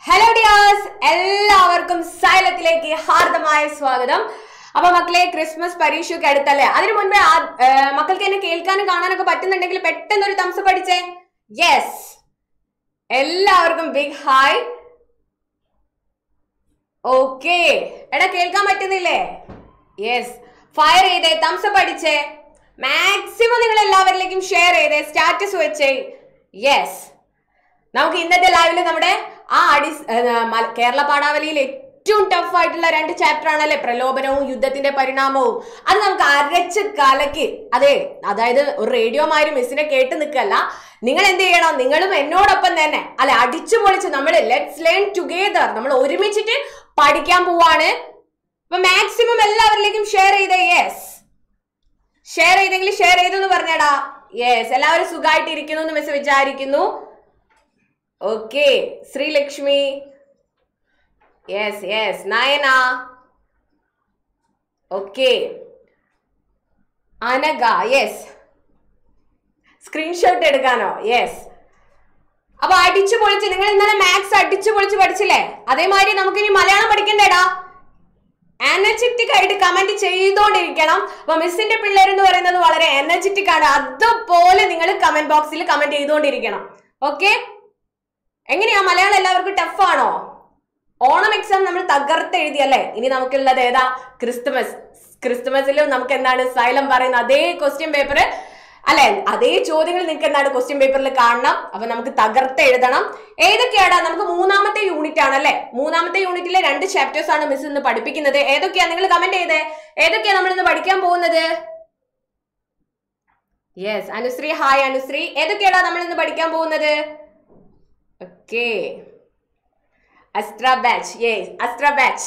hello dears എല്ലാവർക്കും സൈലത്തിലേക്ക് ഹാർദമായ സ്വാഗതം അപ്പൊ മക്കളെ ക്രിസ്മസ് പരീക്ഷയൊക്കെ അടുത്തല്ലേ അതിനു മുൻപേ ആ- ഏ, മക്കൾക്ക് എന്നെ കേൾക്കാനും കാണാനൊക്കെ പറ്റുന്നുണ്ടെങ്കിൽ പെട്ടെന്ന് ഒരു തംസ് പഠിച്ചേ യെസ് എല്ലാവർക്കും ബിഗ് ഹായ് ഓക്കെ എടാ കേൾക്കാൻ പറ്റുന്നില്ലേ യെസ് ഫയർ ചെയ്തേ തംസ് പഠിച്ചേ മാക്സിമം നിങ്ങൾ എല്ലാവരിലേക്കും ഷെയർ ചെയ്തേ സ്റ്റാറ്റസ് വെച്ചേ യെസ് നമുക്ക് ഇന്നത്തെ ലൈവില് നമ്മുടെ ആ അടി കേരള പാഠാവലിയിൽ ഏറ്റവും ടഫ് ആയിട്ടുള്ള രണ്ട് ചാപ്റ്റർ ആണല്ലേ പ്രലോഭനവും യുദ്ധത്തിന്റെ പരിണാമവും അത് നമുക്ക് അരച്ച് കലക്കി അതെ അതായത് ഒരു റേഡിയോ മാരി മിസ്സിനെ കേട്ട് നിൽക്കല്ല നിങ്ങൾ എന്ത് ചെയ്യണം നിങ്ങളും എന്നോടൊപ്പം തന്നെ അല്ലെ അടിച്ചു പൊളിച്ച് നമ്മൾ ലെറ്റ്സ് ലേൺ ടുഗെദർ നമ്മൾ ഒരുമിച്ചിട്ട് പഠിക്കാൻ പോവാണ് അപ്പൊ മാക്സിമം എല്ലാവരിലേക്കും ഷെയർ ചെയ്തേ യെസ് ഷെയർ ചെയ്തെങ്കിൽ ഷെയർ ചെയ്തു എന്ന് പറഞ്ഞടാ യെസ് എല്ലാവരും സുഖമായിട്ട് ഇരിക്കുന്നു എന്ന് മിസ് വിചാരിക്കുന്നു okay Sreelakshmi yes yes Nayana okay Anagha yes screenshot എടുക്കാനോ യെസ് അപ്പൊ അടിച്ചു പൊളിച്ച് നിങ്ങൾ ഇന്നലെ മാത്സ് അടിച്ചു പൊളിച്ച് പഠിച്ചില്ലേ അതേമാതിരി നമുക്ക് ഇനി മലയാളം പഠിക്കണ്ടേടാ എനർജറ്റിക് ആയിട്ട് കമന്റ് ചെയ്തോണ്ടിരിക്കണം അപ്പൊ മിസ്സിന്റെ പിള്ളേർ എന്ന് പറയുന്നത് വളരെ എനർജറ്റിക് ആണ് അതുപോലെ നിങ്ങൾ കമന്റ് ബോക്സിൽ കമന്റ് ചെയ്തുകൊണ്ടിരിക്കണം ഓക്കെ എങ്ങനെയാ മലയാളം എല്ലാവർക്കും ടഫ് ആണോ ഓണം എക്സാം നമ്മൾ തകർത്ത് എഴുതിയല്ലേ ഇനി നമുക്കുള്ളത് ഏതാ ക്രിസ്തുമസ് ക്രിസ്തുമസിലും നമുക്ക് എന്താണ് സൈലം പറയുന്ന അതേ ക്വസ്റ്റ്യൻ പേപ്പർ അല്ലെ അതേ ചോദ്യങ്ങൾ നിങ്ങൾക്ക് എന്താണ് ക്വസ്റ്റ്യൻ പേപ്പറിൽ കാണണം അപ്പൊ നമുക്ക് തകർത്ത് എഴുതണം ഏതൊക്കെയാടാ നമുക്ക് മൂന്നാമത്തെ യൂണിറ്റ് ആണല്ലേ മൂന്നാമത്തെ യൂണിറ്റിലെ രണ്ട് ചാപ്റ്റേഴ്സ് ആണ് മിസ് ഇന്ന് പഠിപ്പിക്കുന്നത് ഏതൊക്കെയാ നിങ്ങൾ കമന്റ് ചെയ്തേ ഏതൊക്കെയാ നമ്മൾ ഇന്ന് പഠിക്കാൻ പോകുന്നത് യെസ് അനുശ്രീ ഹായ് അനുശ്രീ ഏതൊക്കെയാടാ നമ്മൾ ഇന്ന് പഠിക്കാൻ പോകുന്നത് okay Astra batch yes Astra batch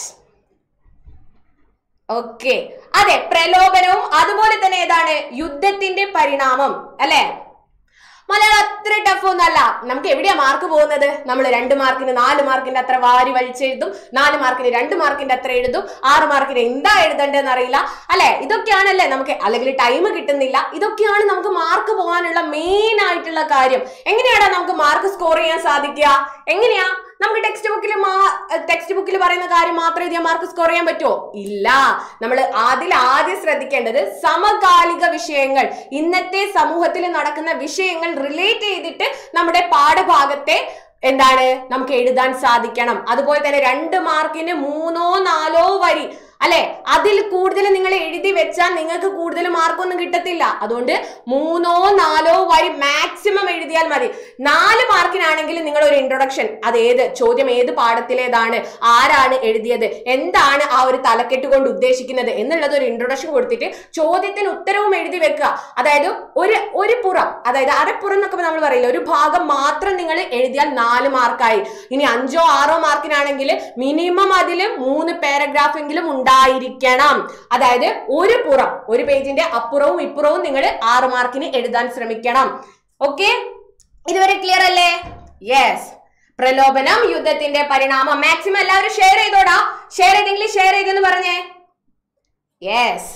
okay അതെ പ്രലോഭനവും അതുപോലെ തന്നെ ഏതാണ് യുദ്ധത്തിന്റെ പരിണാമം അല്ലെ മലയാളം അത്ര ടഫ് ഒന്നല്ല നമുക്ക് എവിടെയാ മാർക്ക് പോകുന്നത് നമ്മൾ രണ്ട് മാർക്കിന് നാല് മാർക്കിന്റെ അത്ര വാരി വലിച്ചെഴുതും നാല് മാർക്കിന് രണ്ട് മാർക്കിന്റെ അത്ര എഴുതും ആറ് മാർക്കിന് എന്താ എഴുതണ്ടെന്ന് അറിയില്ല അല്ലെ ഇതൊക്കെയാണല്ലേ നമുക്ക് അല്ലെങ്കിൽ ടൈം കിട്ടുന്നില്ല ഇതൊക്കെയാണ് നമുക്ക് മാർക്ക് പോകാനുള്ള മെയിൻ ആയിട്ടുള്ള കാര്യം എങ്ങനെയാണ് നമുക്ക് മാർക്ക് സ്കോർ ചെയ്യാൻ സാധിക്കുക എങ്ങനെയാ നമുക്ക് ടെക്സ്റ്റ് ബുക്കിൽ ടെക്സ്റ്റ് ബുക്കിൽ പറയുന്ന കാര്യം മാത്രം എഴുതിയാൽ മാർക്ക് സ്കോർ ചെയ്യാൻ പറ്റുമോ ഇല്ല നമ്മൾ അതിൽ ആദ്യം ശ്രദ്ധിക്കേണ്ടത് സമകാലിക വിഷയങ്ങൾ ഇന്നത്തെ സമൂഹത്തിൽ നടക്കുന്ന വിഷയങ്ങൾ റിലേറ്റ് ചെയ്തിട്ട് നമ്മുടെ പാഠഭാഗത്തെ എന്താണ് നമുക്ക് എഴുതാൻ സാധിക്കണം അതുപോലെ തന്നെ രണ്ട് മാർക്കിന് മൂന്നോ നാലോ വരി അല്ലെ അതിൽ കൂടുതൽ നിങ്ങൾ എഴുതി വെച്ചാൽ നിങ്ങൾക്ക് കൂടുതൽ മാർക്കൊന്നും കിട്ടത്തില്ല അതുകൊണ്ട് മൂന്നോ നാലോ വരി മാക്സിമം എഴുതിയാൽ മതി നാല് മാർക്കിനാണെങ്കിൽ നിങ്ങൾ ഒരു ഇൻട്രൊഡക്ഷൻ അത് ഏത് ചോദ്യം ഏത് പാഠത്തിലേതാണ് ആരാണ് എഴുതിയത് എന്താണ് ആ ഒരു തലക്കെട്ട് കൊണ്ട് ഉദ്ദേശിക്കുന്നത് എന്നുള്ളത് ഒരു ഇൻട്രൊഡക്ഷൻ കൊടുത്തിട്ട് ചോദ്യത്തിന് ഉത്തരവും എഴുതി വെക്കുക അതായത് ഒരു ഒരു പുറം അതായത് അരപ്പുറം എന്നൊക്കെ നമ്മൾ പറയില്ല ഒരു ഭാഗം മാത്രം നിങ്ങൾ എഴുതിയാൽ നാല് മാർക്കായി ഇനി അഞ്ചോ ആറോ മാർക്കിനാണെങ്കിൽ മിനിമം അതിൽ മൂന്ന് പാരഗ്രാഫ് എങ്കിലും ഉണ്ടായിരിക്കണം അതായത് ഒരു പുറം ഒരു പേജിന്റെ അപ്പുറവും ഇപ്പുറവും നിങ്ങൾ ആറ് മാർക്കിന് എഴുതാൻ ശ്രമിക്കണം ഓക്കെ ഇതുവരെ ക്ലിയർ അല്ലേ യെസ് പ്രലോഭനം യുദ്ധത്തിന്റെ പരിണാമം മാക്സിമം എല്ലാവരും ഷെയർ ചെയ്തോടാ ഷെയർ ചെയ്തെങ്കിൽ ഷെയർ ചെയ്തെന്ന് പറഞ്ഞേ യെസ്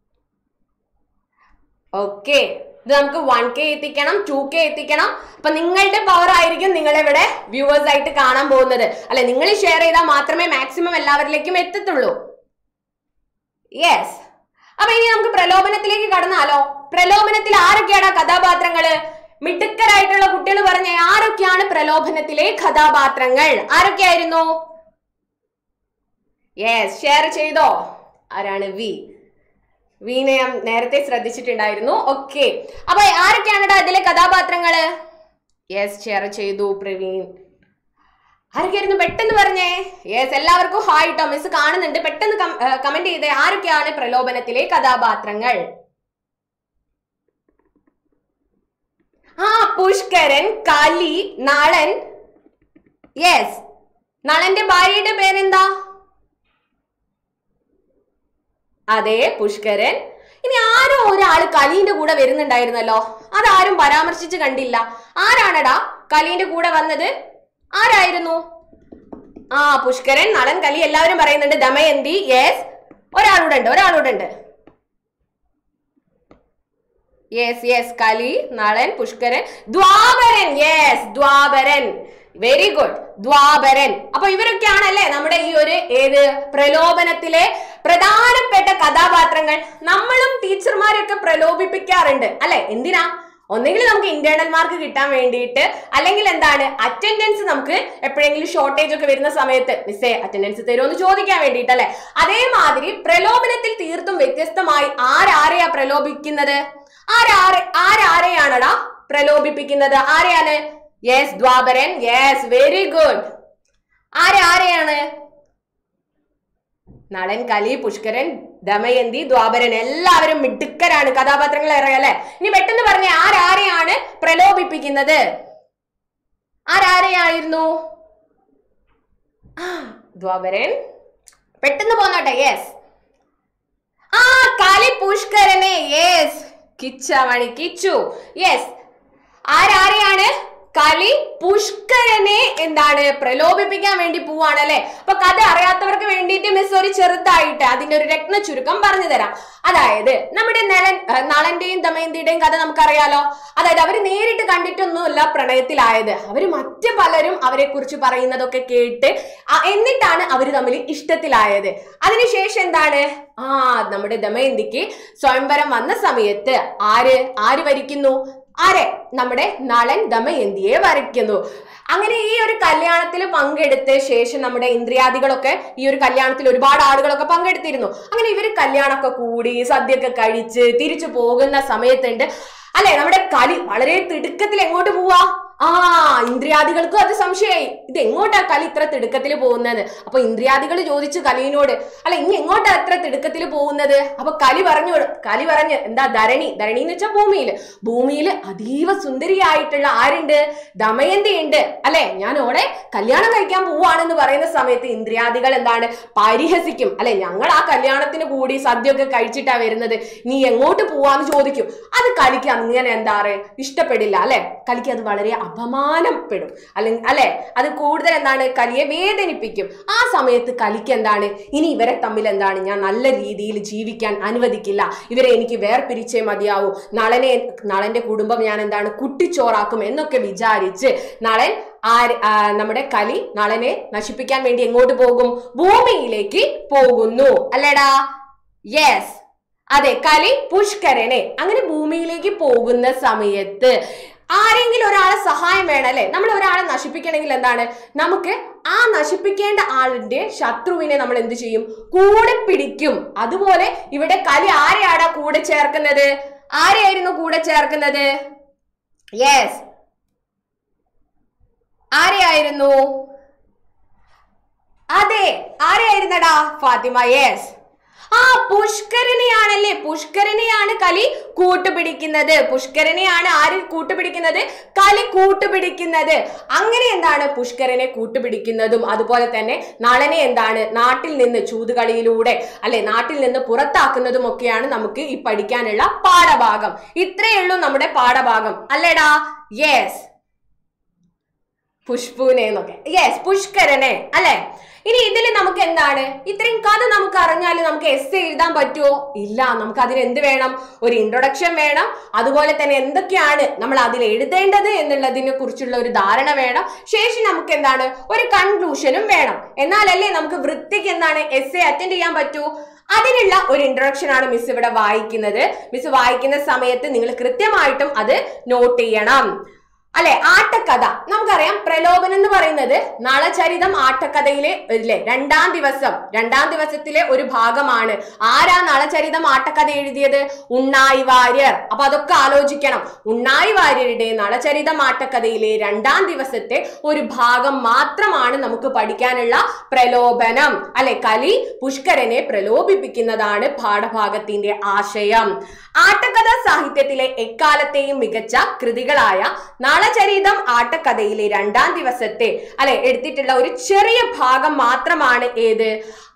ഓക്കെ ഇത് നമുക്ക് വൺ കെ എത്തിക്കണം ടു കെ എത്തിക്കണം അപ്പൊ നിങ്ങളുടെ പവർ ആയിരിക്കും നിങ്ങളിവിടെ വ്യൂവേഴ്സ് ആയിട്ട് കാണാൻ പോകുന്നത് അല്ലെ നിങ്ങൾ ഷെയർ ചെയ്താൽ മാത്രമേ മാക്സിമം എല്ലാവരിലേക്കും എത്തത്തുള്ളൂ യെസ് അപ്പൊ ഇനി നമുക്ക് പ്രലോഭനത്തിലേക്ക് കടന്നാലോ പ്രലോഭനത്തിൽ ആരൊക്കെയാണ് കഥാപാത്രങ്ങള് മിടുക്കരായിട്ടുള്ള കുട്ടികൾ പറഞ്ഞ ആരൊക്കെയാണ് പ്രലോഭനത്തിലെ കഥാപാത്രങ്ങൾ ആരൊക്കെയായിരുന്നു യെസ് ഷെയർ ചെയ്തോ ആരാണ് വി വീണെ ഞാൻ നേരത്തെ ശ്രദ്ധിച്ചിട്ടുണ്ടായിരുന്നു ഓക്കെ അപ്പൊ ആരൊക്കെയാണ് അതിലെ കഥാപാത്രങ്ങള് യെസ് ഷെയർ ചെയ്തു പ്രവീൺ ആരൊക്കെയായിരുന്നു പെട്ടെന്ന് പറഞ്ഞേ യെസ് എല്ലാവർക്കും ഹായ് ട്ടോ മിസ് കാണുന്നുണ്ട് പെട്ടെന്ന് കമന്റ് ചെയ്തേ ആരൊക്കെയാണ് പ്രലോഭനത്തിലെ കഥാപാത്രങ്ങൾ ആ പുഷ്കരൻ കലി നളൻ യെസ് നളന്റെ ഭാര്യയുടെ പേരെന്താ അതെ പുഷ്കരൻ ഇനി ആരോ ഒരാള് കലീന്റെ കൂടെ വരുന്നുണ്ടായിരുന്നല്ലോ അതാരും പരാമർശിച്ച് കണ്ടില്ല ആരാണടാ കലീന്റെ കൂടെ വന്നത് ആരായിരുന്നു ആ പുഷ്കരൻ നളൻ കലി എല്ലാവരും പറയുന്നുണ്ട് ദമയന്തി യെസ് ഒരാളൂടെ ഉണ്ട് ഒരാളൂടെ ഉണ്ട് yes yes Kali Nalan Pushkaran Dwaparan yes Dwaparan very good Dwaparan അപ്പൊ ഇവരൊക്കെയാണല്ലേ നമ്മുടെ ഈ ഒരു ഏത് പ്രലോഭനത്തിലെ പ്രധാനപ്പെട്ട കഥാപാത്രങ്ങൾ നമ്മളും ടീച്ചർമാരൊക്കെ പ്രലോഭിപ്പിക്കാറുണ്ട് അല്ലെ എന്തിനാ ഒന്നെങ്കിൽ നമുക്ക് ഇന്റേണൽ മാർക്ക് കിട്ടാൻ വേണ്ടിയിട്ട് അല്ലെങ്കിൽ എന്താണ് അറ്റൻഡൻസ് നമുക്ക് എപ്പോഴെങ്കിലും ഷോർട്ടേജ് ഒക്കെ വരുന്ന സമയത്ത് മിസ്സേ അറ്റൻഡൻസ് തരുമോ എന്ന് ചോദിക്കാൻ വേണ്ടിയിട്ട് അല്ലെ അതേമാതിരി പ്രലോഭനത്തിൽ തീർത്തും വ്യത്യസ്തമായി ആരാരെയാ പ്രലോഭിക്കുന്നത് ആരാരെ ആരാരെയാണടാ പ്രലോഭിപ്പിക്കുന്നത് ആരെയാണ് yes Dwaparan yes very good ആരെ ആരെയാണ് നളൻ കലി പുഷ്കരൻ ദമയന്തി ദ്വാപരൻ എല്ലാവരും മിടുക്കരാണ് കഥാപാത്രങ്ങൾ ഇറങ്ങി അല്ലെ ഇനി പെട്ടെന്ന് പറഞ്ഞ ആരാരെയാണ് പ്രലോഭിപ്പിക്കുന്നത് ആരാരെയായിരുന്നു ആ, ദ്വാപരൻ പെട്ടെന്ന് പോന്നോട്ടെ യെസ് ആ കലി പുഷ്കരനെ യെസ് കിച്ച മണി കിച്ചു യെസ് ആരാരെയാണ് കലി പുഷ്കരനെ എന്താണ് പ്രലോഭിപ്പിക്കാൻ വേണ്ടി പോവാണ് അല്ലെ അപ്പൊ കഥ അറിയാത്തവർക്ക് വേണ്ടിയിട്ട് മിസ് ഒരു ചെറുതായിട്ട് അതിന്റെ ഒരു രത്ന ചുരുക്കം പറഞ്ഞു തരാം അതായത് നമ്മുടെ നളൻ ഏഹ് നളന്റെയും ദമയന്തിയുടെയും കഥ നമുക്കറിയാലോ അതായത് അവര് നേരിട്ട് കണ്ടിട്ടൊന്നുമല്ല പ്രണയത്തിലായത് അവര് മറ്റു പലരും അവരെ കുറിച്ച് പറയുന്നതൊക്കെ കേട്ട് ആ, എന്നിട്ടാണ് അവര് തമ്മിൽ ഇഷ്ടത്തിലായത് അതിനുശേഷം എന്താണ് ആ നമ്മുടെ ദമയന്തിക്ക് സ്വയംവരം വന്ന സമയത്ത് ആര് ആര് വരിക്കുന്നു ആരെ നമ്മുടെ നളൻ ദമയന്തിയെ വരയ്ക്കുന്നു അങ്ങനെ ഈ ഒരു കല്യാണത്തിൽ പങ്കെടുത്ത ശേഷം നമ്മുടെ ഇന്ദ്രിയാദികളൊക്കെ ഈ ഒരു കല്യാണത്തിൽ ഒരുപാട് ആളുകളൊക്കെ പങ്കെടുത്തിരുന്നു അങ്ങനെ ഇവര് കല്യാണമൊക്കെ കൂടി സദ്യയൊക്കെ കഴിച്ച് തിരിച്ചു പോകുന്ന സമയത്തുണ്ട് അല്ലെ നമ്മുടെ കലി വളരെ തിടുക്കത്തിൽ എങ്ങോട്ട് പോവാ ആ ഇന്ദ്രിയാദികൾക്കും അത് സംശയമായി ഇത് എങ്ങോട്ടാ കലി ഇത്ര തിടുക്കത്തിൽ പോകുന്നത് അപ്പൊ ഇന്ദ്രിയാദികൾ ചോദിച്ചു കലിനോട് അല്ല ഇനി എങ്ങോട്ടാ ഇത്ര തിടുക്കത്തിൽ പോകുന്നത് അപ്പൊ കലി പറഞ്ഞു കലി പറഞ്ഞ് എന്താ ധരണി ധരണി എന്ന് വെച്ചാൽ ഭൂമിയിൽ ഭൂമിയിൽ അതീവ സുന്ദരിയായിട്ടുള്ള ആരുണ്ട് ദമയന്തി ഉണ്ട് അല്ലെ ഞാൻ ഓളെ കല്യാണം കഴിക്കാൻ പോവാണെന്ന് പറയുന്ന സമയത്ത് ഇന്ദ്രിയാദികൾ എന്താണ് പരിഹസിക്കും അല്ലെ ഞങ്ങൾ ആ കല്യാണത്തിന് കൂടി സദ്യയൊക്കെ കഴിച്ചിട്ടാ വരുന്നത് നീ എങ്ങോട്ട് പോവാന്ന് ചോദിക്കും അത് കലിക്ക് അങ്ങനെ എന്താ പറയുക ഇഷ്ടപ്പെടില്ല അല്ലെ കലിക്ക് അത് വളരെ അപമാനപ്പെടും അല്ലെങ്കിൽ അല്ലെ അത് കൂടുതൽ എന്താണ് കലിയെ വേദനിപ്പിക്കും ആ സമയത്ത് കലിക്ക് എന്താണ് ഇനി ഇവരെ തമ്മിൽ എന്താണ് ഞാൻ നല്ല രീതിയിൽ ജീവിക്കാൻ അനുവദിക്കില്ല ഇവരെ എനിക്ക് വേർപിരിച്ചേ മതിയാവൂ നളനെ നളന്റെ കുടുംബം ഞാൻ എന്താണ് കുട്ടിച്ചോറാക്കും എന്നൊക്കെ വിചാരിച്ച് നളൻ ആര് ആ, നമ്മുടെ കലി നളനെ നശിപ്പിക്കാൻ വേണ്ടി എങ്ങോട്ട് പോകും ഭൂമിയിലേക്ക് പോകുന്നു അല്ലേടാ യെസ് അതെ കലി പുഷ്കരനെ അങ്ങനെ ഭൂമിയിലേക്ക് പോകുന്ന സമയത്ത് ആരെങ്കിലും ഒരാളെ സഹായം വേണം അല്ലെ നമ്മൾ ഒരാളെ നശിപ്പിക്കണമെങ്കിൽ എന്താണ് നമുക്ക് ആ നശിപ്പിക്കേണ്ട ആളിന്റെ ശത്രുവിനെ നമ്മൾ എന്ത് ചെയ്യും കൂടെ പിടിക്കും അതുപോലെ ഇവിടെ കലി ആരെയാടാ കൂടെ ചേർക്കുന്നത് ആരെയായിരുന്നു കൂടെ ചേർക്കുന്നത് യെസ് ആരെയായിരുന്നു അതെ ആരെയായിരുന്നടാ ഫാത്തിമ യെസ് ആ പുഷ്കരനെയാണല്ലേ പുഷ്കരനെയാണ് കലി കൂട്ടുപിടിക്കുന്നത് പുഷ്കരനെയാണ് ആര് കൂട്ടുപിടിക്കുന്നത് കലി കൂട്ടുപിടിക്കുന്നത് അങ്ങനെ എന്താണ് പുഷ്കരനെ കൂട്ടുപിടിക്കുന്നതും അതുപോലെ തന്നെ നളനെ എന്താണ് നാട്ടിൽ നിന്ന് ചൂതുകളിയിലൂടെ അല്ലെ നാട്ടിൽ നിന്ന് പുറത്താക്കുന്നതും ഒക്കെയാണ് നമുക്ക് ഈ പഠിക്കാനുള്ള പാഠഭാഗം ഇത്രയേ ഉള്ളൂ നമ്മുടെ പാഠഭാഗം അല്ലേടാ യെസ് പുഷ്പൂനെ എന്നൊക്കെ യെസ് പുഷ്കരനെ അല്ലെ ഇനി ഇതിൽ നമുക്ക് എന്താണ് ഇത്രയും കഥ നമുക്ക് അറിഞ്ഞാൽ നമുക്ക് എസ് എഴുതാൻ പറ്റുമോ ഇല്ല നമുക്ക് അതിന് എന്ത് വേണം ഒരു ഇൻട്രൊഡക്ഷൻ വേണം അതുപോലെ തന്നെ എന്തൊക്കെയാണ് നമ്മൾ അതിൽ എഴുതേണ്ടത് എന്നുള്ളതിനെ കുറിച്ചുള്ള ഒരു ധാരണ വേണം ശേഷം നമുക്ക് എന്താണ് ഒരു കൺക്ലൂഷനും വേണം എന്നാലല്ലേ നമുക്ക് വൃത്തിക്ക് എന്താണ് എസ് എ അറ്റൻഡ് ചെയ്യാൻ പറ്റൂ അതിനുള്ള ഒരു ഇൻട്രൊഡക്ഷൻ ആണ് മിസ് ഇവിടെ വായിക്കുന്നത് മിസ് വായിക്കുന്ന സമയത്ത് നിങ്ങൾ കൃത്യമായിട്ടും അത് നോട്ട് ചെയ്യണം അല്ലെ ആട്ടക്കഥ നമുക്കറിയാം പ്രലോഭനം എന്ന് പറയുന്നത് നളചരിതം ആട്ടക്കഥയിലെ ഇല്ലേ രണ്ടാം ദിവസം രണ്ടാം ദിവസത്തിലെ ഒരു ഭാഗമാണ് ആരാ നളചരിതം ആട്ടക്കഥ എഴുതിയത് ഉണ്ണായി വാര്യർ അപ്പൊ അതൊക്കെ ആലോചിക്കണം ഉണ്ണായി വാര്യരുടെ നളചരിതം ആട്ടക്കഥയിലെ രണ്ടാം ദിവസത്തെ ഒരു ഭാഗം മാത്രമാണ് നമുക്ക് പഠിക്കാനുള്ള പ്രലോഭനം അല്ലെ കലി പുഷ്കരനെ പ്രലോഭിപ്പിക്കുന്നതാണ് പാഠഭാഗത്തിന്റെ ആശയം ആട്ടക്കഥ സാഹിത്യത്തിലെ എക്കാലത്തെയും മികച്ച കൃതികളായ നളചരിതം ആട്ടക്കഥയിലെ രണ്ടാം ദിവസത്തെ അല്ലെ എടുത്തിട്ടുള്ള ഒരു ചെറിയ ഭാഗം മാത്രമാണ് ഏത്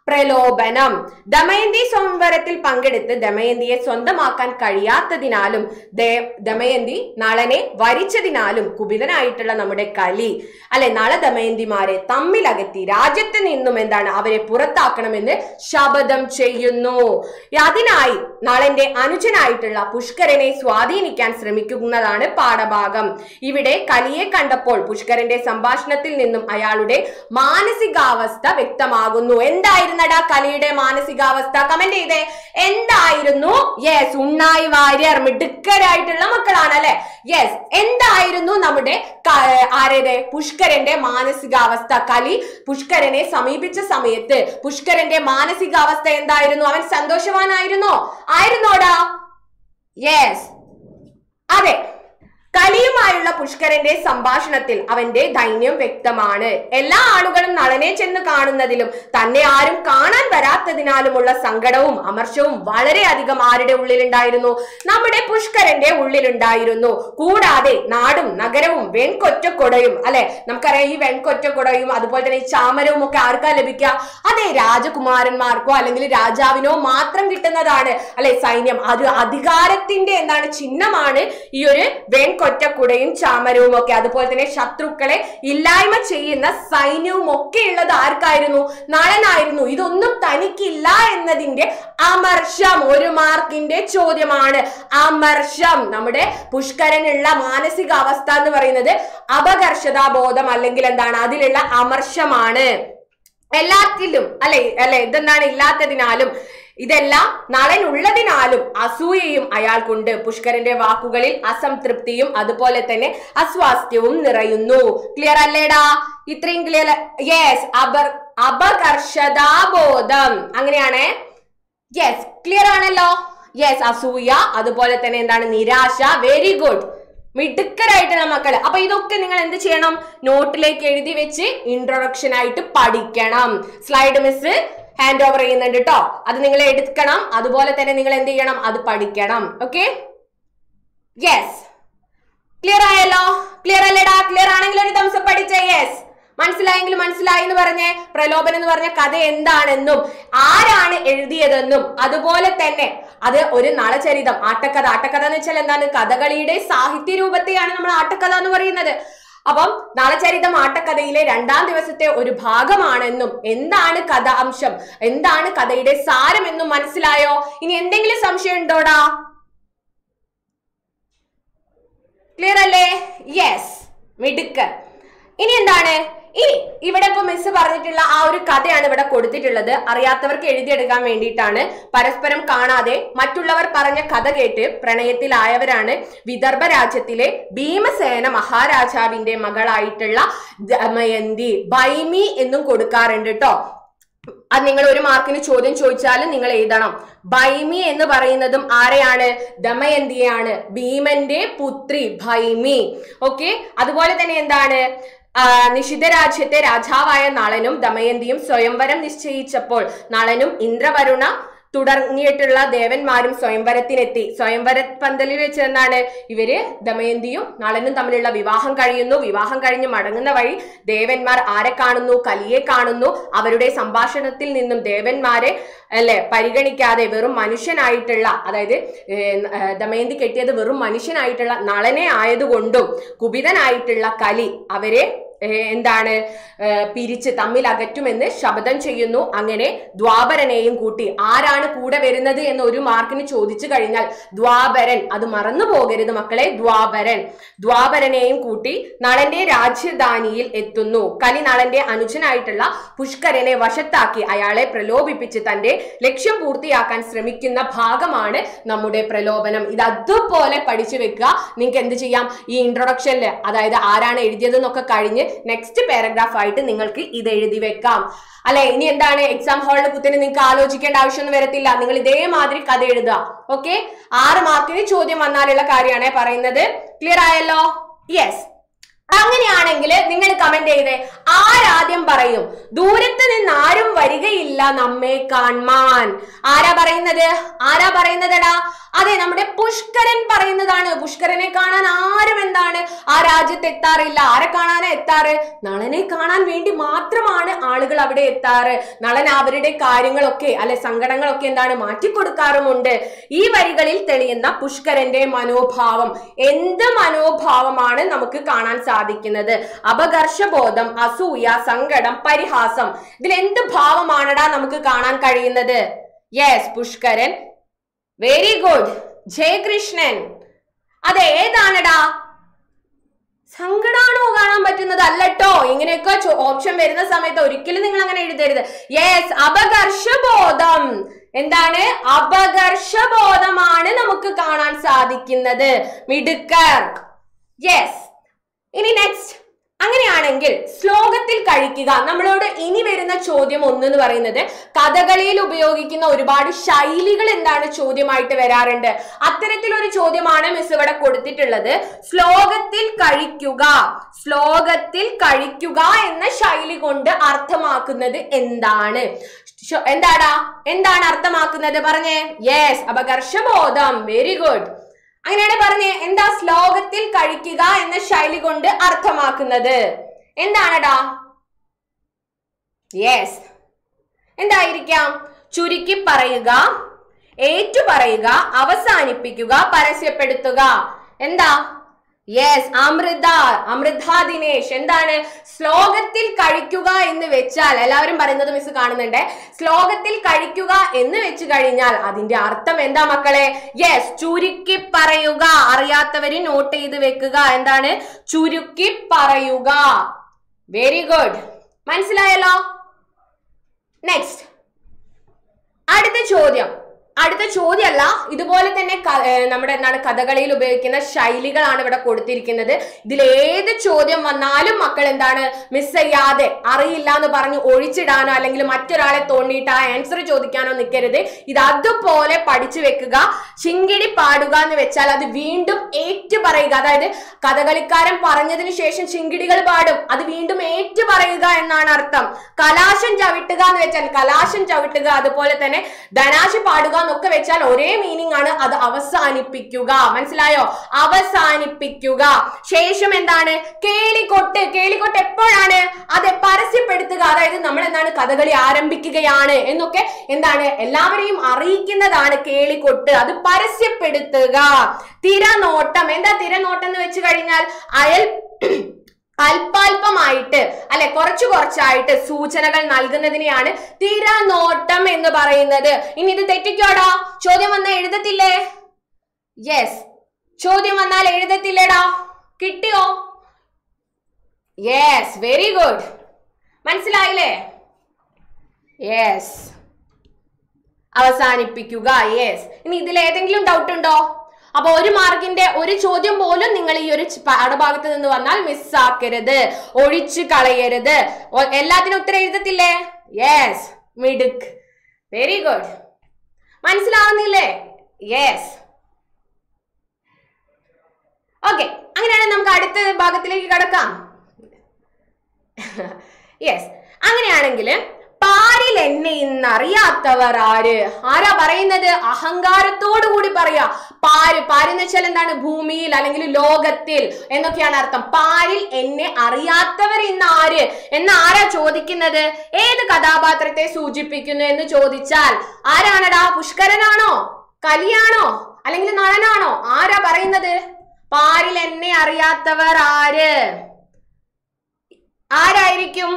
പ്രലോഭനം ദമയന്തി സംവരത്തിൽ പങ്കെടുത്ത് ദമയന്തിയെ സ്വന്തമാക്കാൻ കഴിയാത്തതിനാലും ദേ- ദമയന്തി നളനെ വരിച്ചതിനാലും കുപിതനായിട്ടുള്ള നമ്മുടെ കലി അല്ലെ നള ദമയന്തിമാരെ തമ്മിലകറ്റി രാജ്യത്ത് നിന്നും എന്താണ് അവരെ പുറത്താക്കണമെന്ന് ശപഥം ചെയ്യുന്നു അതിനായി നളന്റെ അനുജനായിട്ടുള്ള പുഷ്കരനെ സ്വാധീനിക്കാൻ ശ്രമിക്കുന്നതാണ് പാഠഭാഗം ഇവിടെ കലിയെ കണ്ടപ്പോൾ പുഷ്കരന്റെ സംഭാഷണത്തിൽ നിന്നും അയാളുടെ മാനസികാവസ്ഥ വ്യക്തമാകുന്നു എന്തായിരുന്നടാ കലിയുടെ മാനസികാവസ്ഥ കമന്റ് ചെയ്തേ എന്തായിരുന്നു യെസ് ഉണ്ണായി വാര്യർ മിടുക്കരായിട്ടുള്ള മക്കളാണ് അല്ലെ യെസ് എന്തായിരുന്നു നമ്മുടെ ക- ആരേത് പുഷ്കരന്റെ മാനസികാവസ്ഥ കലി പുഷ്കരനെ സമീപിച്ച സമയത്ത് പുഷ്കരന്റെ മാനസികാവസ്ഥ എന്തായിരുന്നു അവൻ സന്തോഷവാനായിരുന്നോ ആയിരുന്നോടാ യെസ് അതെ കലിയുമായുള്ള പുഷ്കരന്റെ സംഭാഷണത്തിൽ അവന്റെ ദൈന്യം വ്യക്തമാണ് എല്ലാ ആളുകളും നളനെ ചെന്ന് കാണുന്നതിലും തന്നെ ആരും കാണാൻ വരാത്തതിനാലുമുള്ള സങ്കടവും അമർഷവും വളരെയധികം ആരുടെ ഉള്ളിലുണ്ടായിരുന്നു നമ്മുടെ പുഷ്കരന്റെ ഉള്ളിലുണ്ടായിരുന്നു കൂടാതെ നാടും നഗരവും വെൺകൊറ്റക്കൊടയും അല്ലെ നമുക്കറിയാം ഈ വെൺകൊറ്റക്കൊടയും അതുപോലെ തന്നെ ഈ ചാമരവും ഒക്കെ ആർക്കാ ലഭിക്കുക അതെ രാജകുമാരന്മാർക്കോ അല്ലെങ്കിൽ രാജാവിനോ മാത്രം കിട്ടുന്നതാണ് അല്ലെ സൈന്യം അത് അധികാരത്തിന്റെ എന്താണ് ചിഹ്നമാണ് ഈ ഒരു വെൺകൊറ്റക്കുടയും ചാമരവും ഒക്കെ അതുപോലെ തന്നെ ശത്രുക്കളെ ഇല്ലായ്മ ചെയ്യുന്ന സൈന്യവും ഒക്കെ ഉള്ളത് ആർക്കായിരുന്നു നളനായിരുന്നു ഇതൊന്നും തനിക്കില്ല എന്നതിന്റെ അമർഷം ഒരു മാർക്കിന്റെ ചോദ്യമാണ് അമർഷം നമ്മുടെ പുഷ്കരനുള്ള മാനസികാവസ്ഥ എന്ന് പറയുന്നത് അപകർഷതാബോധം അല്ലെങ്കിൽ എന്താണ് അതിലുള്ള അമർഷമാണ് എല്ലാത്തിലും അല്ലെ അല്ലെ ഇതെന്താണ് ഇല്ലാത്തതിനാലും ഇതെല്ലാം നളൻ ഉള്ളതിനാലും അസൂയയും അയാൾക്കുണ്ട് പുഷ്കരന്റെ വാക്കുകളിൽ അസംതൃപ്തിയും അതുപോലെ തന്നെ അസ്വാസ്ഥ്യവും നിറയുന്നു ക്ലിയർ അല്ലേടാ ഇത്രയും ക്ലിയർ യെസ് അപർ അപകർഷതാബോധം അങ്ങനെയാണേ യെസ് ക്ലിയർ ആണല്ലോ യെസ് അസൂയ അതുപോലെ തന്നെ എന്താണ് നിരാശ വെരി ഗുഡ് മിടുക്കരായിട്ടുള്ള മക്കള് അപ്പൊ ഇതൊക്കെ നിങ്ങൾ എന്ത് ചെയ്യണം നോട്ടിലേക്ക് എഴുതി വെച്ച് ഇൻട്രൊഡക്ഷൻ ആയിട്ട് പഠിക്കണം സ്ലൈഡ് മിസ് ഹാൻഡ് ഓവർ ചെയ്യുന്നുണ്ട് കേട്ടോ അത് നിങ്ങൾ എടുക്കണം അതുപോലെ തന്നെ നിങ്ങൾ എന്ത് ചെയ്യണം അത് പഠിക്കണം ഓക്കെ യെസ് ക്ലിയർ ആയല്ലോ ക്ലിയർ അല്ലേടാ ക്ലിയർ ആണെങ്കിൽ ഒരു തംസപ്പ് പഠിച്ച യെസ് മനസ്സിലായെങ്കിൽ മനസ്സിലായി എന്ന് പറഞ്ഞേ പ്രലോഭൻ എന്ന് പറഞ്ഞ കഥ എന്താണെന്നും ആരാണ് എഴുതിയതെന്നും അതുപോലെ തന്നെ അത് ഒരു നളചരിതം ആട്ടക്കഥ ആട്ടക്കഥ എന്ന് വെച്ചാൽ എന്താണ് കഥകളിയുടെ സാഹിത്യ രൂപത്തെയാണ് നമ്മൾ ആട്ടക്കഥ എന്ന് പറയുന്നത് അപ്പം നളചരിതം ആട്ടക്കഥയിലെ രണ്ടാം ദിവസത്തെ ഒരു ഭാഗമാണെന്നും എന്താണ് കഥ അംശം എന്താണ് കഥയുടെ സാരമെന്നും മനസ്സിലായോ ഇനി എന്തെങ്കിലും സംശയം ഉണ്ടോടാ ക്ലിയർ അല്ലേ യെസ് മിടുക്ക് ഇനി എന്താണ് ഇനി ഇവിടെ ഇപ്പൊ മിസ് പറഞ്ഞിട്ടുള്ള ആ ഒരു കഥയാണ് ഇവിടെ കൊടുത്തിട്ടുള്ളത് അറിയാത്തവർക്ക് എഴുതിയെടുക്കാൻ വേണ്ടിയിട്ടാണ് പരസ്പരം കാണാതെ മറ്റുള്ളവർ പറഞ്ഞ കഥ കേട്ട് പ്രണയത്തിലായവരാണ് വിദർഭ രാജ്യത്തിലെ ഭീമസേന മഹാരാജാവിന്റെ മകളായിട്ടുള്ള ദമയന്തി ബൈമി എന്നും കൊടുക്കാറുണ്ട് കേട്ടോ അത് നിങ്ങൾ ഒരു മാർക്കിന് ചോദ്യം ചോദിച്ചാലും നിങ്ങൾ എഴുതണം ഭൈമി എന്ന് പറയുന്നതും ആരെയാണ് ദമയന്തിയാണ് ഭീമന്റെ പുത്രി ഭൈമി ഓക്കെ അതുപോലെ തന്നെ എന്താണ് ആ, നിഷിത രാജ്യത്തെ രാജാവായ നളനും ദമയന്തിയും സ്വയംവരം നിശ്ചയിച്ചപ്പോൾ നളനും ഇന്ദ്രവരുണ തുടങ്ങിയിട്ടുള്ള ദേവന്മാരും സ്വയംവരത്തിനെത്തി സ്വയംവര പന്തലിൽ വെച്ച് എന്താണ് ഇവര് ദമയന്തിയും നളനും തമ്മിലുള്ള വിവാഹം കഴിയുന്നു വിവാഹം കഴിഞ്ഞ് മടങ്ങുന്ന വഴി ദേവന്മാർ ആരെ കാണുന്നു കലിയെ കാണുന്നു അവരുടെ സംഭാഷണത്തിൽ നിന്നും ദേവന്മാരെ അല്ലെ പരിഗണിക്കാതെ വെറും മനുഷ്യനായിട്ടുള്ള അതായത് ഏ, ഏ, ദമയന്തി കെട്ടിയത് വെറും മനുഷ്യനായിട്ടുള്ള നളനെ ആയതുകൊണ്ടും കുപിതനായിട്ടുള്ള കലി അവരെ ഏ, എന്താണ് ഏ, പിരിച്ച് തമ്മിൽ അകറ്റുമെന്ന് ശപഥം ചെയ്യുന്നു അങ്ങനെ ദ്വാപരനെയും കൂട്ടി ആരാണ് കൂടെ വരുന്നത് എന്ന് ഒരു മാർക്കിന് ചോദിച്ചു കഴിഞ്ഞാൽ ദ്വാപരൻ അത് മറന്നു പോകരുത് മക്കളെ ദ്വാപരൻ ദ്വാപരനെയും കൂട്ടി നളന്റെ രാജധാനിയിൽ എത്തുന്നു കലി നളന്റെ അനുജനായിട്ടുള്ള പുഷ്കരനെ വശത്താക്കി അയാളെ പ്രലോഭിപ്പിച്ച് തന്റെ ലക്ഷ്യം പൂർത്തിയാക്കാൻ ശ്രമിക്കുന്ന ഭാഗമാണ് നമ്മുടെ പ്രലോഭനം ഇത് അതുപോലെ പഠിച്ചു വെക്കുക നിങ്ങൾക്ക് എന്ത് ചെയ്യാം ഈ ഇൻട്രൊഡക്ഷനിൽ അതായത് ആരാണ് എഴുതിയതെന്നൊക്കെ കഴിഞ്ഞ് നെക്സ്റ്റ് പാരഗ്രാഫ് ആയിട്ട് നിങ്ങൾക്ക് ഇത് എഴുതി വെക്കാം അല്ലെ ഇനി എന്താണ് എക്സാം ഹാളിൽ കുത്തിന് നിങ്ങൾക്ക് ആലോചിക്കേണ്ട ആവശ്യമൊന്നും വരത്തില്ല നിങ്ങൾ ഇതേമാതിരി കഥ എഴുതുക ഓക്കെ ആറ് മാർക്കിന് ചോദ്യം വന്നാലുള്ള കാര്യമാണ് പറയുന്നത് ക്ലിയർ ആയല്ലോ യെസ് അങ്ങനെയാണെങ്കിൽ നിങ്ങൾ കമന്റ് ചെയ്തേ ആരാദ്യം പറയും ദൂരത്ത് നിന്ന് ആരും വരികയില്ല നമ്മെ കാൺമാൻ ആരാ പറയുന്നത് ആരാ പറയുന്നതെടാ അതെ നമ്മുടെ പുഷ്കരൻ പറയുന്നതാണ് പുഷ്കരനെ കാണാൻ ആരും എന്താണ് ആ രാജ്യത്ത് എത്താറില്ല ആരെ കാണാനാ എത്താറ് നളനെ കാണാൻ വേണ്ടി മാത്രമാണ് ആളുകൾ അവിടെ എത്താറ് നളൻ അവരുടെ കാര്യങ്ങളൊക്കെ അല്ലെ സങ്കടങ്ങളൊക്കെ എന്താണ് മാറ്റിക്കൊടുക്കാറുമുണ്ട് ഈ വരികളിൽ തെളിയുന്ന പുഷ്കരന്റെ മനോഭാവം എന്ത് മനോഭാവമാണ് നമുക്ക് കാണാൻ സാധിക്കുന്നത് അപകർഷബോധം അസൂയ സങ്കടം പരിഹാസം ഇതിൽ എന്ത് ഭാവമാണടാ നമുക്ക് കാണാൻ കഴിയുന്നത് yes Pushkaran very good Jayakrishnan അതെ ഏതാണടാ സങ്കടാണോ കാണാൻ പറ്റുന്നത് അല്ലട്ടോ ഇങ്ങനെയൊക്കെ ഓപ്ഷൻ വരുന്ന സമയത്ത് ഒരിക്കലും നിങ്ങൾ അങ്ങനെ എഴുതരുത് യെസ് അപകർഷബോധം എന്താണ് അപകർഷബോധമാണ് നമുക്ക് കാണാൻ സാധിക്കുന്നത് മിടുക്കർ യെസ് ഇനി നെക്സ്റ്റ് അങ്ങനെയാണെങ്കിൽ ശ്ലോകത്തിൽ കഴിക്കുക നമ്മളോട് ഇനി വരുന്ന ചോദ്യം ഒന്ന് എന്ന് പറയുന്നത് കഥകളിയിൽ ഉപയോഗിക്കുന്ന ഒരുപാട് ശൈലികൾ എന്താണ് ചോദ്യമായിട്ട് വരാറുണ്ട് അത്തരത്തിലൊരു ചോദ്യമാണ് മിസ് ഇവിടെ കൊടുത്തിട്ടുള്ളത് ശ്ലോകത്തിൽ കഴിക്കുക ശ്ലോകത്തിൽ കഴിക്കുക എന്ന ശൈലി കൊണ്ട് അർത്ഥമാക്കുന്നത് എന്താണ് ശോ- എന്താടാ എന്താണ് അർത്ഥമാക്കുന്നത് പറഞ്ഞേ യെസ് അപകർഷബോധം വെരി ഗുഡ് അങ്ങനെയാണ് പറഞ്ഞേ എന്താ ശ്ലോകത്തിൽ കഴിക്കുക എന്ന ശൈലി കൊണ്ട് അർത്ഥമാക്കുന്നത് എന്താണടാ യെസ് എന്തായിരിക്കാം ചുരുക്കി പറയുക ഏറ്റു പറയുക അവസാനിപ്പിക്കുക പരസ്യപ്പെടുത്തുക എന്താ യെസ് അമൃത അമൃത ദിനേശ് എന്താണ് ശ്ലോകത്തിൽ കഴിക്കുക എന്ന് വെച്ചാൽ എല്ലാവരും പറയുന്നത് മിസ് കാണുന്നുണ്ട് ശ്ലോകത്തിൽ കഴിക്കുക എന്ന് വെച്ച് കഴിഞ്ഞാൽ അതിന്റെ അർത്ഥം എന്താ മക്കളെ യെസ് ചുരുക്കി പറയുക അറിയാത്തവര് നോട്ട് ചെയ്ത് വെക്കുക എന്താണ് ചുരുക്കി പറയുക വെരി ഗുഡ് മനസ്സിലായല്ലോ നെക്സ്റ്റ് അടുത്ത ചോദ്യം അടുത്ത ചോദ്യമല്ല ഇതുപോലെ തന്നെ ക- ഏർ നമ്മുടെ എന്താണ് കഥകളിയിൽ ഉപയോഗിക്കുന്ന ശൈലികളാണ് ഇവിടെ കൊടുത്തിരിക്കുന്നത് ഇതിൽ ഏത് ചോദ്യം വന്നാലും മക്കൾ എന്താണ് മിസ് ചെയ്യാതെ അറിയില്ല എന്ന് പറഞ്ഞ് ഒഴിച്ചിടാനോ അല്ലെങ്കിൽ മറ്റൊരാളെ തോണ്ടിയിട്ട് ആ ആൻസർ ചോദിക്കാനോ നിൽക്കരുത് ഇത് അതുപോലെ പഠിച്ചു വെക്കുക ചിങ്കിടി പാടുക എന്ന് വെച്ചാൽ അത് വീണ്ടും ഏറ്റു പറയുക അതായത് കഥകളിക്കാരൻ പറഞ്ഞതിന് ശേഷം ചിങ്കിടികൾ പാടും അത് വീണ്ടും ഏറ്റു പറയുക എന്നാണ് അർത്ഥം കലാശം ചവിട്ടുക എന്ന് വെച്ചാൽ കലാശം ചവിട്ടുക അതുപോലെ തന്നെ ധനാശി പാടുക എന്നൊക്കെ വെച്ചാൽ ഒരേ മീനിങ് ആണ് അത് അവസാനിപ്പിക്കുക മനസ്സിലായോ അവസാനിപ്പിക്കുക ശേഷം എന്താണ് കേളിക്കൊട്ട് കേളിക്കൊട്ട് എപ്പോഴാണ് അത് പരസ്യപ്പെടുത്തുക അതായത് നമ്മൾ എന്താണ് കഥകളി ആരംഭിക്കുകയാണ് എന്നൊക്കെ എന്താണ് എല്ലാവരെയും അറിയിക്കുന്നതാണ് കേളിക്കൊട്ട് അത് പരസ്യപ്പെടുത്തുക തിരനോട്ടം എന്താ തിരനോട്ടം എന്ന് വെച്ച് കഴിഞ്ഞാൽ അയൽ അല്പാൽപമായിട്ട് അല്ലെ കുറച്ചു കുറച്ചായിട്ട് സൂചനകൾ നൽകുന്നതിനെയാണ് തിരനോട്ടം എന്ന് പറയുന്നത് ഇനി ഇത് തെറ്റിക്കോടാ ചോദ്യം വന്നാൽ എഴുതത്തില്ലേ യെസ് ചോദ്യം വന്നാൽ എഴുതത്തില്ലേടാ കിട്ടിയോ യെസ് വെരി ഗുഡ് മനസ്സിലായില്ലേ യെസ് അവസാനിപ്പിക്കുക യെസ് ഇനി ഇതിൽ ഏതെങ്കിലും ഡൗട്ട് ഉണ്ടോ അപ്പൊ ഒരു മാർക്കിന്റെ ഒരു ചോദ്യം പോലും നിങ്ങൾ ഈ ഒരു ച- പാഠഭാഗത്ത് നിന്ന് വന്നാൽ മിസ്സാക്കരുത് ഒഴിച്ചു കളയരുത് ഒ- എല്ലാത്തിനും ഉത്തരം എഴുതത്തില്ലേ യെസ് മിടുക്ക് വെരി ഗുഡ് മനസ്സിലാവുന്നില്ലേ യെസ് ഓക്കെ അങ്ങനെയാണെങ്കിൽ നമുക്ക് അടുത്ത ഭാഗത്തിലേക്ക് കടക്കാം യെസ് അങ്ങനെയാണെങ്കിൽ പാരിൽ എന്നെ ഇന്നറിയാത്തവർ ആര് ആരാ പറയുന്നത് അഹങ്കാരത്തോടു കൂടി പറയാ പാര് പാര് എന്ന് വെച്ചാൽ എന്താണ് ഭൂമിയിൽ അല്ലെങ്കിൽ ലോകത്തിൽ എന്നൊക്കെയാണ് അർത്ഥം പാരിൽ എന്നെ അറിയാത്തവർ ഇന്ന് ആര് എന്ന് ആരാ ചോദിക്കുന്നത് ഏത് കഥാപാത്രത്തെ സൂചിപ്പിക്കുന്നു എന്ന് ചോദിച്ചാൽ ആരാണടാ പുഷ്കരനാണോ കലിയാണോ അല്ലെങ്കിൽ നളനാണോ ആരാ പറയുന്നത് പാരിൽ എന്നെ അറിയാത്തവർ ആര് ആരായിരിക്കും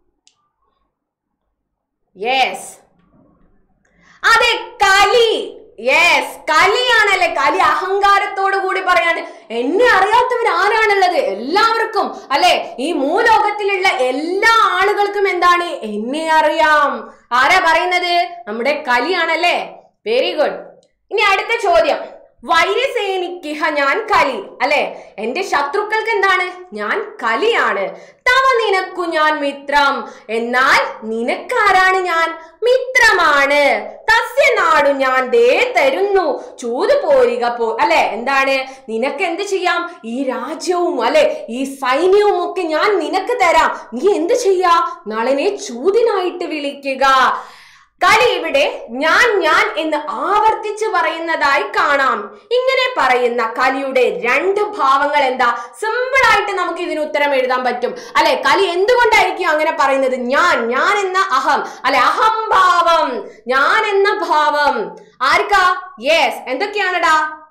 യെസ് അതെ കലി യെസ് കലിയാണല്ലേ കലി അഹങ്കാരത്തോടു കൂടി പറയാണ് എന്നെ അറിയാത്തവർ ആരാണുള്ളത് എല്ലാവർക്കും അല്ലെ ഈ മൂലോകത്തിലുള്ള എല്ലാ ആളുകൾക്കും എന്താണ് എന്നെ അറിയാം ആരാ പറയുന്നത് നമ്മുടെ കലിയാണല്ലേ വെരി ഗുഡ് ഇനി അടുത്ത ചോദ്യം വൈരസേനിക്ക് ഇഹ ഞാൻ കലി അല്ലെ എന്റെ ശത്രുക്കൾക്ക് എന്താണ് ഞാൻ കലിയാണ് തവ നിനക്കു ഞാൻ മിത്രം എന്നാൽ നിനക്കാരാണ് ഞാൻ മിത്രമാണ് തസ്യ നാടു ഞാൻ ദേ തരുന്നു ചൂത് പോരിക പോ അല്ലെ എന്താണ് നിനക്ക് എന്ത് ചെയ്യാം ഈ രാജ്യവും അല്ലെ ഈ സൈന്യവും ഒക്കെ ഞാൻ നിനക്ക് തരാം നീ എന്ത് ചെയ്യാ നളനെ ചൂതിനായിട്ട് വിളിക്കുക കലി ഇവിടെ ഞാൻ ഞാൻ എന്ന് ആവർത്തിച്ച് പറയുന്നതായി കാണാം ഇങ്ങനെ പറയുന്ന കലിയുടെ രണ്ട് ഭാവങ്ങൾ എന്താ സിമ്പിൾ ആയിട്ട് നമുക്ക് ഇതിന് ഉത്തരം എഴുതാൻ പറ്റും അല്ലെ കലി എന്തുകൊണ്ടായിരിക്കും അങ്ങനെ പറയുന്നത് ഞാൻ ഞാൻ എന്ന അഹം അല്ലെ അഹംഭാവം ഞാൻ എന്ന ഭാവം ആർക്കാ യെസ് എന്തൊക്കെയാണടാ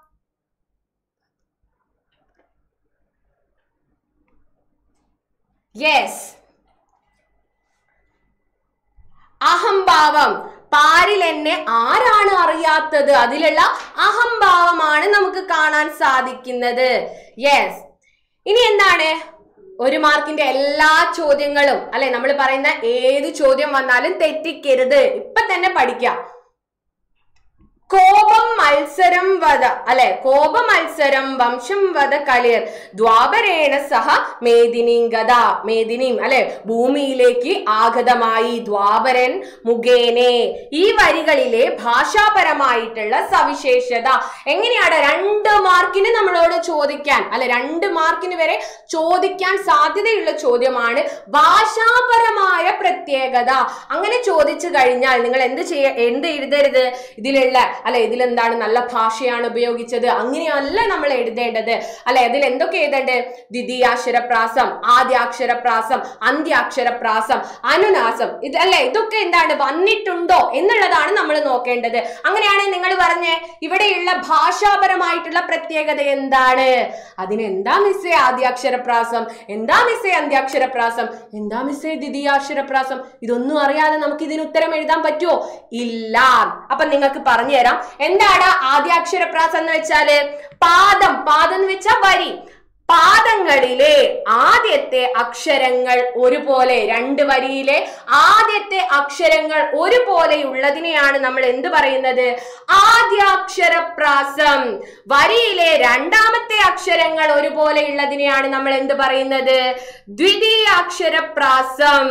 യെസ് അഹംഭാവം പാരിൽ എന്നെ ആരാണ് അറിയാത്തത് അതിലുള്ള അഹംഭാവമാണ് നമുക്ക് കാണാൻ സാധിക്കുന്നത് യെസ് ഇനി എന്താണ് ഒരു മാർക്കിന്റെ എല്ലാ ചോദ്യങ്ങളും അല്ലെ നമ്മൾ പറയുന്ന ഏത് ചോദ്യം വന്നാലും തെറ്റിക്കരുത് ഇപ്പൊ തന്നെ പഠിക്കാം കോപം മത്സരം വധ അല്ലെ കോപ മത്സരം വംശം വധ കളിയർ ദ്വാപരേണ സഹ മേദിനിം ഗത മേദിനിം അല്ലെ ഭൂമിയിലേക്ക് ആഗതമായി ദ്വാപരൻ മുഖേനെ ഈ വരികളിലെ ഭാഷാപരമായിട്ടുള്ള സവിശേഷത എങ്ങനെയാണ് രണ്ട് മാർക്കിന് നമ്മളോട് ചോദിക്കാൻ അല്ലെ രണ്ട് മാർക്കിന് വരെ ചോദിക്കാൻ സാധ്യതയുള്ള ചോദ്യമാണ് ഭാഷാപരമായ പ്രത്യേകത അങ്ങനെ ചോദിച്ചു കഴിഞ്ഞാൽ നിങ്ങൾ എന്ത് ചെയ്യ എന്ത് എഴുതരുത് ഇതിലുള്ള അല്ലെ ഇതിലെന്താണ് നല്ല ഭാഷയാണ് ഉപയോഗിച്ചത് അങ്ങനെയല്ല നമ്മൾ എഴുതേണ്ടത് അല്ലെ അതിൽ എന്തൊക്കെ എഴുതേണ്ടത് ദ്വിതീയാക്ഷരപ്രാസം ആദ്യാക്ഷരപ്രാസം അന്ത്യാക്ഷരപ്രാസം അനുനാസം ഇത് അല്ലെ ഇതൊക്കെ എന്താണ് വന്നിട്ടുണ്ടോ എന്നുള്ളതാണ് നമ്മൾ നോക്കേണ്ടത് അങ്ങനെയാണെങ്കിൽ നിങ്ങൾ പറഞ്ഞേ ഇവിടെയുള്ള ഭാഷാപരമായിട്ടുള്ള പ്രത്യേകത എന്താണ് അതിനെന്താ മിസ്സേ ആദ്യാക്ഷരപ്രാസം എന്താ മിസ്സേ അന്ത്യാക്ഷരപ്രാസം എന്താ മിസ്സേ ദ്വിതീയാക്ഷരപ്രാസം ഇതൊന്നും അറിയാതെ നമുക്ക് ഇതിന് ഉത്തരം എഴുതാൻ പറ്റുമോ ഇല്ല അപ്പൊ നിങ്ങൾക്ക് പറഞ്ഞു തരാം എന്താണ് ആദ്യാക്ഷരപ്രാസം എന്ന് വെച്ചാല് പാദം പാദം എന്ന് വെച്ചാൽ വരി പാദങ്ങളിലെ ആദ്യത്തെ അക്ഷരങ്ങൾ ഒരുപോലെ രണ്ട് വരിയിലെ ആദ്യത്തെ അക്ഷരങ്ങൾ ഒരുപോലെയുള്ളതിനെയാണ് നമ്മൾ എന്ത് പറയുന്നത് ആദ്യാക്ഷരപ്രാസം വരിയിലെ രണ്ടാമത്തെ അക്ഷരങ്ങൾ ഒരുപോലെയുള്ളതിനെയാണ് നമ്മൾ എന്ത് പറയുന്നത് ദ്വിതീയാക്ഷരപ്രാസം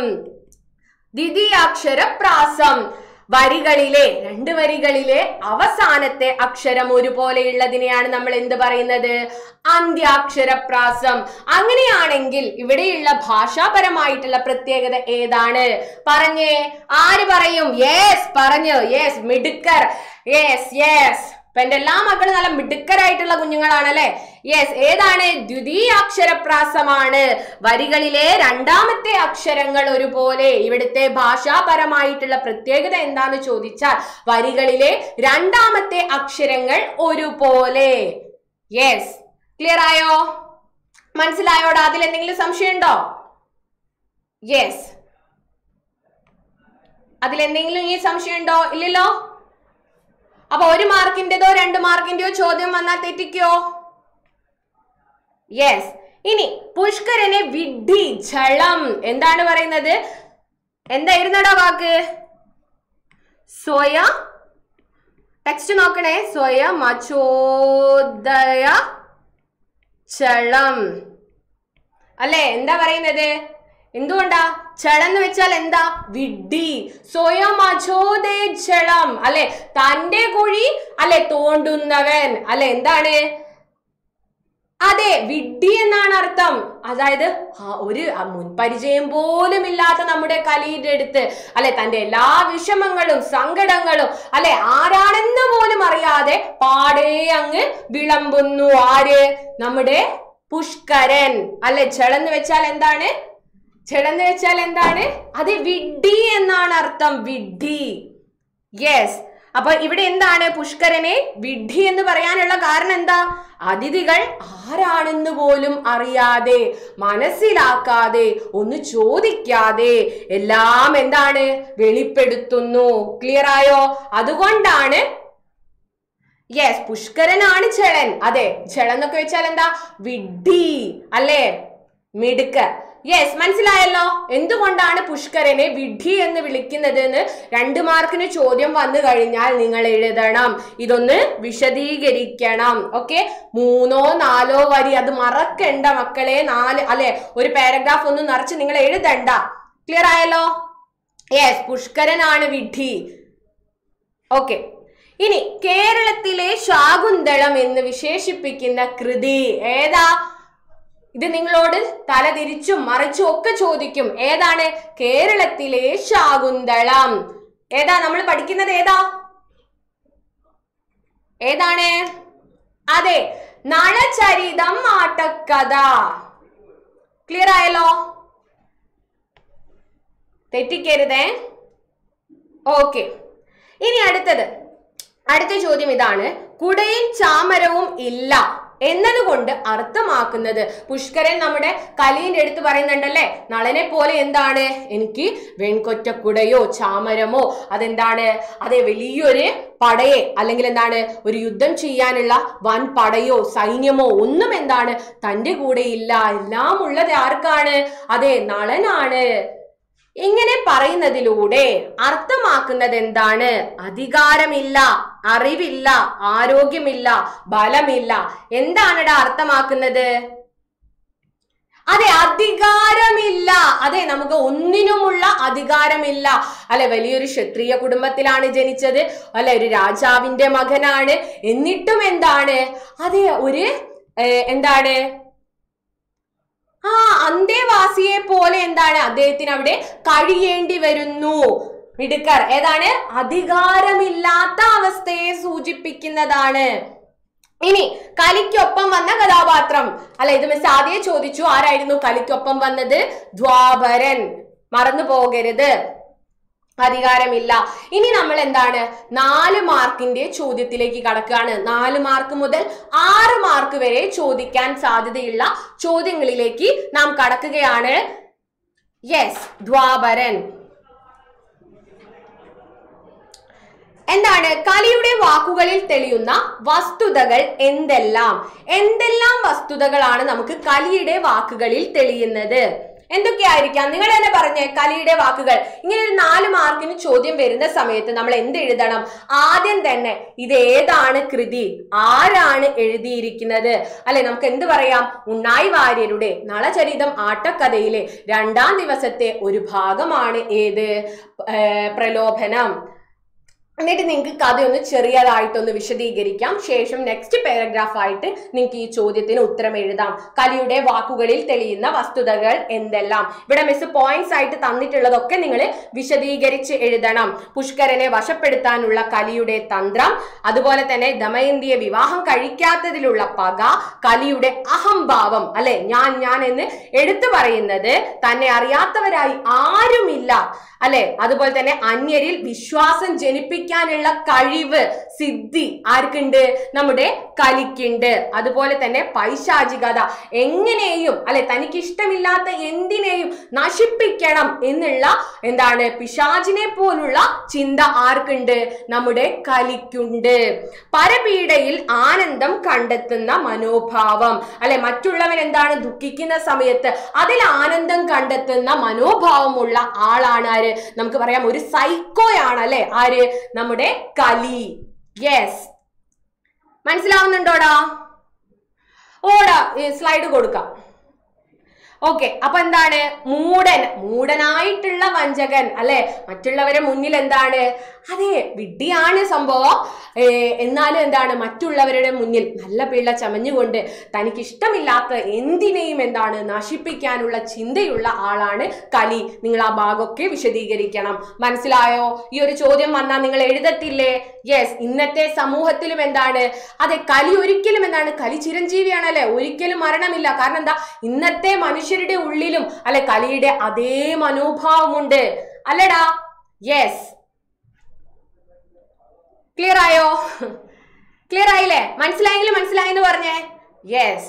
ദ്വിതീയാക്ഷരപ്രാസം വരികളിലെ രണ്ട് വരികളിലെ അവസാനത്തെ അക്ഷരം ഒരുപോലെയുള്ളതിനെയാണ് നമ്മൾ എന്ത് പറയുന്നത് അന്ത്യാക്ഷരപ്രാസം അങ്ങനെയാണെങ്കിൽ ഇവിടെയുള്ള ഭാഷാപരമായിട്ടുള്ള പ്രത്യേകത ഏതാണ് പറഞ്ഞേ ആര് പറയും യെസ് പറഞ്ഞു യെസ് മിടുക്കർ യെസ് യെസ് ഇപ്പൊ എന്റെ എല്ലാ മക്കളും നല്ല മിടുക്കരായിട്ടുള്ള കുഞ്ഞുങ്ങളാണ് അല്ലെ യെസ് ഏതാണ് ദ്വിതീയാക്ഷരപ്രാസമാണ് വരികളിലെ രണ്ടാമത്തെ അക്ഷരങ്ങൾ ഒരുപോലെ ഇവിടുത്തെ ഭാഷാപരമായിട്ടുള്ള പ്രത്യേകത എന്താന്ന് ചോദിച്ചാൽ വരികളിലെ രണ്ടാമത്തെ അക്ഷരങ്ങൾ ഒരുപോലെ യെസ് ക്ലിയർ ആയോ മനസ്സിലായോടാ അതിൽ എന്തെങ്കിലും സംശയമുണ്ടോ യെസ് അതിൽ എന്തെങ്കിലും ഈ സംശയമുണ്ടോ ഇല്ലല്ലോ അപ്പൊ ഒരു മാർക്കിന്റെതോ രണ്ട് മാർക്കിന്റെയോ ചോദ്യം വന്നാൽ തെറ്റിക്കോ യെസ് ഇനി പുഷ്കരനെ വിഡ്ഢി ജളം എന്താണ് പറയുന്നത് എന്തായിരുന്നടാ വാക്ക് സ്വയ ടെക്സ്റ്റ് നോക്കണേ സ്വയം അചോദയ ചളം അല്ലേ എന്താ പറയുന്നത് എന്തുകൊണ്ടാ ചളം എന്ന് വെച്ചാൽ എന്താ വിഡ്ഢി സ്വയം അചോദേ ചളം അല്ലെ തന്റെ കുഴി അല്ലെ തോണ്ടുന്നവൻ അല്ലെ എന്താണ് അതെ വിഡ്ഢി എന്നാണ് അർത്ഥം അതായത് ആ ഒരു മുൻപരിചയം പോലും ഇല്ലാത്ത നമ്മുടെ കലിയുടെ അടുത്ത് അല്ലെ തന്റെ എല്ലാ വിഷമങ്ങളും സങ്കടങ്ങളും അല്ലെ ആരാണെന്ന് പോലും അറിയാതെ പാടേ അങ്ങ് വിളമ്പുന്നു ആര് നമ്മുടെ പുഷ്കരൻ അല്ലെ ചെളന്ന് വെച്ചാൽ എന്താണ് ചെളന്ന് വെച്ചാൽ എന്താണ് അത് വിഡ്ഢി എന്നാണ് അർത്ഥം വിഡ്ഢി യെസ് അപ്പൊ ഇവിടെ എന്താണ് പുഷ്കരനെ വിഡ്ഢി എന്ന് പറയാനുള്ള കാരണം എന്താ അതിഥികൾ ആരാണെന്ന് പോലും അറിയാതെ മനസ്സിലാക്കാതെ ഒന്ന് ചോദിക്കാതെ എല്ലാം എന്താണ് വെളിപ്പെടുത്തുന്നു ക്ലിയർ ആയോ അതുകൊണ്ടാണ് യെസ് പുഷ്കരനാണ് ചെളൻ അതെ ചെളൻ എന്നൊക്കെ വെച്ചാൽ എന്താ വിഡ്ഢി അല്ലേ മിടുക്ക് യെസ് മനസ്സിലായല്ലോ എന്തുകൊണ്ടാണ് പുഷ്കരനെ വിഡ്ഢി എന്ന് വിളിക്കുന്നത് എന്ന് രണ്ട് മാർക്കിന് ചോദ്യം വന്നു കഴിഞ്ഞാൽ നിങ്ങൾ എഴുതണം ഇതൊന്ന് വിശദീകരിക്കണം ഓക്കെ മൂന്നോ നാലോ വരി അത് മറക്കണ്ട മക്കളെ നാല് അല്ലെ ഒരു പാരഗ്രാഫ് ഒന്നും നിറച്ച് നിങ്ങൾ എഴുതണ്ട ക്ലിയർ ആയല്ലോ യെസ് പുഷ്കരനാണ് വിഡ്ഢി ഓക്കെ ഇനി കേരളത്തിലെ ശാകുന്തളം എന്ന് വിശേഷിപ്പിക്കുന്ന കൃതി ഏതാ ഇത് നിങ്ങളോട് തല തിരിച്ചും മറിച്ചും ഒക്കെ ചോദിക്കും ഏതാണ് കേരളത്തിലെ ശാകുന്തളം ഏതാ നമ്മൾ പഠിക്കുന്നത് ഏതാ ഏതാണ് അതെ നളചരിതം ആട്ടക്കഥ ക്ലിയർ ആയല്ലോ തെറ്റിക്കരുതേ ഓക്കെ ഇനി അടുത്തത് അടുത്ത ചോദ്യം ഇതാണ് കുടയും ചാമരവും ഇല്ല എന്നതുകൊണ്ട് അർത്ഥമാക്കുന്നത് പുഷ്കരൻ നമ്മുടെ കലീന്റെ അടുത്ത് പറയുന്നുണ്ടല്ലേ നളനെ പോലെ എന്താണ് എനിക്ക് വെൺകൊറ്റക്കുടയോ ചാമരമോ അതെന്താണ് അതെ വലിയൊരു പടയെ അല്ലെങ്കിൽ എന്താണ് ഒരു യുദ്ധം ചെയ്യാനുള്ള വൻ പടയോ സൈന്യമോ ഒന്നും എന്താണ് തന്റെ കൂടെ ഇല്ല എല്ലാം ഉള്ളത് ആർക്കാണ് അതെ നളനാണ് ഇങ്ങനെ പറയുന്നതിലൂടെ അർത്ഥമാക്കുന്നത് എന്താണ് അധികാരമില്ല അറിവില്ല ആരോഗ്യമില്ല ബലമില്ല എന്താണിടാ അർത്ഥമാക്കുന്നത് അതെ അധികാരമില്ല അതെ നമുക്ക് ഒന്നിനുമുള്ള അധികാരമില്ല അല്ലെ വലിയൊരു ക്ഷത്രിയ കുടുംബത്തിലാണ് ജനിച്ചത് അല്ലെ ഒരു രാജാവിന്റെ മകനാണ് എന്നിട്ടും എന്താണ് അതെ ഒരു ഏർ, എന്താണ് ആ അന്തേവാസിയെ പോലെ എന്താണ് അദ്ദേഹത്തിന് അവിടെ കഴിയേണ്ടി വരുന്നു മിടുക്കർ ഏതാണ് അധികാരമില്ലാത്ത അവസ്ഥയെ സൂചിപ്പിക്കുന്നതാണ് ഇനി കലിക്കൊപ്പം വന്ന കഥാപാത്രം അല്ല ഇത് മിസ് ആദ്യം ചോദിച്ചു ആരായിരുന്നു കലിക്കൊപ്പം വന്നത് ദ്വാപരൻ മറന്നു പോകരുത് അധികാരമില്ല ഇനി നമ്മൾ എന്താണ് നാല് മാർക്കിന്റെ ചോദ്യത്തിലേക്ക് കടക്കുകയാണ് നാല് മാർക്ക് മുതൽ ആറ് മാർക്ക് വരെ ചോദിക്കാൻ സാധ്യതയുള്ള ചോദ്യങ്ങളിലേക്ക് നാം കടക്കുകയാണ് യെസ് ദ്വാപരൻ എന്താണ് കലിയുടെ വാക്കുകളിൽ തെളിയുന്ന വസ്തുതകൾ എന്തെല്ലാം എന്തെല്ലാം വസ്തുതകളാണ് നമുക്ക് കലിയുടെ വാക്കുകളിൽ തെളിയുന്നത് എന്തൊക്കെയായിരിക്കാം നിങ്ങൾ തന്നെ പറഞ്ഞേ കലിയുടെ വാക്കുകൾ ഇങ്ങനെ ഒരു നാല് മാർക്കിന് ചോദ്യം വരുന്ന സമയത്ത് നമ്മൾ എന്ത് എഴുതണം ആദ്യം തന്നെ ഇത് ഏതാണ് കൃതി ആരാണ് എഴുതിയിരിക്കുന്നത് അല്ലെ നമുക്ക് എന്ത് പറയാം ഉണ്ണായി വാര്യരുടെ നളചരിതം ആട്ടക്കഥയിലെ രണ്ടാം ദിവസത്തെ ഒരു ഭാഗമാണ് ഏത് ഏർ പ്രലോഭനം എന്നിട്ട് നിങ്ങൾക്ക് കഥ ഒന്ന് ചെറിയതായിട്ടൊന്ന് വിശദീകരിക്കാം ശേഷം നെക്സ്റ്റ് പാരഗ്രാഫ് ആയിട്ട് നിങ്ങൾക്ക് ഈ ചോദ്യത്തിന് ഉത്തരം എഴുതാം കലിയുടെ വാക്കുകളിൽ തെളിയുന്ന വസ്തുതകൾ എന്തെല്ലാം ഇവിടെ മിസ് പോയിന്റ്സ് ആയിട്ട് തന്നിട്ടുള്ളതൊക്കെ നിങ്ങൾ വിശദീകരിച്ച് എഴുതണം പുഷ്കരനെ വശപ്പെടുത്താനുള്ള കലിയുടെ തന്ത്രം അതുപോലെ തന്നെ ദമയന്തിയെ വിവാഹം കഴിക്കാത്തതിലുള്ള പക കലിയുടെ അഹംഭാവം അല്ലെ ഞാൻ ഞാൻ എന്ന് എടുത്തു പറയുന്നത് തന്നെ അറിയാത്തവരായി ആരുമില്ല അല്ലെ അതുപോലെ തന്നെ അന്യരിൽ വിശ്വാസം ജനിപ്പിക്കാനുള്ള കഴിവ് സിദ്ധി ആർക്കുണ്ട് നമ്മുടെ കലിക്കുണ്ട് അതുപോലെ തന്നെ പൈശാചികത എങ്ങനെയും അല്ലെ തനിക്ക് ഇഷ്ടമില്ലാത്ത എന്തിനേയും നശിപ്പിക്കണം എന്നുള്ള എന്താണ് പിശാചിനെ പോലുള്ള ചിന്ത ആർക്കുണ്ട് നമ്മുടെ കലിക്കുണ്ട് പരപീഡയിൽ ആനന്ദം കണ്ടെത്തുന്ന മനോഭാവം അല്ലെ മറ്റുള്ളവൻ എന്താണ് ദുഃഖിക്കുന്ന സമയത്ത് അതിൽ ആനന്ദം കണ്ടെത്തുന്ന മനോഭാവമുള്ള ആളാണ് ആര് നമുക്ക് പറയാം ഒരു സൈക്കോയാണ് അല്ലെ ആര് നമ്മുടെ കലി യെസ് മനസ്സിലാവുന്നുണ്ടോടാ ഓടാ സ്ലൈഡ് കൊടുക്കാം ഓക്കെ അപ്പൊ എന്താണ് മൂടൻ മൂടനായിട്ടുള്ള വഞ്ചകൻ അല്ലെ മറ്റുള്ളവരെ മുന്നിൽ എന്താണ് അതെ വിഡ്ഢിയാണ് സംഭവം ഏ, എന്നാലും എന്താണ് മറ്റുള്ളവരുടെ മുന്നിൽ നല്ല പിള്ള ചമഞ്ഞുകൊണ്ട് തനിക്ക് ഇഷ്ടമില്ലാത്ത എന്തിനേയും എന്താണ് നശിപ്പിക്കാനുള്ള ചിന്തയുള്ള ആളാണ് കലി നിങ്ങൾ ആ ഭാഗമൊക്കെ വിശദീകരിക്കണം മനസ്സിലായോ ഈ ഒരു ചോദ്യം വന്നാൽ നിങ്ങൾ എഴുതത്തില്ലേ യെസ് ഇന്നത്തെ സമൂഹത്തിലും എന്താണ് അതെ കലി ഒരിക്കലും എന്താണ് കലി ചിരഞ്ജീവിയാണ് അല്ലെ ഒരിക്കലും മരണമില്ല കാരണം എന്താ ഇന്നത്തെ മനുഷ്യരുടെ ഉള്ളിലും അല്ലെ കലിയുടെ അതേ മനോഭാവമുണ്ട് അല്ലടാ യെസ് ക്ലിയർ ആയോ ക്ലിയർ ആയില്ലേ മനസ്സിലായെങ്കിൽ മനസ്സിലായെന്ന് പറഞ്ഞേ യെസ്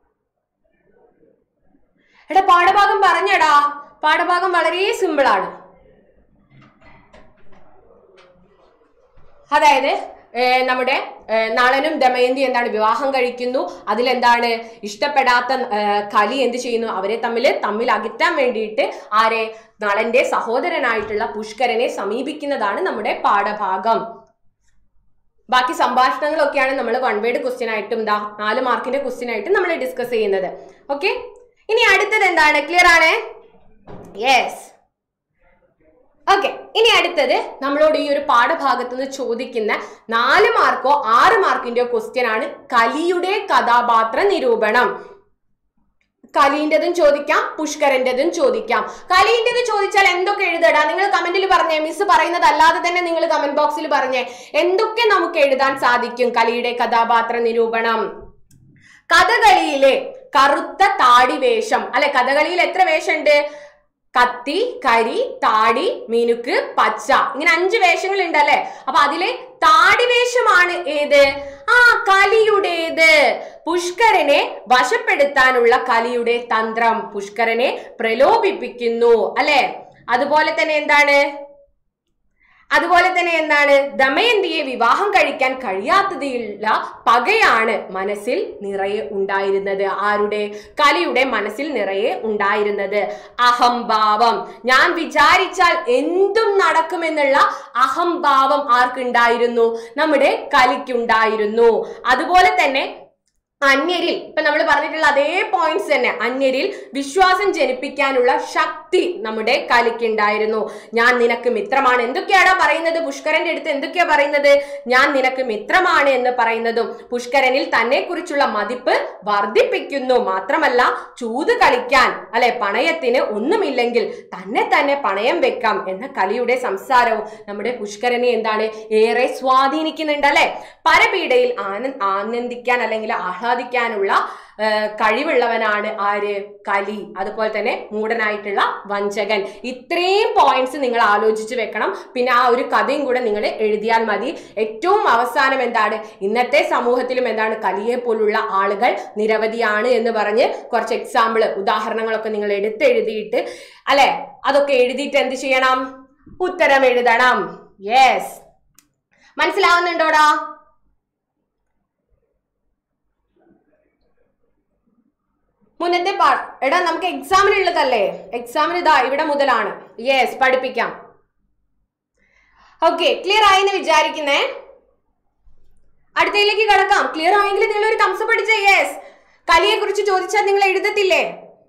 എടാ പാഠഭാഗം പറഞ്ഞടാ പാഠഭാഗം വളരെ സിമ്പിൾ ആണ് അതായത് ഏ, നമ്മുടെ ഏ, നളനും ദമയന്തി എന്താണ് വിവാഹം കഴിക്കുന്നു അതിലെന്താണ് ഇഷ്ടപ്പെടാത്ത ഏ, കലി എന്ത് ചെയ്യുന്നു അവരെ തമ്മിൽ തമ്മിൽ അകറ്റാൻ വേണ്ടിയിട്ട് ആരെ നളന്റെ സഹോദരനായിട്ടുള്ള പുഷ്കരനെ സമീപിക്കുന്നതാണ് നമ്മുടെ പാഠഭാഗം ബാക്കി സംഭാഷണങ്ങളൊക്കെയാണ് നമ്മൾ വൺ വേഡ് ക്വസ്റ്റ്യൻ ആയിട്ടും ദാ നാല് മാർക്കിന്റെ ക്വസ്റ്റ്യൻ ആയിട്ടും നമ്മൾ ഡിസ്കസ് ചെയ്യുന്നത് ഓക്കെ ഇനി അടുത്തത് എന്താണ് ക്ലിയർ ആണ് യെസ് ഓക്കെ ഇനി അടുത്തത് നമ്മളോട് ഈ ഒരു പാഠഭാഗത്ത് നിന്ന് ചോദിക്കുന്ന നാല് മാർക്കോ ആറ് മാർക്കിന്റെയോ ക്വസ്റ്റ്യൻ ആണ് കലിയുടെ കഥാപാത്ര നിരൂപണം കലീൻ്റെതും ചോദിക്കാം പുഷ്കരന്റെതും ചോദിക്കാം കലീൻ്റെത് ചോദിച്ചാൽ എന്തൊക്കെ എഴുതടാ നിങ്ങൾ കമന്റിൽ പറഞ്ഞേ മിസ് പറയുന്നത് അല്ലാതെ തന്നെ നിങ്ങൾ കമന്റ് ബോക്സിൽ പറഞ്ഞേ എന്തൊക്കെ നമുക്ക് എഴുതാൻ സാധിക്കും കലിയുടെ കഥാപാത്ര നിരൂപണം കഥകളിയിലെ കറുത്ത താടി വേഷം അല്ലെ കഥകളിയിൽ എത്ര വേഷമുണ്ട് കത്തി കരി താടി മിനുക്ക് പച്ച ഇങ്ങനെ അഞ്ച് വേഷങ്ങൾ ഉണ്ട് അല്ലെ അപ്പൊ അതിലെ താടി വേഷമാണ് ഏത് ആ കലിയുടേത് പുഷ്കരനെ വശപ്പെടുത്താനുള്ള കലിയുടെ തന്ത്രം പുഷ്കരനെ പ്രലോഭിപ്പിക്കുന്നു അല്ലെ അതുപോലെ തന്നെ എന്താണ് അതുപോലെ തന്നെ എന്താണ് ദമയന്തിയെ വിവാഹം കഴിക്കാൻ കഴിയാത്തതിലുള്ള പകയാണ് മനസ്സിൽ നിറയെ ഉണ്ടായിരുന്നത് ആരുടെ കലിയുടെ മനസ്സിൽ നിറയെ ഉണ്ടായിരുന്നത് അഹംഭാവം ഞാൻ വിചാരിച്ചാൽ എന്തും നടക്കുമെന്നുള്ള അഹംഭാവം ആർക്കുണ്ടായിരുന്നു നമ്മുടെ കലിക്കുണ്ടായിരുന്നു അതുപോലെ തന്നെ അന്യരിൽ ഇപ്പൊ നമ്മൾ പറഞ്ഞിട്ടുള്ള അതേ പോയിന്റ്സ് തന്നെ അന്യരിൽ വിശ്വാസം ജനിപ്പിക്കാനുള്ള ശക്തി നമ്മുടെ കലിക്കുണ്ടായിരുന്നു ഞാൻ നിനക്ക് മിത്രമാണ് എന്തൊക്കെയാടാ പറയുന്നത് പുഷ്കരന്റെ അടുത്ത് എന്തൊക്കെയാ പറയുന്നത് ഞാൻ നിനക്ക് മിത്രമാണ് എന്ന് പറയുന്നതും പുഷ്കരനിൽ തന്നെ കുറിച്ചുള്ള മതിപ്പ് വർദ്ധിപ്പിക്കുന്നു മാത്രമല്ല ചൂത് കളിക്കാൻ അല്ലെ പണയത്തിന് ഒന്നുമില്ലെങ്കിൽ തന്നെ തന്നെ പണയം വെക്കാം എന്ന കലിയുടെ സംസാരവും നമ്മുടെ പുഷ്കരനെ എന്താണ് ഏറെ സ്വാധീനിക്കുന്നുണ്ട് അല്ലെ പരപീഡയിൽ ആന ആനന്ദിക്കാൻ അല്ലെങ്കിൽ ആഹ്ലാദിക്കാനുള്ള ആ, കഴിവുള്ളവനാണ് ആര് കലി അതുപോലെ തന്നെ മൂടനായിട്ടുള്ള വഞ്ചകൻ ഇത്രയും പോയിന്റ്സ് നിങ്ങൾ ആലോചിച്ച് വെക്കണം പിന്നെ ആ ഒരു കഥയും കൂടെ നിങ്ങൾ എഴുതിയാൽ മതി ഏറ്റവും അവസാനം എന്താണ് ഇന്നത്തെ സമൂഹത്തിലും എന്താണ് കലിയെ പോലുള്ള ആളുകൾ നിരവധിയാണ് എന്ന് പറഞ്ഞ് കുറച്ച് എക്സാമ്പിൾ ഉദാഹരണങ്ങളൊക്കെ നിങ്ങൾ എടുത്തെഴുതിയിട്ട് അല്ലെ അതൊക്കെ എഴുതിയിട്ട് എന്ത് ചെയ്യണം ഉത്തരം എഴുതണം യെസ് മനസ്സിലാവുന്നുണ്ടോടാ മുന്നത്തെ പാ എടാ നമുക്ക് എക്സാമിനുള്ളതല്ലേ എക്സാമിന് ഇതാ ഇവിടെ മുതലാണ് യെസ് പഠിപ്പിക്കാം ഓക്കെ ക്ലിയർ ആയെന്ന് വിചാരിക്കുന്നേ അടുത്തയിലേക്ക് കടക്കാം ക്ലിയർ ആയെങ്കിൽ നിങ്ങൾ ഒരു കംസ പഠിച്ച യെസ് കലിയെ കുറിച്ച് ചോദിച്ചാൽ നിങ്ങൾ എഴുതത്തില്ലേ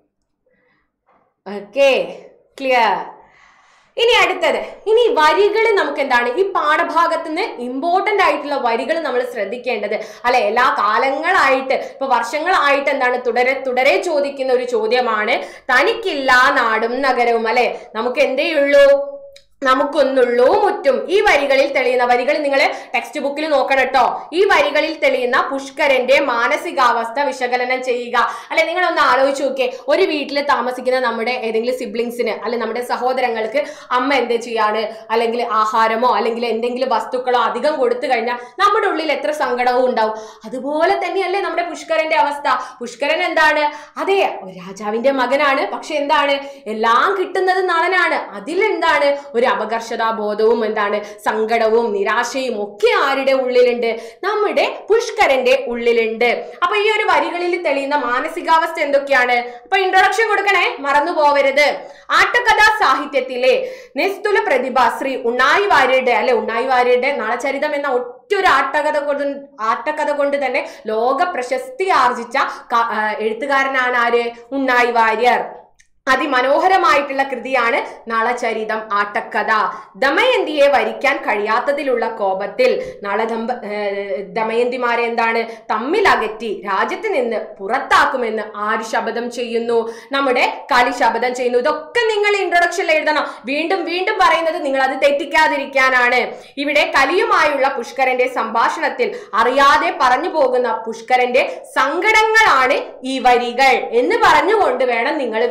ഓക്കെ ക്ലിയർ ഇനി അടുത്തത് ഇനി വരികൾ നമുക്ക് എന്താണ് ഈ പാഠഭാഗത്ത് നിന്ന് ഇമ്പോർട്ടന്റ് ആയിട്ടുള്ള വരികൾ നമ്മൾ ശ്രദ്ധിക്കേണ്ടത് അല്ലെ എല്ലാ കാലങ്ങളായിട്ട് ഇപ്പൊ വർഷങ്ങളായിട്ട് എന്താണ് തുടരെ തുടരെ ചോദിക്കുന്ന ഒരു ചോദ്യമാണ് തനിക്കില്ല നാടും നഗരവും അല്ലെ നമുക്ക് എന്തേ ഉള്ളൂ നമുക്കൊന്നുള്ളൂ മുറ്റും ഈ വരികളിൽ തെളിയുന്ന വരികൾ നിങ്ങൾ ടെക്സ്റ്റ് ബുക്കിൽ നോക്കണം കേട്ടോ ഈ വരികളിൽ തെളിയുന്ന പുഷ്കരന്റെ മാനസികാവസ്ഥ വിശകലനം ചെയ്യുക അല്ലെ നിങ്ങൾ ഒന്ന് ആലോചിച്ച് നോക്കിയേ ഒരു വീട്ടിൽ താമസിക്കുന്ന നമ്മുടെ ഏതെങ്കിലും സിബ്ലിങ്സിന് അല്ലെ നമ്മുടെ സഹോദരങ്ങൾക്ക് അമ്മ എന്ത് ചെയ്യാണ് അല്ലെങ്കിൽ ആഹാരമോ അല്ലെങ്കിൽ എന്തെങ്കിലും വസ്തുക്കളോ അധികം കൊടുത്തു കഴിഞ്ഞാൽ നമ്മുടെ ഉള്ളിൽ എത്ര സങ്കടവും ഉണ്ടാവും അതുപോലെ തന്നെയല്ലേ നമ്മുടെ പുഷ്കരന്റെ അവസ്ഥ പുഷ്കരൻ എന്താണ് അതെ ഒരു രാജാവിന്റെ മകനാണ് പക്ഷെ എന്താണ് എല്ലാം കിട്ടുന്നത് നളനാണ് അതിലെന്താണ് ഒരു അപകർഷതാ ബോധവും എന്താണ് സങ്കടവും നിരാശയും ഒക്കെ ആരുടെ ഉള്ളിലുണ്ട് നമ്മുടെ പുഷ്കരന്റെ ഉള്ളിലുണ്ട് അപ്പൊ ഈ ഒരു വരികളിൽ തെളിയുന്ന മാനസികാവസ്ഥ എന്തൊക്കെയാണ് അപ്പൊ ഇൻട്രൊഡക്ഷൻ കൊടുക്കണേ മറന്നു പോവരുത് ആട്ടകഥാ സാഹിത്യത്തിലെ നിസ്തുല പ്രതിഭ ശ്രീ ഉണ്ണായി വാര്യരുടെ അല്ലെ ഉണ്ണായി വാര്യരുടെ നളചരിതം എന്ന ഒറ്റൊരു ആട്ടകഥ കൊണ്ട് ആട്ടക്കഥ കൊണ്ട് തന്നെ ലോക പ്രശസ്തി ആർജിച്ച ക- ആ, എഴുത്തുകാരനാണ് ആര് ഉണ്ണായി വാര്യർ അതിമനോഹരമായിട്ടുള്ള കൃതിയാണ് നളചരിതം ആട്ടക്കഥ ദമയന്തിയെ വരിക്കാൻ കഴിയാത്തതിലുള്ള കോപത്തിൽ നളദമ്പ ഏർ ദമയന്തിമാരെ എന്താണ് തമ്മിലകറ്റി രാജ്യത്ത് നിന്ന് പുറത്താക്കുമെന്ന് ആര് ശപഥം ചെയ്യുന്നു നമ്മുടെ കളി ശപഥം ചെയ്യുന്നു ഇതൊക്കെ നിങ്ങൾ ഇൻട്രൊഡക്ഷനിൽ എഴുതണം വീണ്ടും വീണ്ടും പറയുന്നത് നിങ്ങൾ അത് തെറ്റിക്കാതിരിക്കാനാണ് ഇവിടെ കലിയുമായുള്ള പുഷ്കരന്റെ സംഭാഷണത്തിൽ അറിയാതെ പറഞ്ഞു പോകുന്ന പുഷ്കരന്റെ സങ്കടങ്ങളാണ് ഈ വരികൾ എന്ന് പറഞ്ഞുകൊണ്ട് വേണം നിങ്ങൾ വിശദീകരിക്കാൻ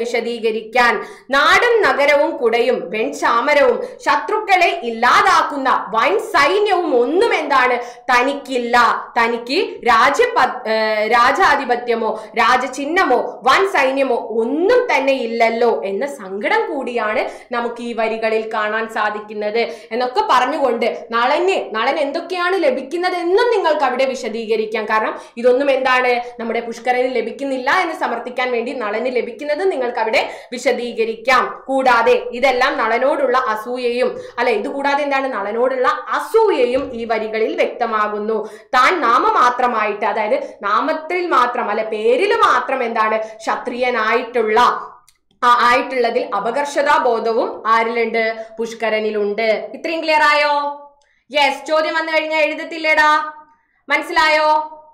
വിശദീകരിക്കാൻ നാടും നഗരവും കുടയും വെൺചാമരവും ശത്രുക്കളെ ഇല്ലാതാക്കുന്ന വൻ സൈന്യവും ഒന്നും എന്താണ് തനിക്കില്ല തനിക്ക് രാജ്യ രാജാധിപത്യമോ രാജചിഹ്നമോ വൻ സൈന്യമോ ഒന്നും തന്നെ ഇല്ലല്ലോ എന്ന സങ്കടം കൂടിയാണ് നമുക്ക് ഈ വരികളിൽ കാണാൻ സാധിക്കുന്നത് എന്നൊക്കെ പറഞ്ഞുകൊണ്ട് നളന് നളൻ എന്തൊക്കെയാണ് ലഭിക്കുന്നത് എന്നും നിങ്ങൾക്ക് അവിടെ വിശദീകരിക്കാം കാരണം ഇതൊന്നും എന്താണ് നമ്മുടെ പുഷ്കരന് ലഭിക്കുന്നില്ല എന്ന് സമർത്ഥിക്കാൻ വേണ്ടി നളന് ലഭിക്കുന്നത് നിങ്ങൾക്ക് അവിടെ വിശദീകരിക്കാം കൂടാതെ ഇതെല്ലാം നളനോടുള്ള അസൂയയും അല്ലെ ഇത് കൂടാതെ എന്താണ് നളനോടുള്ള അസൂയയും ഈ വരികളിൽ വ്യക്തമാകുന്നു താൻ നാമമാത്രമായിട്ട് അതായത് നാമത്തിൽ മാത്രം അല്ലെ പേരിൽ മാത്രം എന്താണ് ക്ഷത്രിയനായിട്ടുള്ള ആ ആയിട്ടുള്ളതിൽ അപകർഷതാ ബോധവും ആരിലുണ്ട് പുഷ്കരനിലുണ്ട് ഇത്രയും ക്ലിയർ ആയോ യെസ് ചോദ്യം വന്നു കഴിഞ്ഞാൽ എഴുതത്തില്ലേടാ മനസ്സിലായോ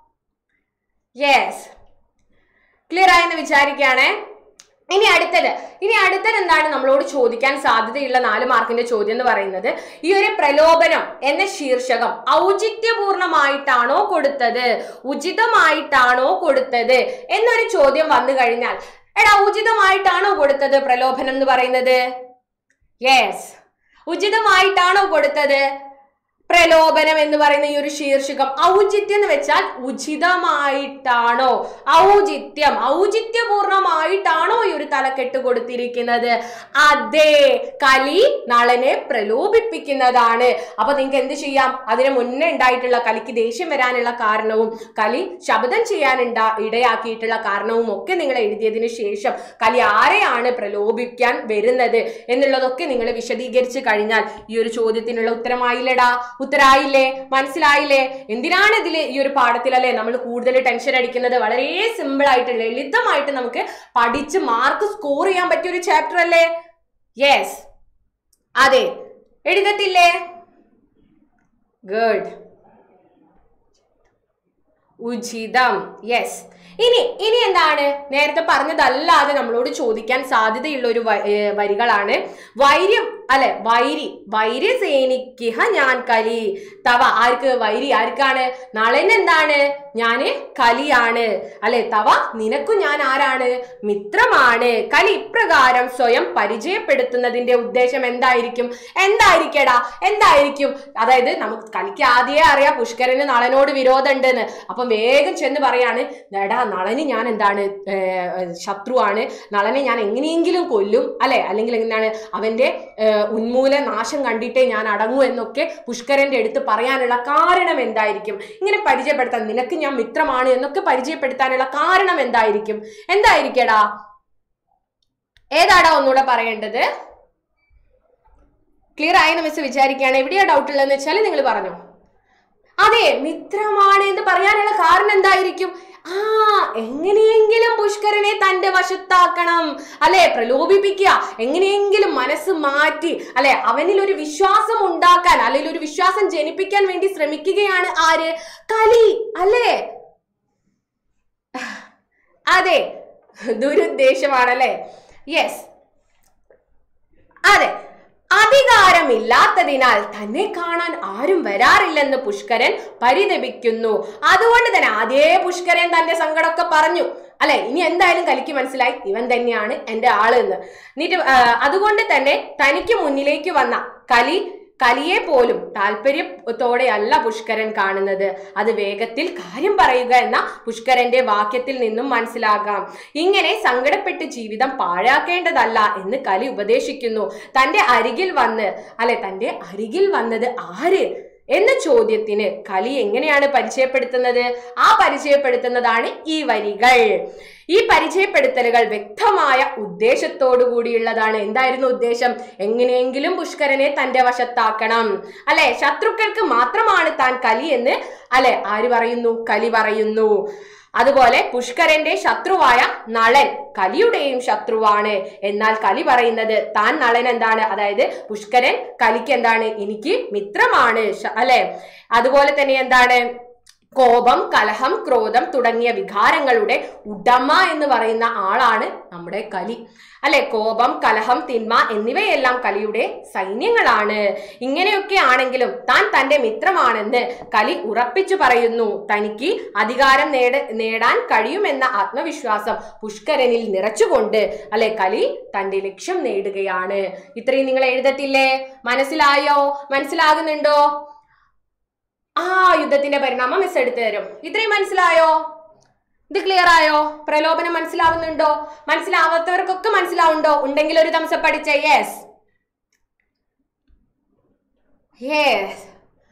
യെസ് ക്ലിയർ ആയെന്ന് വിചാരിക്കുകയാണേ ഇനി അടുത്തത് ഇനി അടുത്തത് എന്താണ് നമ്മളോട് ചോദിക്കാൻ സാധ്യതയുള്ള നാല് മാർക്കിന്റെ ചോദ്യം എന്ന് പറയുന്നത് ഈ ഒരു പ്രലോഭനം എന്ന ശീർഷകം ഔചിത്യപൂർണമായിട്ടാണോ കൊടുത്തത് ഉചിതമായിട്ടാണോ കൊടുത്തത് എന്നൊരു ചോദ്യം വന്നു കഴിഞ്ഞാൽ എടാ ഉചിതമായിട്ടാണോ കൊടുത്തത് പ്രലോഭനം എന്ന് പറയുന്നത് യെസ് ഉചിതമായിട്ടാണോ കൊടുത്തത് പ്രലോഭനം എന്ന് പറയുന്ന ഈ ഒരു ശീർഷകം ഔചിത്യം എന്ന് വെച്ചാൽ ഉചിതമായിട്ടാണോ ഔചിത്യം ഔചിത്യപൂർണമായിട്ടാണോ ഈ ഒരു തലക്കെട്ട് കൊടുത്തിരിക്കുന്നത് അതെ കലി നളനെ പ്രലോഭിപ്പിക്കുന്നതാണ് അപ്പൊ നിങ്ങൾക്ക് എന്ത് ചെയ്യാം അതിന് മുന്നേ ഉണ്ടായിട്ടുള്ള കലിക്ക് ദേഷ്യം വരാനുള്ള കാരണവും കലി ശബ്ദം ചെയ്യാനുണ്ടാ ഇടയാക്കിയിട്ടുള്ള കാരണവും ഒക്കെ നിങ്ങൾ എഴുതിയതിനു ശേഷം കലി ആരെയാണ് പ്രലോഭിക്കാൻ വരുന്നത് എന്നുള്ളതൊക്കെ നിങ്ങൾ വിശദീകരിച്ച് കഴിഞ്ഞാൽ ഈ ഒരു ചോദ്യത്തിനുള്ള ഉത്തരമായില്ലടാ ഉത്തരായില്ലേ മനസ്സിലായില്ലേ എന്തിനാണ് ഇതിൽ ഈ ഒരു പാഠത്തിൽ അല്ലെ നമ്മൾ കൂടുതൽ ടെൻഷൻ അടിക്കുന്നത് വളരെ സിമ്പിൾ ആയിട്ട് ലളിതമായിട്ട് നമുക്ക് പഠിച്ച് മാർക്ക് സ്കോർ ചെയ്യാൻ പറ്റിയ ഒരു ചാപ്റ്റർ അല്ലേ യെസ് അതെ എഴുതത്തില്ലേ ഗുഡ് ഉചിതം യെസ് ഇനി ഇനി എന്താണ് നേരത്തെ പറഞ്ഞതല്ലാതെ നമ്മളോട് ചോദിക്കാൻ സാധ്യതയുള്ള ഒരു വ- ഏ, വരികളാണ് വൈര്യം അല്ലെ വൈരി വൈര്യ സേനിക്കിഹ ഞാൻ കലി തവ ആർക്ക് വൈരി ആർക്കാണ് നളൻ എന്താണ് ഞാന് കലിയാണ് അല്ലെ തവ നിനക്കു ഞാൻ ആരാണ് മിത്രമാണ് കലി ഇപ്രകാരം സ്വയം പരിചയപ്പെടുത്തുന്നതിന്റെ ഉദ്ദേശം എന്തായിരിക്കും എന്തായിരിക്കടാ എന്തായിരിക്കും അതായത് നമുക്ക് കലിക്ക് ആദ്യമേ അറിയാം പുഷ്കരന് നളനോട് വിരോധം ഉണ്ടെന്ന് അപ്പം വേഗം ചെന്ന് പറയാണ് എടാ നളന് ഞാൻ എന്താണ് ഏർ, ശത്രുവാണ് നളനെ ഞാൻ എങ്ങനെയെങ്കിലും കൊല്ലും അല്ലെ അല്ലെങ്കിൽ എന്താണ് അവന്റെ ഏർ, ഉന്മൂല നാശം കണ്ടിട്ടേ ഞാൻ അടങ്ങൂ എന്നൊക്കെ പുഷ്കരന്റെ അടുത്ത് പറയാനുള്ള കാരണം എന്തായിരിക്കും ഇങ്ങനെ പരിചയപ്പെടുത്താൻ നിനക്ക് ഞാൻ മിത്രമാണ് എന്നൊക്കെ പരിചയപ്പെടുത്താനുള്ള കാരണം എന്തായിരിക്കും എന്തായിരിക്കടാ ഏതാടാ ഒന്നുകൂടെ പറയേണ്ടത് ക്ലിയർ ആയെന്ന് മിസ് വിചാരിക്കുകയാണ് എവിടെയാ ഡൗട്ട് ഉള്ളതെന്ന് വെച്ചാൽ നിങ്ങൾ പറഞ്ഞു അതെ മിത്രമാണ് എന്ന് പറയാനുള്ള കാരണം എന്തായിരിക്കും ആ എങ്ങനെയെങ്കിലും പുഷ്കരനെ തന്റെ വശത്താക്കണം അല്ലെ പ്രലോഭിപ്പിക്കുക എങ്ങനെയെങ്കിലും മനസ്സ് മാറ്റി അല്ലെ അവനിൽ ഒരു വിശ്വാസം ഉണ്ടാക്കാൻ അല്ലെങ്കിൽ ഒരു വിശ്വാസം ജനിപ്പിക്കാൻ വേണ്ടി ശ്രമിക്കുകയാണ് ആര് കലി അല്ലേ അതെ ദുരുദ്ദേശമാണല്ലേ യെസ് അതെ അധികാരമില്ലാത്തതിനാൽ തന്നെ കാണാൻ ആരും വരാറില്ലെന്ന് പുഷ്കരൻ പരിതപിക്കുന്നു അതുകൊണ്ട് തന്നെ അതേ പുഷ്കരൻ തന്റെ സങ്കടമൊക്കെ പറഞ്ഞു അല്ലെ ഇനി എന്തായാലും കലിക്ക് മനസ്സിലായി ഇവൻ തന്നെയാണ് എന്റെ ആള് എന്ന് എന്നിട്ട് ആ, അതുകൊണ്ട് തന്നെ തനിക്ക് മുന്നിലേക്ക് വന്ന കലി കലിയെ പോലും താല്പര്യത്തോടെയല്ല പുഷ്കരൻ കാണുന്നത് അത് വേഗത്തിൽ കാര്യം പറയുക എന്ന പുഷ്കരന്റെ വാക്യത്തിൽ നിന്നും മനസ്സിലാകാം ഇങ്ങനെ സങ്കടപ്പെട്ട് ജീവിതം പാഴാക്കേണ്ടതല്ല എന്ന് കലി ഉപദേശിക്കുന്നു തന്റെ അരികിൽ വന്ന് അല്ലെ തന്റെ അരികിൽ വന്നത് ആര് എന്ന ചോദ്യത്തിന് കലി എങ്ങനെയാണ് പരിചയപ്പെടുത്തുന്നത് ആ പരിചയപ്പെടുത്തുന്നതാണ് ഈ വരികൾ ഈ പരിചയപ്പെടുത്തലുകൾ വ്യക്തമായ ഉദ്ദേശത്തോടു കൂടിയുള്ളതാണ് എന്തായിരുന്നു ഉദ്ദേശം എങ്ങനെയെങ്കിലും പുഷ്കരനെ തന്റെ വശത്താക്കണം അല്ലെ ശത്രുക്കൾക്ക് മാത്രമാണ് താൻ കലി എന്ന് അല്ലെ ആര് പറയുന്നു കലി പറയുന്നു അതുപോലെ പുഷ്കരന്റെ ശത്രുവായ നളൻ കലിയുടെയും ശത്രുവാണ് എന്നാൽ കലി പറയുന്നത് താൻ നളൻ എന്താണ് അതായത് പുഷ്കരൻ കലിക്ക് എന്താണ് എനിക്ക് മിത്രമാണ് ശ- അല്ലെ അതുപോലെ തന്നെ എന്താണ് കോപം കലഹം ക്രോധം തുടങ്ങിയ വികാരങ്ങളുടെ ഉടമ എന്ന് പറയുന്ന ആളാണ് നമ്മുടെ കലി അല്ലെ കോപം കലഹം തിന്മ എന്നിവയെല്ലാം കലിയുടെ സൈന്യങ്ങളാണ് ഇങ്ങനെയൊക്കെ ആണെങ്കിലും താൻ തന്റെ മിത്രമാണെന്ന് കലി ഉറപ്പിച്ചു പറയുന്നു തനിക്ക് അധികാരം നേട നേടാൻ കഴിയുമെന്ന ആത്മവിശ്വാസം പുഷ്കരനിൽ നിറച്ചുകൊണ്ട് അല്ലെ കലി തന്റെ ലക്ഷ്യം നേടുകയാണ് ഇത്രയും നിങ്ങൾ എഴുതത്തില്ലേ മനസ്സിലായോ മനസ്സിലാകുന്നുണ്ടോ ആ യുദ്ധത്തിന്റെ പരിണാമം മിസ് എടുത്തു തരും ഇത്രയും മനസ്സിലായോ ഇത് ക്ലിയർ ആയോ പ്രലോഭനം മനസ്സിലാവുന്നുണ്ടോ മനസ്സിലാവാത്തവർക്കൊക്കെ മനസ്സിലാവുണ്ടോ ഉണ്ടെങ്കിൽ ഒരു തംസപ്പ് അടിച്ച യെസ് യെസ്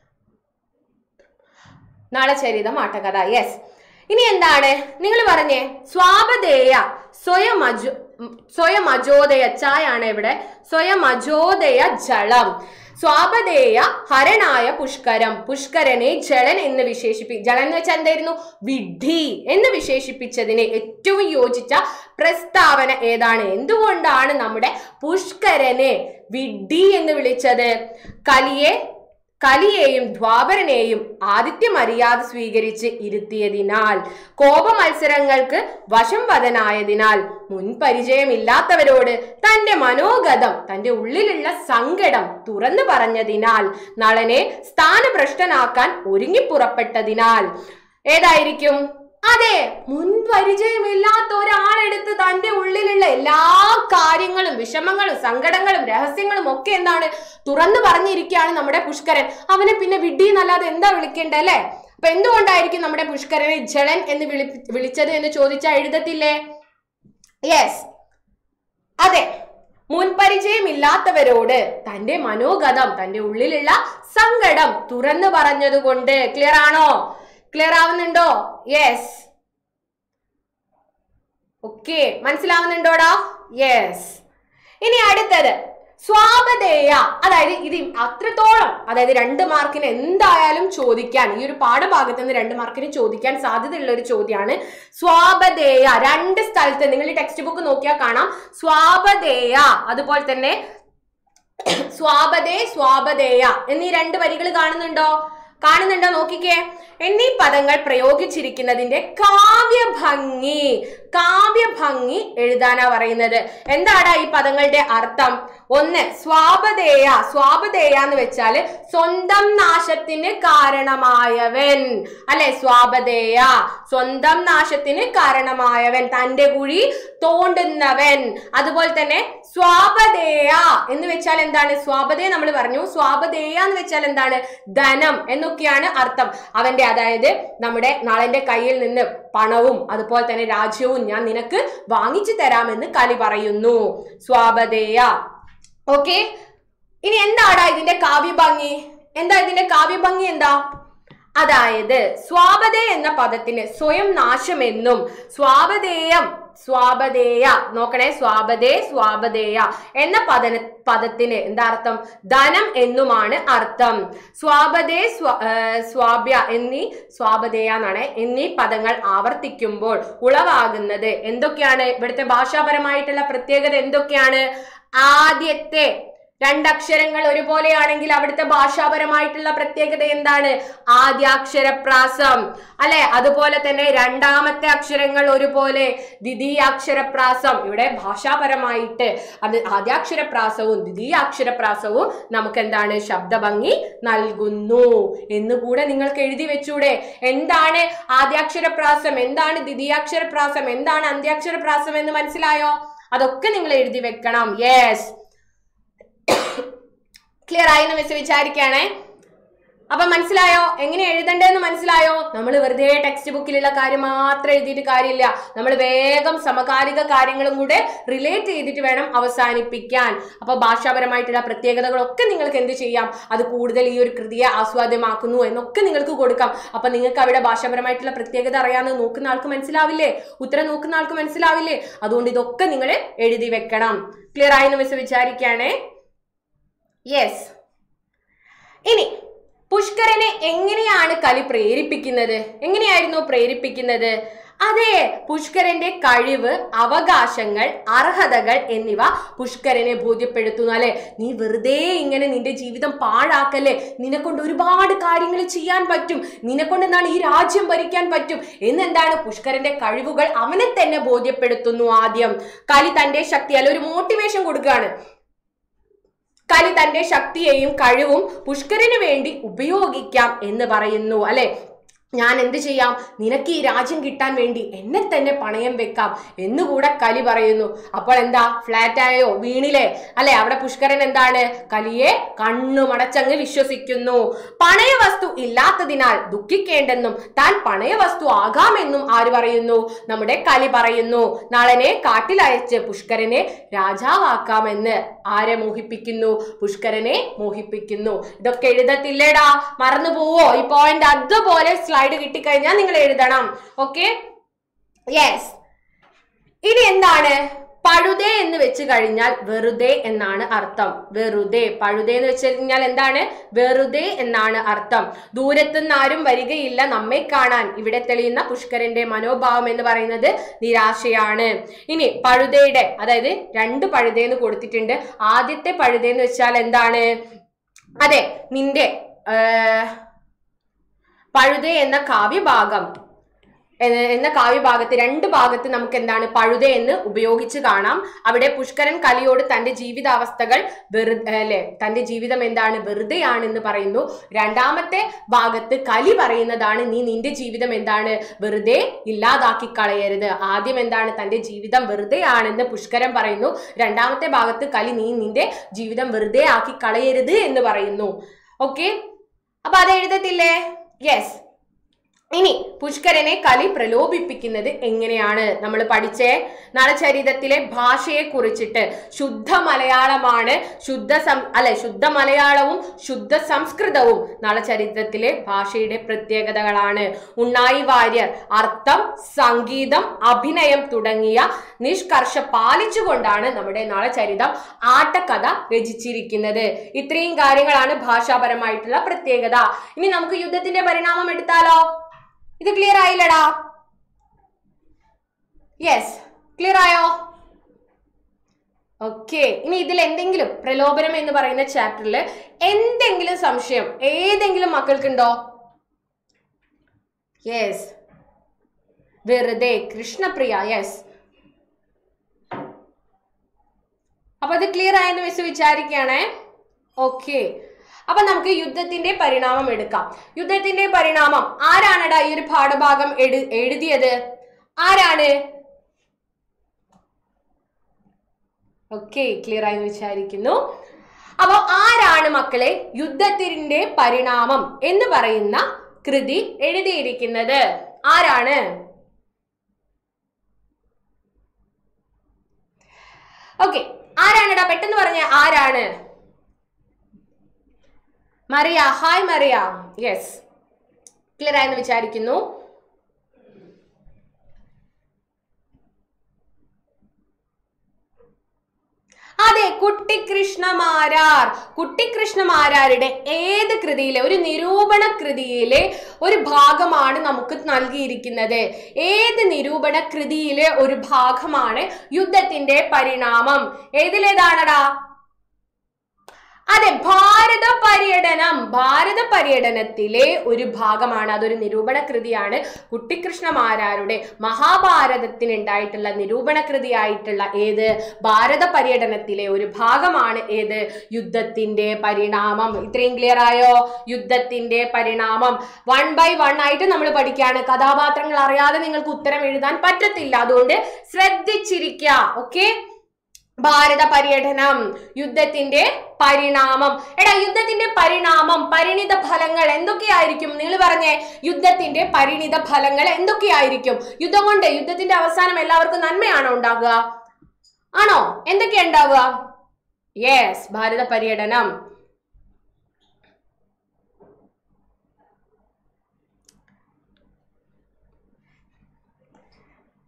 നാളെ ചരിതം ആട്ടകഥ യെസ് ഇനി എന്താണ് നിങ്ങൾ പറഞ്ഞേ സ്വാപതേയ സ്വയം അജോ സ്വയം അജോദയ ചായാണ് ഇവിടെ സ്വയം അജോദയ ജളം സ്വാപതേയ ഹരണായ പുഷ്കരം പുഷ്കരനെ ജലൻ എന്ന് വിശേഷിപ്പി ജലൻ എന്ന് വെച്ചാൽ എന്തായിരുന്നു വിഡ്ഢി എന്ന് വിശേഷിപ്പിച്ചതിന് ഏറ്റവും യോജിച്ച പ്രസ്താവന ഏതാണ് എന്തുകൊണ്ടാണ് നമ്മുടെ പുഷ്കരനെ വിഡ്ഢി എന്ന് വിളിച്ചത് കലിയെ കലിയെയും ദ്വാപരനെയും ആദിത്യ മര്യാദ സ്വീകരിച്ച് ഇരുത്തിയതിനാൽ കോപ മത്സരങ്ങൾക്ക് വശം വദനായതിനാൽ മുൻ പരിചയമില്ലാത്തവരോട് തന്റെ മനോഗതം തന്റെ ഉള്ളിലുള്ള സങ്കടം തുറന്നു പറഞ്ഞതിനാൽ നളനെ സ്ഥാനഭ്രഷ്ടനാക്കാൻ ഒരുങ്ങിപ്പുറപ്പെട്ടതിനാൽ ഏതായിരിക്കും അതെ മുൻ പരിചയമില്ലാത്ത ഒരാളെടുത്ത് തന്റെ ഉള്ളിലുള്ള എല്ലാ കാര്യങ്ങളും വിഷമങ്ങളും സങ്കടങ്ങളും രഹസ്യങ്ങളും ഒക്കെ എന്താണ് തുറന്നു പറഞ്ഞിരിക്കുകയാണ് നമ്മുടെ പുഷ്കരൻ അവനെ പിന്നെ വിഡ്ഢി എന്നല്ലാതെ എന്താ വിളിക്കേണ്ടത് അല്ലേ അപ്പൊ എന്തുകൊണ്ടായിരിക്കും നമ്മുടെ പുഷ്കരനെ ജലൻ എന്ന് വിളി വിളിച്ചത് എന്ന് ചോദിച്ചാൽ എഴുതത്തില്ലേ യെസ് അതെ മുൻപരിചയമില്ലാത്തവരോട് തന്റെ മനോഗതം തന്റെ ഉള്ളിലുള്ള സങ്കടം തുറന്നു പറഞ്ഞതുകൊണ്ട് ക്ലിയർ ആണോ ക്ലിയർ ആവുന്നുണ്ടോ യെസ് ഓക്കെ മനസ്സിലാവുന്നുണ്ടോടാ യെസ് ഇനി അടുത്തത് സ്വാപതേയ അതായത് ഇത് അത്രത്തോളം അതായത് രണ്ട് മാർക്കിന് എന്തായാലും ചോദിക്കാൻ ഈ ഒരു പാഠഭാഗത്ത് നിന്ന് രണ്ട് മാർക്കിന് ചോദിക്കാൻ സാധ്യതയുള്ള ഒരു ചോദ്യമാണ് സ്വാപതേയ രണ്ട് സ്ഥലത്ത് നിങ്ങൾ ഈ ടെക്സ്റ്റ് ബുക്ക് നോക്കിയാൽ കാണാം സ്വാപതേയ അതുപോലെ തന്നെ സ്വാപതേ സ്വാപതേയ എന്നീ രണ്ട് വരികൾ കാണുന്നുണ്ടോ കാണുന്നുണ്ടോ നോക്കിക്കേ എന്നീ പദങ്ങൾ പ്രയോഗിച്ചിരിക്കുന്നതിന്റെ കാവ്യഭംഗി കാവ്യഭംഗി എഴുതാനാ പറയുന്നത് എന്താടാ ഈ പദങ്ങളുടെ അർത്ഥം ഒന്ന് സ്വാപതേയ സ്വാപതേയ എന്ന് വെച്ചാല് സ്വന്തം നാശത്തിന് കാരണമായവൻ അല്ലെ സ്വാപതേയ സ്വന്തം നാശത്തിന് കാരണമായവൻ തന്റെ കുഴി തോണ്ടുന്നവൻ അതുപോലെ തന്നെ സ്വാപതേയ എന്ന് വെച്ചാൽ എന്താണ് സ്വാപതേയ നമ്മൾ പറഞ്ഞു സ്വാപതേയ എന്ന് വെച്ചാൽ എന്താണ് ധനം എന്നൊക്കെയാണ് അർത്ഥം അവന്റെ അതായത് നമ്മുടെ നാളെന്റെ കയ്യിൽ നിന്ന് പണവും അതുപോലെ തന്നെ രാജ്യവും ഞാൻ നിനക്ക് വാങ്ങിച്ചു തരാമെന്ന് കലി പറയുന്നു സ്വാപതേയ ഓക്കെ ഇനി എന്താടാ ഇതിന്റെ കാവ്യഭംഗി എന്താ ഇതിന്റെ കാവ്യഭംഗി എന്താ അതായത് സ്വാപതേ എന്ന പദത്തിന് സ്വയം നാശമെന്നും സ്വാപതേയം സ്വാപതേയ നോക്കണേ സ്വാപതേ സ്വാപതേയ എന്ന പദന പദത്തിന് എന്താ അർത്ഥം ധനം എന്നുമാണ് അർത്ഥം സ്വാപതേ സ്വ ആ, സ്വാബ്യ എന്നീ സ്വാപതേയ എന്നാണ് എന്നീ പദങ്ങൾ ആവർത്തിക്കുമ്പോൾ ഉളവാകുന്നത് എന്തൊക്കെയാണ് ഇവിടുത്തെ ഭാഷാപരമായിട്ടുള്ള പ്രത്യേകത എന്തൊക്കെയാണ് ആദ്യത്തെ രണ്ടക്ഷരങ്ങൾ ഒരുപോലെയാണെങ്കിൽ അവിടുത്തെ ഭാഷാപരമായിട്ടുള്ള പ്രത്യേകത എന്താണ് ആദ്യാക്ഷരപ്രാസം അല്ലെ അതുപോലെ തന്നെ രണ്ടാമത്തെ അക്ഷരങ്ങൾ ഒരുപോലെ ദ്വിതീയാക്ഷരപ്രാസം ഇവിടെ ഭാഷാപരമായിട്ട് അത് ആദ്യാക്ഷരപ്രാസവും ദ്വിതീയാക്ഷരപ്രാസവും നമുക്ക് എന്താണ് ശബ്ദഭംഗി നൽകുന്നു എന്നുകൂടെ നിങ്ങൾക്ക് എഴുതി വെച്ചൂടെ എന്താണ് ആദ്യാക്ഷരപ്രാസം എന്താണ് ദ്വിതീയാക്ഷരപ്രാസം എന്താണ് അന്ത്യാക്ഷരപ്രാസം എന്ന് മനസ്സിലായോ അതൊക്കെ നിങ്ങൾ എഴുതി വെക്കണം യെസ് ക്ലിയർ ആയി എന്ന് മിസ് വിചാരിക്കുകയാണേ അപ്പൊ മനസ്സിലായോ എങ്ങനെ എഴുതണ്ടേന്ന് മനസ്സിലായോ നമ്മൾ വെറുതെ ടെക്സ്റ്റ് ബുക്കിലുള്ള കാര്യം മാത്രം എഴുതിയിട്ട് കാര്യമില്ല നമ്മൾ വേഗം സമകാലിക കാര്യങ്ങളും കൂടെ റിലേറ്റ് ചെയ്തിട്ട് വേണം അവസാനിപ്പിക്കാൻ അപ്പൊ ഭാഷാപരമായിട്ടുള്ള പ്രത്യേകതകളൊക്കെ നിങ്ങൾക്ക് എന്ത് ചെയ്യാം അത് കൂടുതൽ ഈ ഒരു കൃതിയെ ആസ്വാദ്യമാക്കുന്നു എന്നൊക്കെ നിങ്ങൾക്ക് കൊടുക്കാം അപ്പൊ നിങ്ങൾക്ക് അവിടെ ഭാഷാപരമായിട്ടുള്ള പ്രത്യേകത അറിയാമെന്ന് നോക്കുന്ന ആൾക്ക് മനസ്സിലാവില്ലേ ഉത്തരം നോക്കുന്ന ആൾക്ക് മനസ്സിലാവില്ലേ അതുകൊണ്ട് ഇതൊക്കെ നിങ്ങൾ എഴുതി വെക്കണം ക്ലിയർ ആയി എന്ന് മിസ് വിചാരിക്കുകയാണേ യെസ് ഇനി പുഷ്കരനെ എങ്ങനെയാണ് കലി പ്രേരിപ്പിക്കുന്നത് എങ്ങനെയായിരുന്നു പ്രേരിപ്പിക്കുന്നത് അതെ പുഷ്കരന്റെ കഴിവ് അവകാശങ്ങൾ അർഹതകൾ എന്നിവ പുഷ്കരനെ ബോധ്യപ്പെടുത്തുന്നു അല്ലെ നീ വെറുതെ ഇങ്ങനെ നിന്റെ ജീവിതം പാഴാക്കല്ലേ നിന്നെക്കൊണ്ട് ഒരുപാട് കാര്യങ്ങൾ ചെയ്യാൻ പറ്റും നിന്നെക്കൊണ്ട് എന്താണ് ഈ രാജ്യം ഭരിക്കാൻ പറ്റും എന്നെന്താണ് പുഷ്കരന്റെ കഴിവുകൾ അവനെ തന്നെ ബോധ്യപ്പെടുത്തുന്നു ആദ്യം കലി തന്റെ ശക്തി അല്ല ഒരു മോട്ടിവേഷൻ കൊടുക്കുകയാണ് കലി തന്റെ ശക്തിയെയും കഴിവും പുഷ്കരന് വേണ്ടി ഉപയോഗിക്കാം എന്ന് പറയുന്നു അല്ലെ ഞാൻ എന്ത് ചെയ്യാം നിനക്ക് ഈ രാജ്യം കിട്ടാൻ വേണ്ടി എന്നെ തന്നെ പണയം വെക്കാം എന്നുകൂടെ കലി പറയുന്നു അപ്പോൾ എന്താ ഫ്ലാറ്റ് ആയോ വീണിലെ അല്ലെ അവിടെ പുഷ്കരൻ എന്താണ് കലിയെ കണ്ണുമടച്ചങ്ങ് വിശ്വസിക്കുന്നു പണയ വസ്തു ഇല്ലാത്തതിനാൽ ദുഃഖിക്കേണ്ടെന്നും താൻ പണയ വസ്തു ആകാമെന്നും ആര് പറയുന്നു നമ്മുടെ കലി പറയുന്നു നളനെ കാട്ടിലയച്ച് പുഷ്കരനെ രാജാവാക്കാമെന്ന് ആരെ മോഹിപ്പിക്കുന്നു പുഷ്കരനെ മോഹിപ്പിക്കുന്നു ഇതൊക്കെ എഴുതത്തില്ലേടാ മറന്നു പോവോ ഈ പോയിന്റ് അതുപോലെ സ്ലൈഡ് കിട്ടിക്കഴിഞ്ഞാൽ നിങ്ങൾ എഴുതണം ഓക്കെ യെസ് ഇനി എന്താണ് പഴുതേ എന്ന് വെച്ച് കഴിഞ്ഞാൽ വെറുതെ എന്നാണ് അർത്ഥം വെറുതെ പഴുതേ എന്ന് വെച്ച് കഴിഞ്ഞാൽ എന്താണ് വെറുതെ എന്നാണ് അർത്ഥം ദൂരത്തുനിന്ന് ആരും വരികയില്ല നമ്മെ കാണാൻ ഇവിടെ തെളിയുന്ന പുഷ്കരന്റെ മനോഭാവം എന്ന് പറയുന്നത് നിരാശയാണ് ഇനി പഴുതയുടെ അതായത് രണ്ട് പഴുതേന്ന് കൊടുത്തിട്ടുണ്ട് ആദ്യത്തെ പഴുതേന്ന് വെച്ചാൽ എന്താണ് അതെ നിന്റെ ആ, പഴുതേ എന്ന കാവ്യഭാഗം എന്ന എന്ന കാവ്യഭാഗത്ത് രണ്ട് ഭാഗത്ത് നമുക്ക് എന്താണ് പഴുത എന്ന് ഉപയോഗിച്ച് കാണാം അവിടെ പുഷ്കരൻ കലിയോട് തന്റെ ജീവിതാവസ്ഥകൾ വെറുതെ അല്ലെ തന്റെ ജീവിതം എന്താണ് വെറുതെയാണെന്ന് പറയുന്നു രണ്ടാമത്തെ ഭാഗത്ത് കലി പറയുന്നതാണ് നീ നിന്റെ ജീവിതം എന്താണ് വെറുതെ ഇല്ലാതാക്കി കളയരുത് ആദ്യം എന്താണ് തന്റെ ജീവിതം വെറുതെയാണെന്ന് പുഷ്കരൻ പറയുന്നു രണ്ടാമത്തെ ഭാഗത്ത് കലി നീ നിന്റെ ജീവിതം വെറുതെ ആക്കി കളയരുത് എന്ന് പറയുന്നു ഓക്കെ അപ്പൊ അത് എഴുതത്തില്ലേ യെസ് ഇനി പുഷ്കരനെ കലി പ്രലോഭിപ്പിക്കുന്നത് എങ്ങനെയാണ് നമ്മൾ പഠിച്ചേ നളചരിതത്തിലെ ഭാഷയെ കുറിച്ചിട്ട് ശുദ്ധ മലയാളമാണ് ശുദ്ധ സം അല്ലെ ശുദ്ധ മലയാളവും ശുദ്ധ സംസ്കൃതവും നളചരിത്രത്തിലെ ഭാഷയുടെ പ്രത്യേകതകളാണ് ഉണ്ണായി വാര്യർ അർത്ഥം സംഗീതം അഭിനയം തുടങ്ങിയ നിഷ്കർഷ പാലിച്ചുകൊണ്ടാണ് നമ്മുടെ നളചരിതം ആട്ടക്കഥ രചിച്ചിരിക്കുന്നത് ഇത്രയും കാര്യങ്ങളാണ് ഭാഷാപരമായിട്ടുള്ള പ്രത്യേകത ഇനി നമുക്ക് യുദ്ധത്തിന്റെ പരിണാമം എടുത്താലോ ഇത് ക്ലിയർ ആയില്ലടാ യെസ് ക്ലിയർ ആയോ ഓക്കെ ഇനി ഇതിൽ എന്തെങ്കിലും പ്രലോഭനം എന്ന് പറയുന്ന ചാപ്റ്ററിൽ എന്തെങ്കിലും സംശയം ഏതെങ്കിലും മക്കൾക്കുണ്ടോ യെസ് വെറുതെ കൃഷ്ണപ്രിയ യെസ് അപ്പൊ അത് ക്ലിയർ ആയെന്ന് മിസ് വിചാരിക്കുകയാണേ ഓക്കെ അപ്പൊ നമുക്ക് യുദ്ധത്തിന്റെ പരിണാമം എടുക്കാം യുദ്ധത്തിന്റെ പരിണാമം ആരാണടാ ഈ ഒരു പാഠഭാഗം എഴു എഴുതിയത് ആരാണ് ഓക്കെ ക്ലിയർ ആയി എന്ന് വിചാരിക്കുന്നു അപ്പൊ ആരാണ് മക്കളെ യുദ്ധത്തിന്റെ പരിണാമം എന്ന് പറയുന്ന കൃതി എഴുതിയിരിക്കുന്നത് ആരാണ് ഓക്കെ ആരാണെടാ പെട്ടെന്ന് പറഞ്ഞ ആരാണ് Mariya hi Mariya yes clear ആയെന്ന് വിചാരിക്കുന്നു അതെ കുട്ടിക്കൃഷ്ണമാരാർ കുട്ടിക്കൃഷ്ണമാരാരുടെ ഏത് കൃതിയിലെ ഒരു നിരൂപണ കൃതിയിലെ ഒരു ഭാഗമാണ് നമുക്ക് നൽകിയിരിക്കുന്നത് ഏത് നിരൂപണ കൃതിയിലെ ഒരു ഭാഗമാണ് യുദ്ധത്തിന്റെ പരിണാമം ഏതിലേതാണടാ അതെ ഭാരത പര്യടനം ഭാരത പര്യടനത്തിലെ ഒരു ഭാഗമാണ് അതൊരു നിരൂപണ കൃതിയാണ് കുട്ടിക്കൃഷ്ണമാരാരുടെ മഹാഭാരതത്തിനുണ്ടായിട്ടുള്ള നിരൂപണ കൃതിയായിട്ടുള്ള ഏത് ഭാരത പര്യടനത്തിലെ ഒരു ഭാഗമാണ് ഏത് യുദ്ധത്തിന്റെ പരിണാമം ഇത്രയും ക്ലിയർ ആയോ യുദ്ധത്തിന്റെ പരിണാമം വൺ ബൈ വൺ ആയിട്ട് നമ്മൾ പഠിക്കുകയാണ് കഥാപാത്രങ്ങൾ അറിയാതെ നിങ്ങൾക്ക് ഉത്തരം എഴുതാൻ പറ്റത്തില്ല അതുകൊണ്ട് ശ്രദ്ധിച്ചിരിക്കുക ഓക്കെ ഭാരത പര്യടനം യുദ്ധത്തിന്റെ പരിണാമം എടാ യുദ്ധത്തിന്റെ പരിണാമം പരിണിത ഫലങ്ങൾ എന്തൊക്കെയായിരിക്കും നിങ്ങൾ പറഞ്ഞേ യുദ്ധത്തിന്റെ പരിണിത ഫലങ്ങൾ എന്തൊക്കെയായിരിക്കും യുദ്ധം കൊണ്ട് യുദ്ധത്തിന്റെ അവസാനം എല്ലാവർക്കും നന്മയാണോ ഉണ്ടാകുക ആണോ എന്തൊക്കെയാ ഉണ്ടാവുക യെസ് ഭാരത പര്യടനം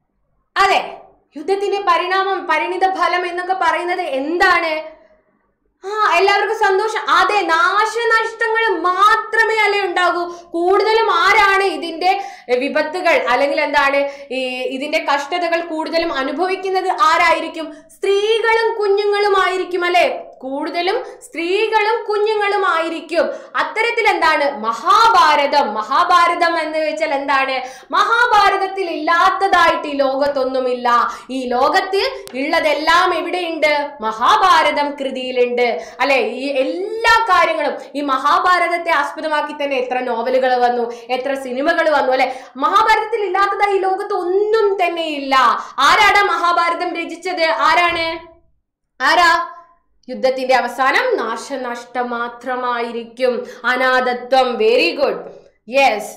അതെ യുദ്ധത്തിന്റെ പരിണാമം പരിണിത ഫലം എന്നൊക്കെ പറയുന്നത് എന്താണ് ആ എല്ലാവർക്കും സന്തോഷം അതെ നാശനഷ്ടങ്ങൾ മാത്രമേ അല്ലേ ഉണ്ടാകൂ കൂടുതലും ആരാണ് ഇതിന്റെ വിപത്തുകൾ അല്ലെങ്കിൽ എന്താണ് ഈ ഇതിന്റെ കഷ്ടതകൾ കൂടുതലും അനുഭവിക്കുന്നത് ആരായിരിക്കും സ്ത്രീകളും കുഞ്ഞുങ്ങളും ആയിരിക്കും അല്ലെ കൂടുതലും സ്ത്രീകളും കുഞ്ഞുങ്ങളും ആയിരിക്കും അത്തരത്തിൽ എന്താണ് മഹാഭാരതം മഹാഭാരതം എന്ന് വെച്ചാൽ എന്താണ് മഹാഭാരതത്തിൽ ഇല്ലാത്തതായിട്ട് ഈ ലോകത്തൊന്നുമില്ല ഈ ലോകത്ത് ഉള്ളതെല്ലാം എവിടെയുണ്ട് മഹാഭാരതം കൃതിയിലുണ്ട് അല്ലെ ഈ എല്ലാ കാര്യങ്ങളും ഈ മഹാഭാരതത്തെ ആസ്പദമാക്കി തന്നെ എത്ര നോവലുകൾ വന്നു എത്ര സിനിമകൾ വന്നു അല്ലെ മഹാഭാരതത്തിൽ ഇല്ലാത്തതായി ഈ ലോകത്ത് ഒന്നും തന്നെ ഇല്ല ആരാടാ മഹാഭാരതം രചിച്ചത് ആരാണ് ആരാ യുദ്ധത്തിന്റെ അവസാനം നാശനഷ്ടം മാത്രമായിരിക്കും അനാഥത്വം വെരി ഗുഡ് യെസ്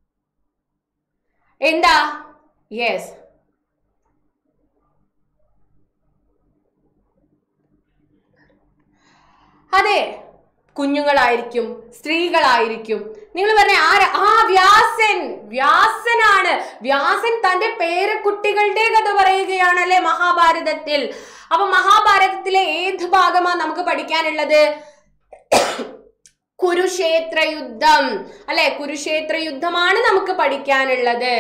എന്താ യെസ് അതെ കുഞ്ഞുങ്ങളായിരിക്കും സ്ത്രീകളായിരിക്കും നിങ്ങൾ പറഞ്ഞ ആരാ ആ വ്യാസൻ വ്യാസനാണ് വ്യാസൻ തന്റെ പേരക്കുട്ടികളുടെ കഥ പറയുകയാണ് അല്ലെ മഹാഭാരതത്തിൽ അപ്പൊ മഹാഭാരതത്തിലെ ഏത് ഭാഗമാ നമുക്ക് പഠിക്കാനുള്ളത് കുരുക്ഷേത്ര യുദ്ധം അല്ലെ കുരുക്ഷേത്ര യുദ്ധമാണ് നമുക്ക് പഠിക്കാനുള്ളത്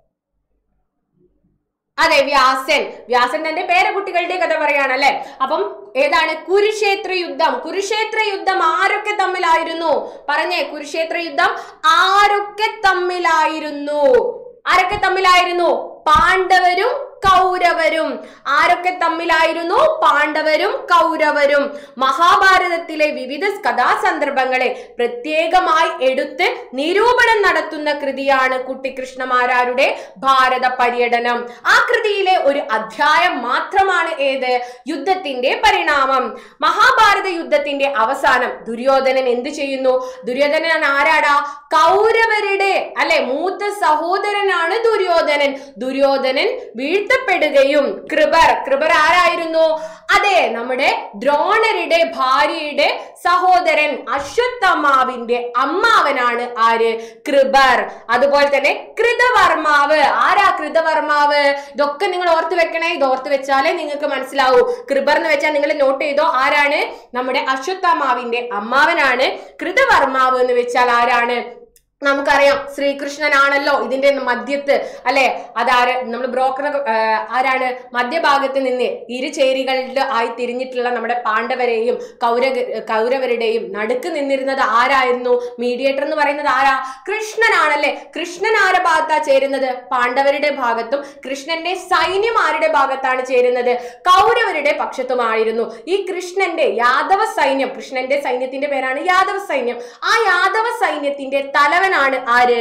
അതെ വ്യാസൻ വ്യാസൻ തന്റെ പേരക്കുട്ടികളുടെ കഥ പറയാണ് അല്ലെ അപ്പം ഏതാണ് കുരുക്ഷേത്ര യുദ്ധം കുരുക്ഷേത്ര യുദ്ധം ആരൊക്കെ തമ്മിലായിരുന്നു പറഞ്ഞേ കുരുക്ഷേത്ര യുദ്ധം ആരൊക്കെ തമ്മിലായിരുന്നു ആരൊക്കെ തമ്മിലായിരുന്നു പാണ്ഡവരും കൗരവരും ആരൊക്കെ തമ്മിലായിരുന്നു പാണ്ഡവരും കൗരവരും മഹാഭാരതത്തിലെ വിവിധ കഥാസന്ദർഭങ്ങളെ പ്രത്യേകമായി എടുത്ത് നിരൂപണം നടത്തുന്ന കൃതിയാണ് കുട്ടിക്കൃഷ്ണമാരാരുടെ ഭാരത പര്യടനം ആ കൃതിയിലെ ഒരു അധ്യായം മാത്രമാണ് ഏത് യുദ്ധത്തിന്റെ പരിണാമം മഹാഭാരത യുദ്ധത്തിന്റെ അവസാനം ദുര്യോധനൻ എന്ത് ചെയ്യുന്നു ദുര്യോധനൻ ആരാടാ കൗരവരുടെ അല്ലെ മൂത്ത സഹോദരനാണ് ദുര്യോധനൻ ദുര്യോധനൻ വീഴ്ത്തപ്പെടുകയും കൃപർ കൃപർ ആരായിരുന്നു അതെ നമ്മുടെ ദ്രോണരുടെ ഭാര്യയുടെ സഹോദരൻ അശ്വത്ഥമാവിന്റെ അമ്മാവനാണ് ആര് കൃപർ അതുപോലെ തന്നെ കൃതവർമാവ് ആരാ കൃതവർമാവ് ഇതൊക്കെ നിങ്ങൾ ഓർത്ത് വെക്കണേ ഇത് ഓർത്ത് വെച്ചാലേ നിങ്ങൾക്ക് മനസ്സിലാവൂ കൃപർ എന്ന് വെച്ചാൽ നിങ്ങൾ നോട്ട് ചെയ്തോ ആരാണ് നമ്മുടെ അശ്വത്ഥമാവിന്റെ അമ്മാവനാണ് കൃതവർമാവ് എന്ന് വെച്ചാൽ ആരാണ് നമുക്കറിയാം ശ്രീകൃഷ്ണനാണല്ലോ ഇതിന്റെ മധ്യത്ത് അല്ലെ അതാര് നമ്മൾ ബ്രോക്കർ ആരാണ് മധ്യഭാഗത്ത് നിന്ന് ഇരു ചേരികളിൽ ആയി തിരിഞ്ഞിട്ടുള്ള നമ്മുടെ പാണ്ഡവരെയും കൗര കൗരവരുടെയും നടുക്ക് നിന്നിരുന്നത് ആരായിരുന്നു മീഡിയേറ്റർ എന്ന് പറയുന്നത് ആരാ കൃഷ്ണനാണല്ലേ കൃഷ്ണൻ ആരുടെ ഭാഗത്താ ചേരുന്നത് പാണ്ഡവരുടെ ഭാഗത്തും കൃഷ്ണന്റെ സൈന്യം ആരുടെ ഭാഗത്താണ് ചേരുന്നത് കൗരവരുടെ പക്ഷത്തുമായിരുന്നു ഈ കൃഷ്ണന്റെ യാദവ സൈന്യം കൃഷ്ണന്റെ സൈന്യത്തിന്റെ പേരാണ് യാദവ സൈന്യം ആ യാദവ സൈന്യത്തിന്റെ തലവനാണ് ആര്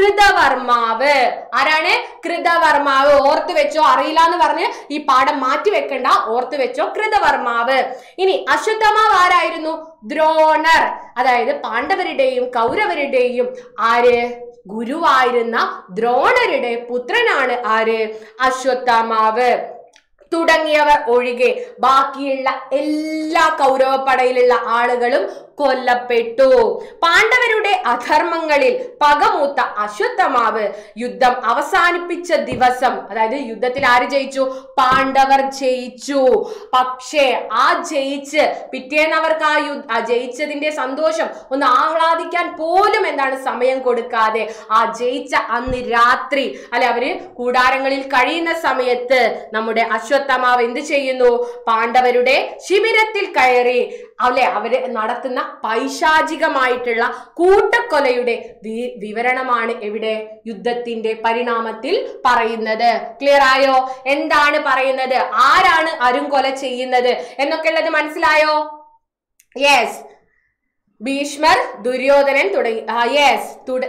കൃതവർമാവ് ആരാണ് കൃതവർമാവ് ഓർത്തു വെച്ചോ അറിയില്ല എന്ന് പറഞ്ഞ് ഈ പാഠം മാറ്റി വെക്കണ്ട ഓർത്തു വെച്ചോ കൃതവർമാവ് ഇനി അശ്വത്ഥമാവ് ആരായിരുന്നു ദ്രോണർ അതായത് പാണ്ഡവരുടെയും കൗരവരുടെയും ആര് ഗുരുവായിരുന്ന ദ്രോണരുടെ പുത്രനാണ് ആര് അശ്വത്ഥമാവ് തുടങ്ങിയവർ ഒഴികെ ബാക്കിയുള്ള എല്ലാ കൗരവപ്പടയിലുള്ള ആളുകളും കൊല്ലപ്പെട്ടു പാണ്ഡവരുടെ അധർമ്മങ്ങളിൽ പകമൂത്ത അശ്വത്ഥമാവ് യുദ്ധം അവസാനിപ്പിച്ച ദിവസം അതായത് യുദ്ധത്തിൽ ആര് ജയിച്ചു പാണ്ഡവർ ജയിച്ചു പക്ഷേ ആ ജയിച്ച് പിറ്റേന്ന് അവർക്ക് ആ യുദ്ധ ആ ജയിച്ചതിന്റെ സന്തോഷം ഒന്ന് ആഹ്ലാദിക്കാൻ പോലും എന്താണ് സമയം കൊടുക്കാതെ ആ ജയിച്ച അന്ന് രാത്രി അല്ലെ അവര് കൂടാരങ്ങളിൽ കഴിയുന്ന സമയത്ത് നമ്മുടെ അശ്വത്ഥമാവ് എന്ത് ചെയ്യുന്നു പാണ്ഡവരുടെ ശിബിരത്തിൽ കയറി അല്ലെ അവര് നടത്തുന്ന പൈശാചികമായിട്ടുള്ള കൂട്ടക്കൊലയുടെ വി- വിവരണമാണ് എവിടെ യുദ്ധത്തിന്റെ പരിണാമത്തിൽ പറയുന്നത് ക്ലിയർ ആയോ എന്താണ് പറയുന്നത് ആരാണ് അരുംകൊല ചെയ്യുന്നത് എന്നൊക്കെ ഉള്ളത് മനസ്സിലായോ യെസ് ഭീഷ്മർ ദുര്യോധനൻ തുടങ്ങി യെസ് തുട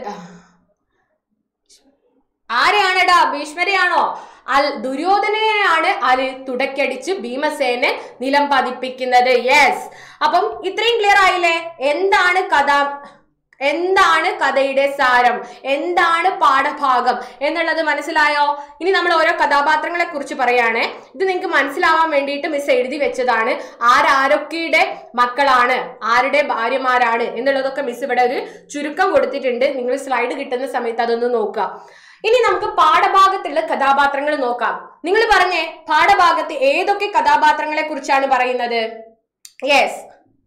ആരെയാണെടാ ഭീഷ്മരെയാണോ അൽ ദുര്യോധനനെയാണ് അല് തുടക്കടിച്ച് ഭീമസേനെ നിലം പതിപ്പിക്കുന്നത് യെസ് അപ്പം ഇത്രയും ക്ലിയർ ആയില്ലേ എന്താണ് കഥ എന്താണ് കഥയുടെ സാരം എന്താണ് പാഠഭാഗം എന്നുള്ളത് മനസ്സിലായോ ഇനി നമ്മൾ ഓരോ കഥാപാത്രങ്ങളെ കുറിച്ച് പറയാണ് ഇത് നിങ്ങൾക്ക് മനസ്സിലാവാൻ വേണ്ടിയിട്ട് മിസ് എഴുതി വെച്ചതാണ് ആരാരൊക്കെയുടെ മക്കളാണ് ആരുടെ ഭാര്യമാരാണ് എന്നുള്ളതൊക്കെ മിസ് ഇവിടെ ഒരു ചുരുക്കം കൊടുത്തിട്ടുണ്ട് നിങ്ങൾ സ്ലൈഡ് കിട്ടുന്ന സമയത്ത് അതൊന്ന് നോക്കുക ഇനി നമുക്ക് പാഠഭാഗത്തുള്ള കഥാപാത്രങ്ങൾ നോക്കാം നിങ്ങൾ പറഞ്ഞേ പാഠഭാഗത്ത് ഏതൊക്കെ കഥാപാത്രങ്ങളെ കുറിച്ചാണ് പറയുന്നത് യെസ്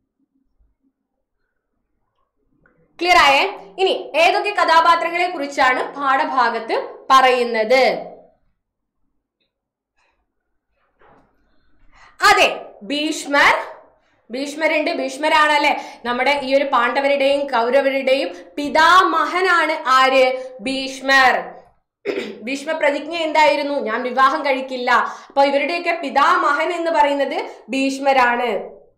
ക്ലിയർ ആയേ ഇനി ഏതൊക്കെ കഥാപാത്രങ്ങളെ കുറിച്ചാണ് പാഠഭാഗത്ത് പറയുന്നത് അതെ ഭീഷ്മർ ഭീഷ്മരുണ്ട് ഭീഷ്മരാണല്ലേ നമ്മുടെ ഈ ഒരു പാണ്ഡവരുടെയും കൗരവരുടെയും പിതാമഹനാണ് ആര് ഭീഷ്മർ ഭീഷ്മ പ്രതിജ്ഞ എന്തായിരുന്നു ഞാൻ വിവാഹം കഴിക്കില്ല അപ്പൊ ഇവരുടെയൊക്കെ പിതാമഹൻ എന്ന് പറയുന്നത് ഭീഷ്മരാണ്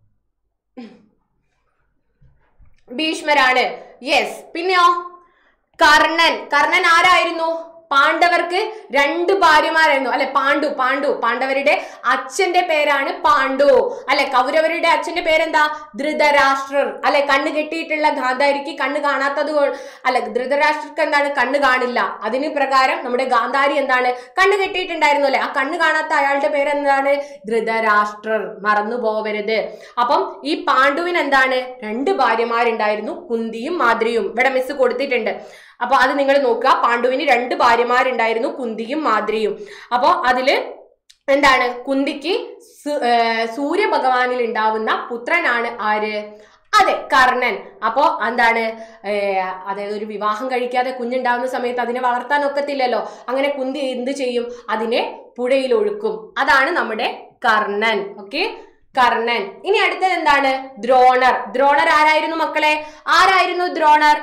ഭീഷ്മരാണ് യെസ് പിന്നെയോ കർണൻ കർണൻ ആരായിരുന്നു പാണ്ഡവർക്ക് രണ്ട് ഭാര്യമാരായിരുന്നു അല്ലെ പാണ്ഡു പാണ്ഡു പാണ്ഡവരുടെ അച്ഛന്റെ പേരാണ് പാണ്ഡു അല്ലെ കൗരവരുടെ അച്ഛന്റെ പേരെന്താ ധൃതരാഷ്ട്രർ അല്ലെ കണ്ണ് കെട്ടിയിട്ടുള്ള ഗാന്ധാരിക്ക് കണ്ണ് കാണാത്തത് കൊ- അല്ലെ ധൃതരാഷ്ട്രർക്ക് എന്താണ് കണ്ണ് കാണില്ല അതിന് പ്രകാരം നമ്മുടെ ഗാന്ധാരി എന്താണ് കണ്ണ് കെട്ടിയിട്ടുണ്ടായിരുന്നു അല്ലെ ആ കണ്ണ് കാണാത്ത അയാളുടെ പേരെന്താണ് ധൃതരാഷ്ട്രർ മറന്നു പോവരുത് അപ്പം ഈ പാണ്ഡുവിന് എന്താണ് രണ്ട് ഭാര്യമാരുണ്ടായിരുന്നു കുന്തിയും മാദ്രിയും ഇവിടെ മിസ് കൊടുത്തിട്ടുണ്ട് അപ്പൊ അത് നിങ്ങൾ നോക്കുക പാണ്ഡുവിന് രണ്ട് ഭാര്യമാരുണ്ടായിരുന്നു കുന്തിയും മാദ്രിയും അപ്പോ അതില് എന്താണ് കുന്തിക്ക് സു- ഏർ സൂര്യഭഗവാനിൽ ഉണ്ടാവുന്ന പുത്രനാണ് ആര് അതെ കർണൻ അപ്പോ എന്താണ് ഏർ അതായത് ഒരു വിവാഹം കഴിക്കാതെ കുഞ്ഞുണ്ടാവുന്ന സമയത്ത് അതിനെ വളർത്താൻ ഒക്കത്തില്ലല്ലോ അങ്ങനെ കുന്തി എന്ത് ചെയ്യും അതിനെ പുഴയിൽ ഒഴുക്കും അതാണ് നമ്മുടെ കർണൻ ഓക്കെ കർണൻ ഇനി അടുത്തത് എന്താണ് ദ്രോണർ ദ്രോണർ ആരായിരുന്നു മക്കളെ ആരായിരുന്നു ദ്രോണർ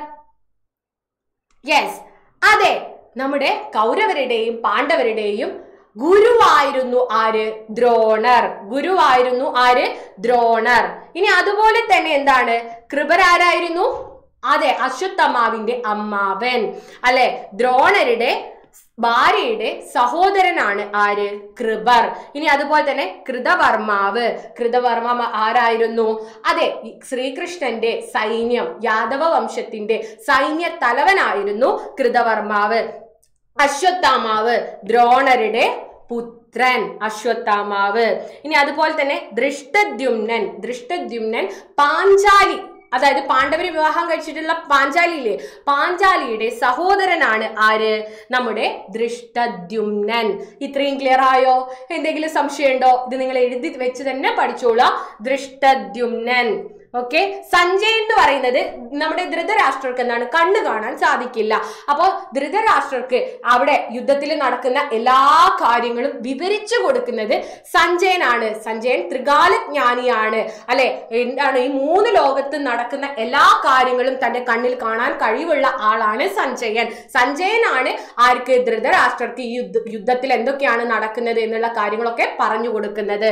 യെസ് അതെ നമ്മുടെ കൗരവരുടെയും പാണ്ഡവരുടെയും ഗുരുവായിരുന്നു ആര് ദ്രോണർ ഗുരുവായിരുന്നു ആര് ദ്രോണർ ഇനി അതുപോലെ തന്നെ എന്താണ് കൃപർ ആരായിരുന്നു അതെ അശ്വത്ഥമാവിന്റെ അമ്മാവൻ അല്ലെ ദ്രോണരുടെ ഭാര്യയുടെ സഹോദരനാണ് ആര് കൃപർ ഇനി അതുപോലെ തന്നെ കൃതവർമാവ് കൃതവർമ്മ ആരായിരുന്നു അതെ ഈ ശ്രീകൃഷ്ണന്റെ സൈന്യം യാദവ വംശത്തിന്റെ സൈന്യ തലവനായിരുന്നു കൃതവർമാവ് അശ്വത്ഥാമാവ് ദ്രോണരുടെ പുത്രൻ അശ്വത്ഥാമാവ് ഇനി അതുപോലെ തന്നെ ദൃഷ്ടദ്യുമ്നൻ ദൃഷ്ടദ്യുമ്നൻ പാഞ്ചാലി അതായത് പാണ്ഡവര് വിവാഹം കഴിച്ചിട്ടുള്ള പാഞ്ചാലിയില്ലേ പാഞ്ചാലിയുടെ സഹോദരനാണ് ആര് നമ്മുടെ ദൃഷ്ടദ്യുമ്നൻ ഇത്രയും ക്ലിയർ ആയോ എന്തെങ്കിലും സംശയമുണ്ടോ ഇത് നിങ്ങൾ എഴുതി വെച്ച് തന്നെ പഠിച്ചോളാം ദൃഷ്ടദ്യുമ്നൻ ഓക്കെ സഞ്ജയ് എന്ന് പറയുന്നത് നമ്മുടെ ധൃതരാഷ്ട്രർക്ക് എന്താണ് കണ്ണ് കാണാൻ സാധിക്കില്ല അപ്പോൾ ധൃതരാഷ്ട്രർക്ക് അവിടെ യുദ്ധത്തിൽ നടക്കുന്ന എല്ലാ കാര്യങ്ങളും വിവരിച്ചു കൊടുക്കുന്നത് സഞ്ജയനാണ് സഞ്ജയൻ ത്രികാലജ്ഞാനിയാണ് അല്ലെ എന്താണ് ഈ മൂന്ന് ലോകത്ത് നടക്കുന്ന എല്ലാ കാര്യങ്ങളും തന്റെ കണ്ണിൽ കാണാൻ കഴിവുള്ള ആളാണ് സഞ്ജയൻ സഞ്ജയനാണ് ആർക്ക് ധൃതരാഷ്ട്രർക്ക് ഈ യുദ്ധ യുദ്ധത്തിൽ എന്തൊക്കെയാണ് നടക്കുന്നത് എന്നുള്ള കാര്യങ്ങളൊക്കെ പറഞ്ഞു കൊടുക്കുന്നത്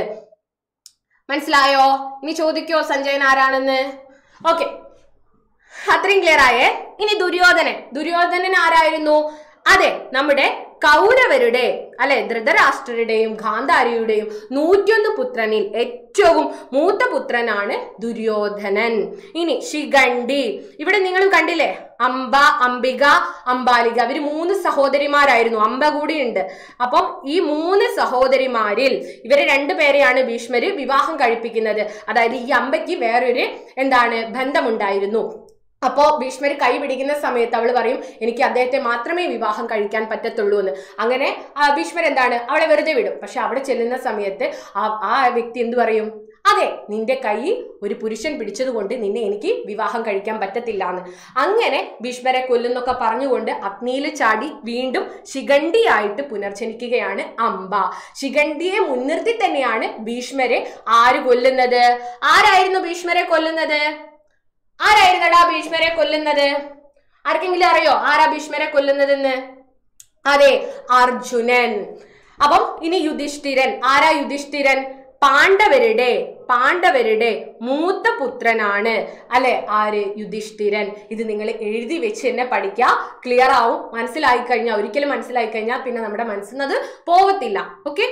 മനസ്സിലായോ ഇനി ചോദിക്കോ സഞ്ജയൻ ആരാണെന്ന് ഓക്കെ അത്രയും ക്ലിയർ ആയേ ഇനി ദുര്യോധനൻ ദുര്യോധനൻ ആരായിരുന്നു അതെ നമ്മുടെ കൗരവരുടെ അല്ലെ ധൃതരാഷ്ട്രരുടെയും ഗാന്ധാരിയുടെയും നൂറ്റൊന്ന് പുത്രനിൽ ഏറ്റവും മൂത്ത പുത്രനാണ് ദുര്യോധനൻ ഇനി ശിഖണ്ഡി ഇവിടെ നിങ്ങൾ കണ്ടില്ലേ അംബ അംബിക അംബാലിക ഇവര് മൂന്ന് സഹോദരിമാരായിരുന്നു അംബ കൂടിയുണ്ട് അപ്പം ഈ മൂന്ന് സഹോദരിമാരിൽ ഇവരെ രണ്ടുപേരെയാണ് ഭീഷ്മര് വിവാഹം കഴിപ്പിക്കുന്നത് അതായത് ഈ അമ്പയ്ക്ക് വേറൊരു എന്താണ് ബന്ധമുണ്ടായിരുന്നു അപ്പോ ഭീഷ്മർ കൈ പിടിക്കുന്ന സമയത്ത് അവൾ പറയും എനിക്ക് അദ്ദേഹത്തെ മാത്രമേ വിവാഹം കഴിക്കാൻ പറ്റത്തുള്ളൂ എന്ന് അങ്ങനെ ആ ഭീഷ്മർ എന്താണ് അവളെ വെറുതെ വിടും പക്ഷെ അവിടെ ചെല്ലുന്ന സമയത്ത് ആ ആ വ്യക്തി എന്ത് പറയും അതെ നിന്റെ കൈ ഒരു പുരുഷൻ പിടിച്ചതുകൊണ്ട് നിന്നെ എനിക്ക് വിവാഹം കഴിക്കാൻ പറ്റത്തില്ല എന്ന് അങ്ങനെ ഭീഷ്മരെ കൊല്ലുന്നൊക്കെ പറഞ്ഞുകൊണ്ട് അഗ്നിയിൽ ചാടി വീണ്ടും ശിഖണ്ഡിയായിട്ട് പുനർജനിക്കുകയാണ് അംബ ശിഖണ്ഡിയെ മുൻനിർത്തി തന്നെയാണ് ഭീഷ്മരെ ആര് കൊല്ലുന്നത് ആരായിരുന്നു ഭീഷ്മരെ കൊല്ലുന്നത് ആരായിരുന്നടാ ഭീഷ്മരെ കൊല്ലുന്നത് ആർക്കെങ്കിലും അറിയോ ആരാ ഭീഷ്മരെ കൊല്ലുന്നതെന്ന് അതെ അർജുനൻ അപ്പം ഇനി യുധിഷ്ഠിരൻ ആരാ യുധിഷ്ഠിരൻ പാണ്ഡവരുടെ പാണ്ഡവരുടെ മൂത്ത പുത്രനാണ് അല്ലെ ആര് യുധിഷ്ഠിരൻ ഇത് നിങ്ങൾ എഴുതി വെച്ച് തന്നെ പഠിക്കുക ക്ലിയർ ആവും മനസ്സിലായി കഴിഞ്ഞാൽ ഒരിക്കലും മനസ്സിലായി കഴിഞ്ഞാൽ പിന്നെ നമ്മുടെ മനസ്സിൽ നിന്ന് അത് പോവത്തില്ല ഓക്കെ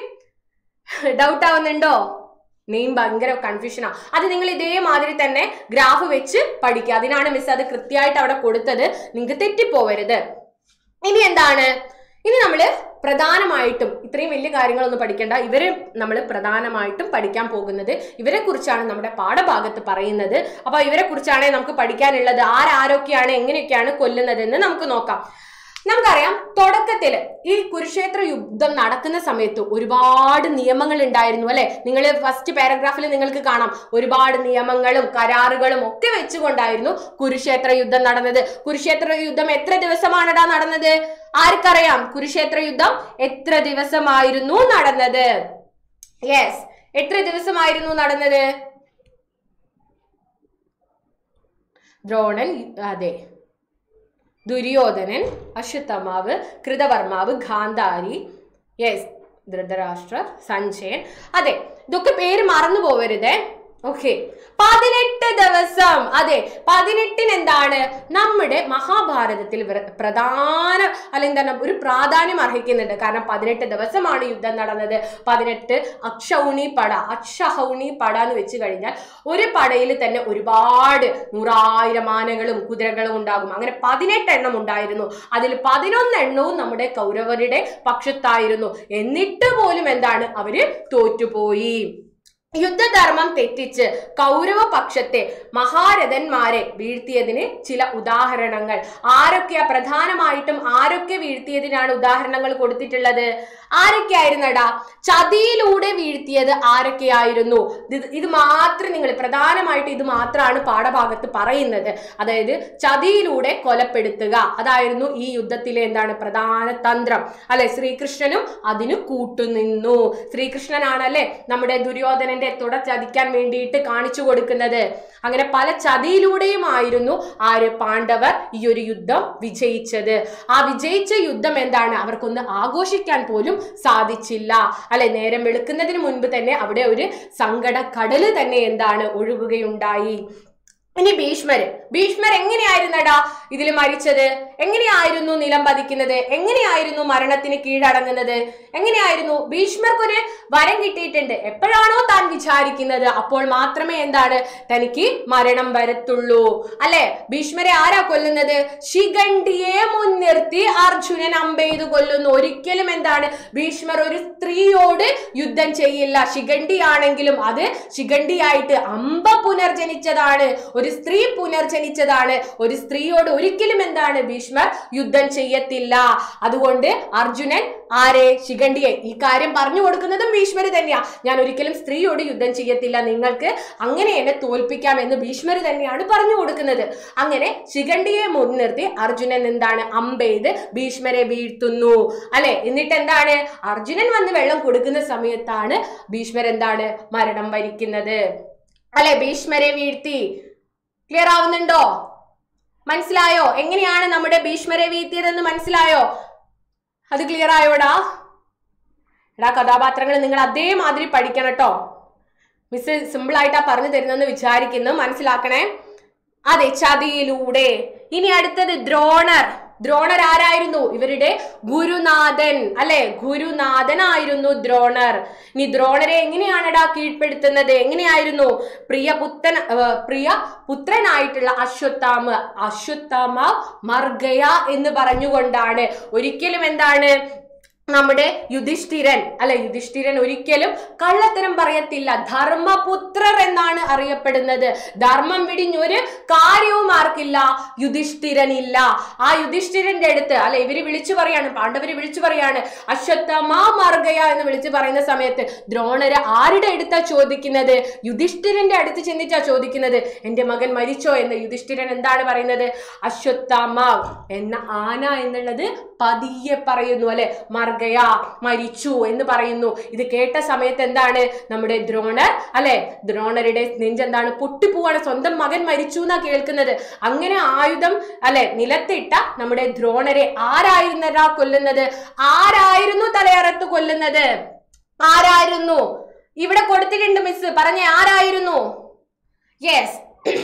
ഡൗട്ട് ആവുന്നുണ്ടോ നെയിം ഭയങ്കര കൺഫ്യൂഷനാ അത് നിങ്ങൾ ഇതേമാതിരി തന്നെ ഗ്രാഫ് വെച്ച് പഠിക്കുക അതിനാണ് മിസ് അത് കൃത്യമായിട്ട് അവിടെ കൊടുത്തത് നിങ്ങൾക്ക് തെറ്റിപ്പോവരുത് ഇനി എന്താണ് ഇനി നമ്മൾ പ്രധാനമായിട്ടും ഇത്രയും വലിയ കാര്യങ്ങളൊന്നും പഠിക്കേണ്ട ഇവരെ നമ്മൾ പ്രധാനമായിട്ടും പഠിക്കാൻ പോകുന്നത് ഇവരെ കുറിച്ചാണ് നമ്മുടെ പാഠഭാഗത്ത് പറയുന്നത് അപ്പൊ ഇവരെ കുറിച്ചാണ് നമുക്ക് പഠിക്കാനുള്ളത് ആരാരൊക്കെയാണ് എങ്ങനെയൊക്കെയാണ് കൊല്ലുന്നത് എന്ന് നമുക്ക് നോക്കാം നമുക്കറിയാം തുടക്കത്തില് ഈ കുരുക്ഷേത്ര യുദ്ധം നടക്കുന്ന സമയത്ത് ഒരുപാട് നിയമങ്ങൾ ഉണ്ടായിരുന്നു അല്ലെ നിങ്ങൾ ഫസ്റ്റ് പാരഗ്രാഫിൽ നിങ്ങൾക്ക് കാണാം ഒരുപാട് നിയമങ്ങളും കരാറുകളും ഒക്കെ വെച്ചുകൊണ്ടായിരുന്നു കുരുക്ഷേത്ര യുദ്ധം നടന്നത് കുരുക്ഷേത്ര യുദ്ധം എത്ര ദിവസമാണടാ നടന്നത് ആർക്കറിയാം കുരുക്ഷേത്ര യുദ്ധം എത്ര ദിവസമായിരുന്നു നടന്നത് യെസ് എത്ര ദിവസമായിരുന്നു നടന്നത് ദ്രോണൻ അതെ ദുര്യോധനൻ അശ്വത്ഥമാവ് കൃതവർമാവ് ഗാന്ധാരി യെസ് ധൃതരാഷ്ട്ര സഞ്ജയൻ അതെ ഇതൊക്കെ പേര് മറന്നു പോവരുതേ ഓക്കെ പതിനെട്ട് ദിവസം അതെ പതിനെട്ടിന് എന്താണ് നമ്മുടെ മഹാഭാരതത്തിൽ വ്ര- പ്രധാന അല്ല എന്താണ് ഒരു പ്രാധാന്യം അർഹിക്കുന്നുണ്ട് കാരണം പതിനെട്ട് ദിവസമാണ് യുദ്ധം നടന്നത് പതിനെട്ട് അക്ഷൗണി പട അക്ഷഹൗണി പട എന്ന് വെച്ച് കഴിഞ്ഞാൽ ഒരു പടയിൽ തന്നെ ഒരുപാട് നൂറായിരം ആനകളും കുതിരകളും ഉണ്ടാകും അങ്ങനെ പതിനെട്ട് എണ്ണം ഉണ്ടായിരുന്നു അതിൽ പതിനൊന്ന് എണ്ണവും നമ്മുടെ കൗരവരുടെ പക്ഷത്തായിരുന്നു എന്നിട്ട് പോലും എന്താണ് അവര് തോറ്റുപോയി യുദ്ധധർമ്മം തെറ്റിച്ച് കൗരവ പക്ഷത്തെ മഹാരഥന്മാരെ വീഴ്ത്തിയതിന് ചില ഉദാഹരണങ്ങൾ ആരൊക്കെയാ പ്രധാനമായിട്ടും ആരൊക്കെ വീഴ്ത്തിയതിനാണ് ഉദാഹരണങ്ങൾ കൊടുത്തിട്ടുള്ളത് ആരൊക്കെയായിരുന്നടാ ചതിയിലൂടെ വീഴ്ത്തിയത് ആരൊക്കെയായിരുന്നു ഇത് ഇത് മാത്രം നിങ്ങൾ പ്രധാനമായിട്ട് ഇത് മാത്രമാണ് പാഠഭാഗത്ത് പറയുന്നത് അതായത് ചതിയിലൂടെ കൊലപ്പെടുത്തുക അതായിരുന്നു ഈ യുദ്ധത്തിലെ എന്താണ് പ്രധാന തന്ത്രം അല്ലെ ശ്രീകൃഷ്ണനും അതിന് കൂട്ടുനിന്നു ശ്രീകൃഷ്ണനാണല്ലേ നമ്മുടെ ദുര്യോധനന്റെ തുട ചതിക്കാൻ വേണ്ടിയിട്ട് കാണിച്ചു കൊടുക്കുന്നത് അങ്ങനെ പല ചതിയിലൂടെയുമായിരുന്നു ആര് പാണ്ഡവർ ഈ ഒരു യുദ്ധം വിജയിച്ചത് ആ വിജയിച്ച യുദ്ധം എന്താണ് അവർക്കൊന്ന് ആഘോഷിക്കാൻ പോലും സാധിച്ചില്ല അല്ലെ നേരം വെളുക്കുന്നതിന് മുൻപ് തന്നെ അവിടെ ഒരു സങ്കട കടല് തന്നെ എന്താണ് ഒഴുകുകയുണ്ടായി ഇനി ഭീഷ്മര് ഭീഷ്മർ എങ്ങനെയായിരുന്നടാ ഇതിൽ മരിച്ചത് എങ്ങനെയായിരുന്നു നിലം പതിക്കുന്നത് എങ്ങനെയായിരുന്നു മരണത്തിന് കീഴടങ്ങുന്നത് എങ്ങനെയായിരുന്നു ഭീഷ്മർക്കൊരു വരം കിട്ടിയിട്ടുണ്ട് എപ്പോഴാണോ താൻ വിചാരിക്കുന്നത് അപ്പോൾ മാത്രമേ എന്താണ് തനിക്ക് മരണം വരത്തുള്ളൂ അല്ലെ ഭീഷ്മരെ ആരാ കൊല്ലുന്നത് ശിഖണ്ഡിയെ മുൻനിർത്തി അർജുനൻ അമ്പെയ്തു കൊല്ലുന്നു ഒരിക്കലും എന്താണ് ഭീഷ്മർ ഒരു സ്ത്രീയോട് യുദ്ധം ചെയ്യില്ല ശിഖണ്ഡി ആണെങ്കിലും അത് ശിഖണ്ഡിയായിട്ട് അമ്പ പുനർജനിച്ചതാണ് ഒരു സ്ത്രീ പുനർജനിച്ചതാണ് ഒരു സ്ത്രീയോട് ഒരിക്കലും എന്താണ് ഭീഷ്മർ യുദ്ധം ചെയ്യത്തില്ല അതുകൊണ്ട് അർജുനൻ ആരെ ശിഖണ്ഡിയെ ഈ കാര്യം പറഞ്ഞു കൊടുക്കുന്നതും ഭീഷ്മര് തന്നെയാ ഞാൻ ഒരിക്കലും സ്ത്രീയോട് യുദ്ധം ചെയ്യത്തില്ല നിങ്ങൾക്ക് അങ്ങനെ എന്നെ തോൽപ്പിക്കാം എന്ന് ഭീഷ്മര് തന്നെയാണ് പറഞ്ഞു കൊടുക്കുന്നത് അങ്ങനെ ശിഖണ്ഡിയെ മുൻനിർത്തി അർജുനൻ എന്താണ് അമ്പെയ്ത് ഭീഷ്മരെ വീഴ്ത്തുന്നു അല്ലെ എന്നിട്ട് എന്താണ് അർജുനൻ വന്ന് വെള്ളം കൊടുക്കുന്ന സമയത്താണ് ഭീഷ്മർ എന്താണ് മരണം വരിക്കുന്നത് അല്ലെ ഭീഷ്മരെ വീഴ്ത്തി ക്ലിയർ ആവുന്നുണ്ടോ മനസ്സിലായോ എങ്ങനെയാണ് നമ്മുടെ ഭീഷ്മരെ വീഴ്ത്തിയതെന്ന് മനസ്സിലായോ അത് ക്ലിയർ ആയോടാ എടാ കഥാപാത്രങ്ങൾ നിങ്ങൾ അതേമാതിരി പഠിക്കണം കേട്ടോ മിസ് സിമ്പിൾ ആയിട്ടാ പറഞ്ഞു തരുന്നെന്ന് വിചാരിക്കുന്നു മനസ്സിലാക്കണേ അതെ ചതിയിലൂടെ ഇനി അടുത്തത് ദ്രോണർ ദ്രോണർ ആരായിരുന്നു ഇവരുടെ ഗുരുനാഥൻ അല്ലെ ഗുരുനാഥനായിരുന്നു ദ്രോണർ ഇനി ദ്രോണരെ എങ്ങനെയാണടാ കീഴ്പ്പെടുത്തുന്നത് എങ്ങനെയായിരുന്നു പ്രിയ പുത്തൻ ഏർ, പ്രിയ പുത്രനായിട്ടുള്ള അശ്വത്ഥാമ അശ്വത്ഥാമ മർഗയ എന്ന് പറഞ്ഞുകൊണ്ടാണ് ഒരിക്കലും എന്താണ് നമ്മുടെ യുധിഷ്ഠിരൻ അല്ലെ യുധിഷ്ഠിരൻ ഒരിക്കലും കള്ളത്തരം പറയത്തില്ല ധർമ്മപുത്രർ എന്നാണ് അറിയപ്പെടുന്നത് ധർമ്മം വിടിഞ്ഞൊരു കാര്യവും ആർക്കില്ല യുധിഷ്ഠിരനില്ല ആ യുധിഷ്ഠിരന്റെ അടുത്ത് അല്ലെ ഇവര് വിളിച്ചു പറയാണ് പാണ്ഡവര് വിളിച്ചു പറയാണ് അശ്വത്ഥമാ മാർഗയ എന്ന് വിളിച്ചു പറയുന്ന സമയത്ത് ദ്രോണര് ആരുടെ അടുത്താ ചോദിക്കുന്നത് യുധിഷ്ഠിരന്റെ അടുത്ത് ചെന്നിട്ടാ ചോദിക്കുന്നത് എന്റെ മകൻ മരിച്ചോ എന്ന് യുധിഷ്ഠിരൻ എന്താണ് പറയുന്നത് അശ്വത്ഥാമ എന്ന ആന എന്നുള്ളത് പതിയെ പറയുന്നു അല്ലെ മർഗയ മരിച്ചു എന്ന് പറയുന്നു ഇത് കേട്ട സമയത്ത് എന്താണ് നമ്മുടെ ദ്രോണർ അല്ലെ ദ്രോണരുടെ നെഞ്ചെന്താണ് പൊട്ടിപ്പോവാണ് സ്വന്തം മകൻ മരിച്ചു എന്നാ കേൾക്കുന്നത് അങ്ങനെ ആയുധം അല്ലെ നിലത്തിട്ട നമ്മുടെ ദ്രോണരെ ആരായിരുന്നതാ കൊല്ലുന്നത് ആരായിരുന്നു തലയറത്ത് കൊല്ലുന്നത് ആരായിരുന്നു ഇവിടെ കൊടുത്തിട്ടുണ്ട് മിസ് പറഞ്ഞ ആരായിരുന്നു യെസ്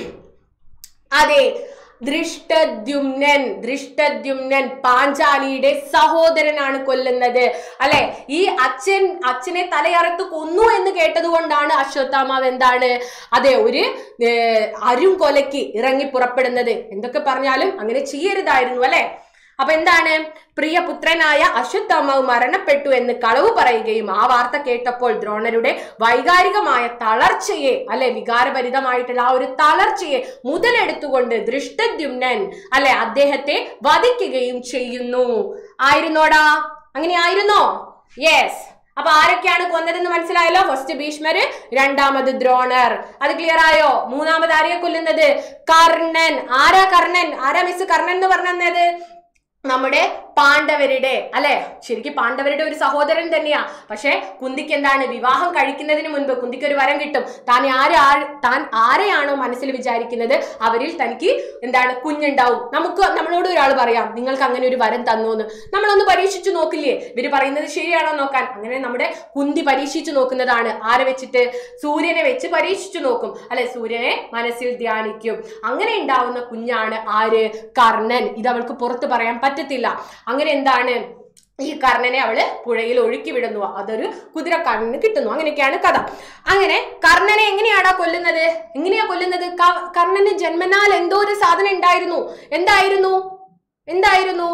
അതെ ദൃഷ്ടദ്യുമ്നൻ ദൃഷ്ടദ്യുമ്നൻ പാഞ്ചാലിയുടെ സഹോദരനാണ് കൊല്ലുന്നത് അല്ലെ ഈ അച്ഛൻ അച്ഛനെ തലയറത്ത് കൊന്നു എന്ന് കേട്ടത് കൊണ്ടാണ് അശ്വത്ഥാമാവ് എന്താണ് അതെ ഒരു ഏർ, അരും കൊലയ്ക്ക് ഇറങ്ങി പുറപ്പെടുന്നത് എന്തൊക്കെ പറഞ്ഞാലും അങ്ങനെ ചെയ്യരുതായിരുന്നു അല്ലെ അപ്പൊ എന്താണ് പ്രിയപുത്രനായ അശ്വത്ഥമാവ് മരണപ്പെട്ടു എന്ന് കളവ് പറയുകയും ആ വാർത്ത കേട്ടപ്പോൾ ദ്രോണരുടെ വൈകാരികമായ തളർച്ചയെ അല്ലെ വികാരഭരിതമായിട്ടുള്ള ആ ഒരു തളർച്ചയെ മുതലെടുത്തുകൊണ്ട് ദൃഷ്ടദ്യുമ്നൻ അല്ലെ അദ്ദേഹത്തെ വധിക്കുകയും ചെയ്യുന്നു ആയിരുന്നോടാ അങ്ങനെ ആയിരുന്നോ യെസ് അപ്പൊ ആരൊക്കെയാണ് കൊന്നതെന്ന് മനസ്സിലായല്ലോ ഫസ്റ്റ് ഭീഷ്മര് രണ്ടാമത് ദ്രോണർ അത് ക്ലിയർ ആയോ മൂന്നാമത് ആരെയെ കൊല്ലുന്നത് കർണൻ ആരാ കർണൻ ആരാ മിസ് കർണൻ എന്ന് പറഞ്ഞത് നമ്മുടെ പാണ്ഡവരുടെ അല്ലെ ശരിക്കും പാണ്ഡവരുടെ ഒരു സഹോദരൻ തന്നെയാ പക്ഷെ കുന്തിക്ക് എന്താണ് വിവാഹം കഴിക്കുന്നതിന് മുൻപ് കുന്തിക്ക് ഒരു വരം കിട്ടും താൻ ആരെ ആ- താൻ ആരെയാണോ മനസ്സിൽ വിചാരിക്കുന്നത് അവരിൽ തനിക്ക് എന്താണ് കുഞ്ഞുണ്ടാവും നമുക്ക് നമ്മളോട് ഒരാൾ പറയാം നിങ്ങൾക്ക് അങ്ങനെ ഒരു വരം തന്നു എന്ന് നമ്മളൊന്ന് പരീക്ഷിച്ചു നോക്കില്ലേ ഇവര് പറയുന്നത് ശരിയാണോ നോക്കാൻ അങ്ങനെ നമ്മുടെ കുന്തി പരീക്ഷിച്ചു നോക്കുന്നതാണ് ആരെ വെച്ചിട്ട് സൂര്യനെ വെച്ച് പരീക്ഷിച്ചു നോക്കും അല്ലെ സൂര്യനെ മനസ്സിൽ ധ്യാനിക്കും അങ്ങനെ ഉണ്ടാവുന്ന കുഞ്ഞാണ് ആര് കർണൻ ഇത് അവൾക്ക് പുറത്ത് പറയാൻ പറ്റത്തില്ല അങ്ങനെ എന്താണ് ഈ കർണനെ അവള് പുഴയിൽ ഒഴുക്കി വിടുന്നു അതൊരു കുതിര കണ്ണിന് കിട്ടുന്നു അങ്ങനെയൊക്കെയാണ് കഥ അങ്ങനെ കർണനെ എങ്ങനെയാടാ കൊല്ലുന്നത് എങ്ങനെയാ കൊല്ലുന്നത് ക- കർണന് ജന്മനാൽ എന്തോ ഒരു സാധനം ഉണ്ടായിരുന്നു എന്തായിരുന്നു എന്തായിരുന്നു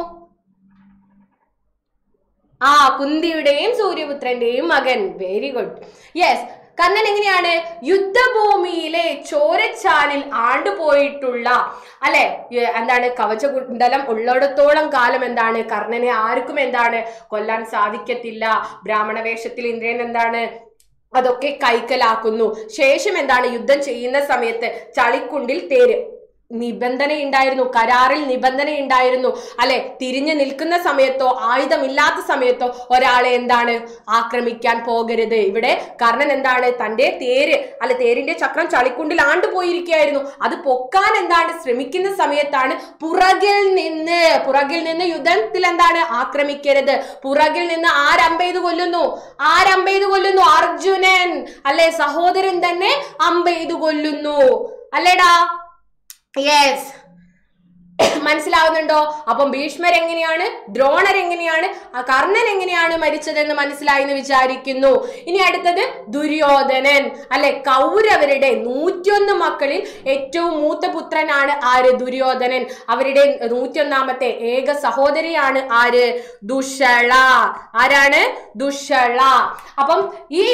ആ കുന്തിയുടെയും സൂര്യപുത്രന്റെയും മകൻ വെരി ഗുഡ് യെസ് കർണൻ എങ്ങനെയാണ് യുദ്ധഭൂമിയിലെ ചോരച്ചാലിൽ ആണ്ടുപോയിട്ടുള്ള അല്ലെ ഏ, എന്താണ് കവചകുണ്ടലം ഉള്ളിടത്തോളം കാലം എന്താണ് കർണനെ ആർക്കും എന്താണ് കൊല്ലാൻ സാധിക്കത്തില്ല ബ്രാഹ്മണ വേഷത്തിൽ ഇന്ദ്രൻ എന്താണ് അതൊക്കെ കൈക്കലാക്കുന്നു ശേഷം എന്താണ് യുദ്ധം ചെയ്യുന്ന സമയത്ത് ചളിക്കുണ്ടിൽ തേര് നിബന്ധന ഉണ്ടായിരുന്നു കരാറിൽ നിബന്ധന ഉണ്ടായിരുന്നു അല്ലെ തിരിഞ്ഞു നിൽക്കുന്ന സമയത്തോ ആയുധമില്ലാത്ത സമയത്തോ ഒരാളെ എന്താണ് ആക്രമിക്കാൻ പോകരുത് ഇവിടെ കർണൻ എന്താണ് തന്റെ തേര് അല്ലെ തേരിന്റെ ചക്രം ചളിക്കുണ്ടിൽ ആണ്ടുപോയിരിക്കുകയായിരുന്നു അത് പൊക്കാൻ എന്താണ് ശ്രമിക്കുന്ന സമയത്താണ് പുറകിൽ നിന്ന് പുറകിൽ നിന്ന് യുദ്ധത്തിൽ എന്താണ് ആക്രമിക്കരുത് പുറകിൽ നിന്ന് ആരമ്പെയ്ത് കൊല്ലുന്നു ആരമ്പെയ്ത് കൊല്ലുന്നു അർജുനൻ അല്ലെ സഹോദരൻ തന്നെ അമ്പെയ്ത് കൊല്ലുന്നു അല്ലേടാ യെസ് മനസ്സിലാവുന്നുണ്ടോ അപ്പം ഭീഷ്മർ എങ്ങനെയാണ് ദ്രോണർ എങ്ങനെയാണ് ആ കർണൻ എങ്ങനെയാണ് മരിച്ചതെന്ന് മനസ്സിലായി എന്ന് വിചാരിക്കുന്നു ഇനി അടുത്തത് ദുര്യോധനൻ അല്ലെ കൗരവരുടെ നൂറ്റിയൊന്ന് മക്കളിൽ ഏറ്റവും മൂത്ത പുത്രനാണ് ആര് ദുര്യോധനൻ അവരുടെ നൂറ്റിയൊന്നാമത്തെ ഏക സഹോദരിയാണ് ആര് ദുഷള ആരാണ് ദുഷള അപ്പം ഈ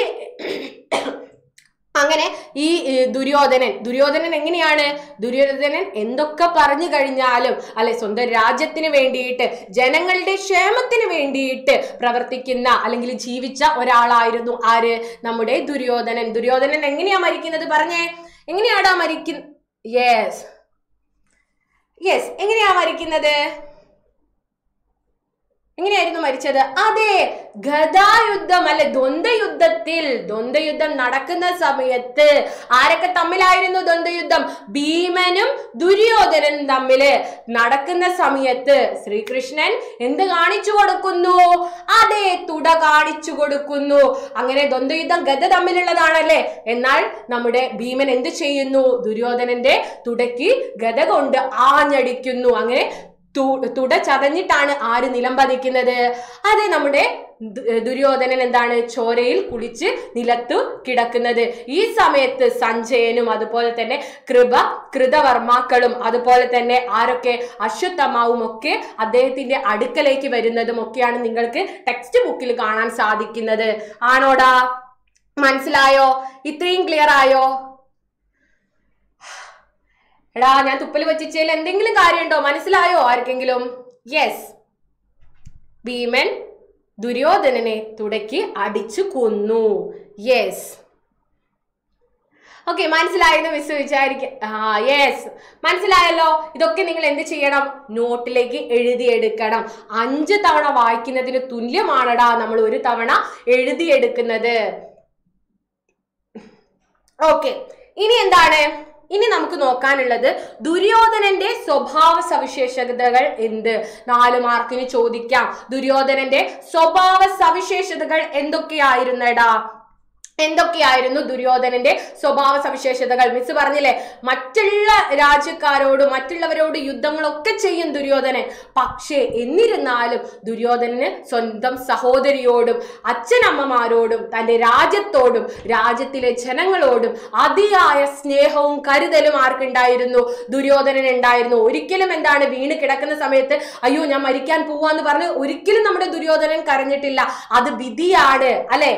അങ്ങനെ ഈ ഏ, ദുര്യോധനൻ ദുര്യോധനൻ എങ്ങനെയാണ് ദുര്യോധനൻ എന്തൊക്കെ പറഞ്ഞു കഴിഞ്ഞാലും അല്ലെ സ്വന്തം രാജ്യത്തിന് വേണ്ടിയിട്ട് ജനങ്ങളുടെ ക്ഷേമത്തിന് വേണ്ടിയിട്ട് പ്രവർത്തിക്കുന്ന അല്ലെങ്കിൽ ജീവിച്ച ഒരാളായിരുന്നു ആര് നമ്മുടെ ദുര്യോധനൻ ദുര്യോധനൻ എങ്ങനെയാ മരിക്കുന്നത് പറഞ്ഞേ എങ്ങനെയാടാ മരിക്കുന്ന യെസ് യെസ് എങ്ങനെയാ മരിക്കുന്നത് എങ്ങനെയായിരുന്നു മരിച്ചത് അതെ ഗദായുദ്ധം അല്ലെ ദ്വന്ദ്വയുദ്ധത്തിൽ ദ്വന്ദ്വയുദ്ധം നടക്കുന്ന സമയത്ത് ആരൊക്കെ തമ്മിലായിരുന്നു ദ്വന്ദ്വയുദ്ധം ഭീമനും ദുര്യോധനനും തമ്മില് നടക്കുന്ന സമയത്ത് ശ്രീകൃഷ്ണൻ എന്ത് കാണിച്ചു കൊടുക്കുന്നു അതെ തുട കാണിച്ചു കൊടുക്കുന്നു അങ്ങനെ ദ്വന്ദ്വയുദ്ധം ഗദ തമ്മിലുള്ളതാണല്ലേ എന്നാൽ നമ്മുടെ ഭീമൻ എന്ത് ചെയ്യുന്നു ദുര്യോധനന്റെ തുടയ്ക്ക് ഗദ കൊണ്ട് ആഞ്ഞടിക്കുന്നു അങ്ങനെ തു- തുട ചതഞ്ഞിട്ടാണ് ആര് നിലം പതിക്കുന്നത് അത് നമ്മുടെ ദു- ദുര്യോധനൻ എന്താണ് ചോരയിൽ കുളിച്ച് നിലത്തു കിടക്കുന്നത് ഈ സമയത്ത് സഞ്ജയനും അതുപോലെ തന്നെ കൃപ കൃതവർമാക്കളും അതുപോലെ തന്നെ ആരൊക്കെ അശ്വത്ഥമാവും ഒക്കെ അദ്ദേഹത്തിന്റെ അടുക്കലേക്ക് വരുന്നതും ഒക്കെയാണ് നിങ്ങൾക്ക് ടെക്സ്റ്റ് ബുക്കിൽ കാണാൻ സാധിക്കുന്നത് ആണോടാ മനസ്സിലായോ ഇത്രയും ക്ലിയർ ആയോ എടാ ഞാൻ തുപ്പൽ വെച്ചിച്ചതിൽ എന്തെങ്കിലും കാര്യമുണ്ടോ മനസ്സിലായോ ആർക്കെങ്കിലും യെസ് ഭീമൻ ദുര്യോധനനെ തുടക്കി അടിച്ചു കൊന്നു യെസ് ഓക്കെ മനസ്സിലായെന്ന് മിസ് വിചാരിക്ക ആ യെസ് മനസ്സിലായല്ലോ ഇതൊക്കെ നിങ്ങൾ എന്ത് ചെയ്യണം നോട്ടിലേക്ക് എഴുതിയെടുക്കണം അഞ്ച് തവണ വായിക്കുന്നതിന് തുല്യമാണടാ നമ്മൾ ഒരു തവണ എഴുതിയെടുക്കുന്നത് ഓക്കെ ഇനി എന്താണ് ഇനി നമുക്ക് നോക്കാനുള്ളത് ദുര്യോധനന്റെ സ്വഭാവ സവിശേഷതകൾ എന്ത് നാല് മാർക്കിന് ചോദിക്കാം ദുര്യോധനന്റെ സ്വഭാവ സവിശേഷതകൾ എന്തൊക്കെയായിരുന്നടാ എന്തൊക്കെയായിരുന്നു ദുര്യോധനന്റെ സ്വഭാവ സവിശേഷതകൾ മിസ് പറഞ്ഞില്ലേ മറ്റുള്ള രാജ്യക്കാരോടും മറ്റുള്ളവരോട് യുദ്ധങ്ങളൊക്കെ ചെയ്യും ദുര്യോധനൻ പക്ഷേ എന്നിരുന്നാലും ദുര്യോധനന് സ്വന്തം സഹോദരിയോടും അച്ഛനമ്മമാരോടും തന്റെ രാജ്യത്തോടും രാജ്യത്തിലെ ജനങ്ങളോടും അതിയായ സ്നേഹവും കരുതലും ആർക്കുണ്ടായിരുന്നു ദുര്യോധനൻ ഉണ്ടായിരുന്നു ഒരിക്കലും എന്താണ് വീണ് കിടക്കുന്ന സമയത്ത് അയ്യോ ഞാൻ മരിക്കാൻ പോവാന്ന് പറഞ്ഞ് ഒരിക്കലും നമ്മുടെ ദുര്യോധനൻ കരഞ്ഞിട്ടില്ല അത് വിധിയാണ് അല്ലെ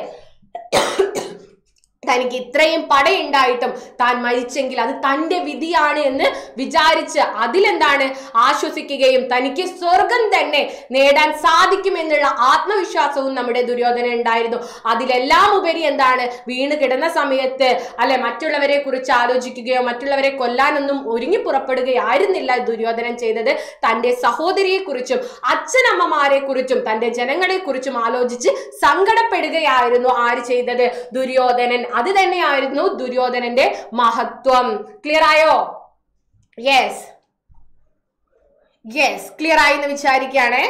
തനിക്ക് ഇത്രയും പടയുണ്ടായിട്ടും താൻ മരിച്ചെങ്കിൽ അത് തന്റെ വിധിയാണ് എന്ന് വിചാരിച്ച് അതിലെന്താണ് ആശ്വസിക്കുകയും തനിക്ക് സ്വർഗം തന്നെ നേടാൻ സാധിക്കുമെന്നുള്ള ആത്മവിശ്വാസവും നമ്മുടെ ദുര്യോധന ഉണ്ടായിരുന്നു അതിലെല്ലാം ഉപരി എന്താണ് വീണ് കിടന്ന സമയത്ത് അല്ലെ മറ്റുള്ളവരെ കുറിച്ച് ആലോചിക്കുകയോ മറ്റുള്ളവരെ കൊല്ലാനൊന്നും ഒരുങ്ങി പുറപ്പെടുകയായിരുന്നില്ല ദുര്യോധനൻ ചെയ്തത് തന്റെ സഹോദരിയെ കുറിച്ചും അച്ഛനമ്മമാരെ കുറിച്ചും തന്റെ ജനങ്ങളെ കുറിച്ചും ആലോചിച്ച് സങ്കടപ്പെടുകയായിരുന്നു ആര് ചെയ്തത് ദുര്യോധനൻ അത് തന്നെയായിരുന്നു ദുര്യോധനന്റെ മഹത്വം ക്ലിയർ ആയോ യെസ് യെസ് ക്ലിയർ ആയി എന്ന് വിചാരിക്കുകയാണേ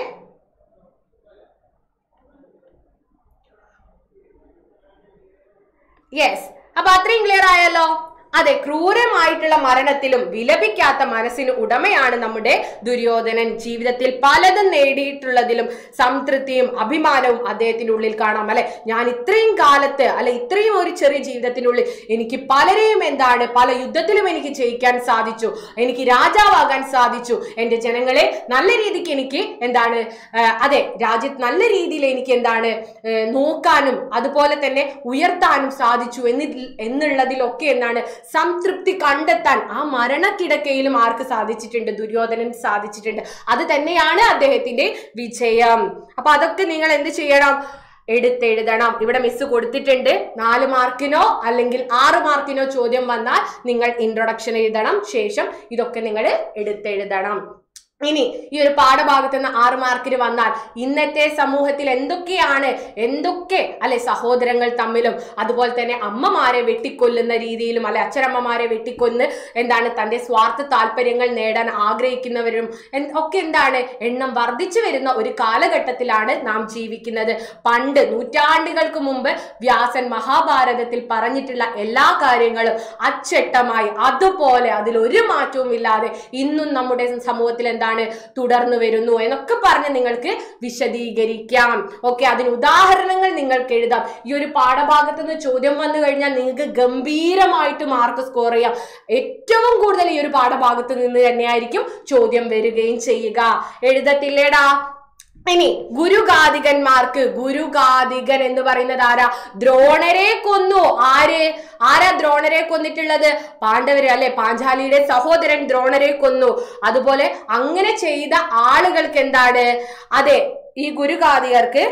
യെസ് അപ്പൊ അത്രയും ക്ലിയർ ആയല്ലോ അതെ ക്രൂരമായിട്ടുള്ള മരണത്തിലും വിലപിക്കാത്ത മനസ്സിന് ഉടമയാണ് നമ്മുടെ ദുര്യോധനൻ ജീവിതത്തിൽ പലതും നേടിയിട്ടുള്ളതിലും സംതൃപ്തിയും അഭിമാനവും അദ്ദേഹത്തിന്റെ ഉള്ളിൽ കാണാം അല്ലെ ഞാൻ ഇത്രയും കാലത്ത് അല്ലെ ഇത്രയും ഒരു ചെറിയ ജീവിതത്തിനുള്ളിൽ എനിക്ക് പലരെയും എന്താണ് പല യുദ്ധത്തിലും എനിക്ക് ജയിക്കാൻ സാധിച്ചു എനിക്ക് രാജാവാകാൻ സാധിച്ചു എന്റെ ജനങ്ങളെ നല്ല രീതിക്ക് എനിക്ക് എന്താണ് ആ, അതെ രാജ്യത്ത് നല്ല രീതിയിൽ എനിക്ക് എന്താണ് ഏ, നോക്കാനും അതുപോലെ തന്നെ ഉയർത്താനും സാധിച്ചു എന്നിൽ എന്നുള്ളതിലൊക്കെ എന്താണ് സംതൃപ്തി കണ്ടെത്താൻ ആ മരണക്കിടക്കയിലും ആർക്ക് സാധിച്ചിട്ടുണ്ട് ദുര്യോധനൻ സാധിച്ചിട്ടുണ്ട് അത് തന്നെയാണ് അദ്ദേഹത്തിന്റെ വിജയം അപ്പൊ അതൊക്കെ നിങ്ങൾ എന്ത് ചെയ്യണം എടുത്തെഴുതണം ഇവിടെ മിസ് കൊടുത്തിട്ടുണ്ട് നാല് മാർക്കിനോ അല്ലെങ്കിൽ ആറ് മാർക്കിനോ ചോദ്യം വന്നാൽ നിങ്ങൾ ഇൻട്രൊഡക്ഷൻ എഴുതണം ശേഷം ഇതൊക്കെ നിങ്ങൾ എടുത്തെഴുതണം ഇനി ഈ ഒരു പാഠഭാഗത്ത് നിന്ന് ആറ് മാർക്കിന് വന്നാൽ ഇന്നത്തെ സമൂഹത്തിൽ എന്തൊക്കെയാണ് എന്തൊക്കെ അല്ലെ സഹോദരങ്ങൾ തമ്മിലും അതുപോലെ തന്നെ അമ്മമാരെ വെട്ടിക്കൊല്ലുന്ന രീതിയിലും അല്ലെ അച്ഛനമ്മമാരെ വെട്ടിക്കൊന്ന് എന്താണ് തന്റെ സ്വാർത്ഥ താല്പര്യങ്ങൾ നേടാൻ ആഗ്രഹിക്കുന്നവരും എൻ- ഒക്കെ എന്താണ് എണ്ണം വർദ്ധിച്ചു വരുന്ന ഒരു കാലഘട്ടത്തിലാണ് നാം ജീവിക്കുന്നത് പണ്ട് നൂറ്റാണ്ടുകൾക്ക് മുമ്പ് വ്യാസൻ മഹാഭാരതത്തിൽ പറഞ്ഞിട്ടുള്ള എല്ലാ കാര്യങ്ങളും അച്ചട്ടമായി അതുപോലെ അതിൽ ഒരു മാറ്റവും ഇല്ലാതെ ഇന്നും നമ്മുടെ സമൂഹത്തിൽ എന്താണ് തുടർന്നു വരുന്നു എന്നൊക്കെ പറഞ്ഞ് നിങ്ങൾക്ക് വിശദീകരിക്കാം ഓക്കെ അതിന് ഉദാഹരണങ്ങൾ നിങ്ങൾക്ക് എഴുതാം ഈ ഒരു പാഠഭാഗത്ത് നിന്ന് ചോദ്യം വന്നു കഴിഞ്ഞാൽ നിങ്ങൾക്ക് ഗംഭീരമായിട്ട് മാർക്ക് സ്കോർ ചെയ്യാം ഏറ്റവും കൂടുതൽ ഈ ഒരു പാഠഭാഗത്ത് നിന്ന് തന്നെയായിരിക്കും ചോദ്യം വരികയും ചെയ്യുക എഴുതത്തില്ലേടാ ഇനി ഗുരുഗാദികന്മാർക്ക് ഗുരുഗാദികൻ എന്ന് പറയുന്നത് ആരാ ദ്രോണരെ കൊന്നു ആര് ആരാ ദ്രോണരെ കൊന്നിട്ടുള്ളത് പാണ്ഡവര് അല്ലെ പാഞ്ചാലിയുടെ സഹോദരൻ ദ്രോണരെ കൊന്നു അതുപോലെ അങ്ങനെ ചെയ്ത ആളുകൾക്ക് എന്താണ് അതെ ഈ ഗുരുഗാദികർക്ക്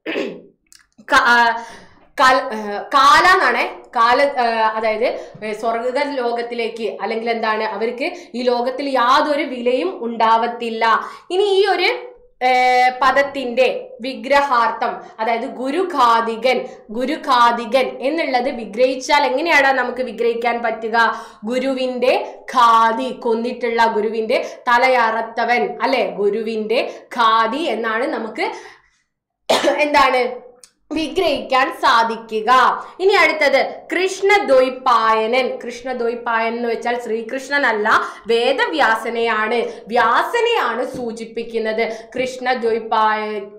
ക- ആ, കാൽ- ആ, കാല എന്നാണ് കാല ആ, അതായത് ഏ, സ്വർഗ ലോകത്തിലേക്ക് അല്ലെങ്കിൽ എന്താണ് അവർക്ക് ഈ ലോകത്തിൽ യാതൊരു വിലയും ഉണ്ടാവത്തില്ല ഇനി ഈ ഒരു ഏ, പദത്തിന്റെ വിഗ്രഹാർത്ഥം അതായത് ഗുരുഖാദികൻ ഗുരുഖാദികൻ എന്നുള്ളത് വിഗ്രഹിച്ചാൽ എങ്ങനെയാണ് നമുക്ക് വിഗ്രഹിക്കാൻ പറ്റുക ഗുരുവിന്റെ ഖാദി കൊന്നിട്ടുള്ള ഗുരുവിന്റെ തലയറത്തവൻ അല്ലെ ഗുരുവിന്റെ ഖാദി എന്നാണ് നമുക്ക് എന്താണ് വിഗ്രഹിക്കാൻ സാധിക്കുക ഇനി അടുത്തത് കൃഷ്ണദ്വൈപായനൻ കൃഷ്ണദ്വൈപായൻ എന്ന് വെച്ചാൽ ശ്രീകൃഷ്ണനല്ല വേദവ്യാസനെയാണ് വ്യാസനെയാണ് സൂചിപ്പിക്കുന്നത് കൃഷ്ണദ്വൈപായ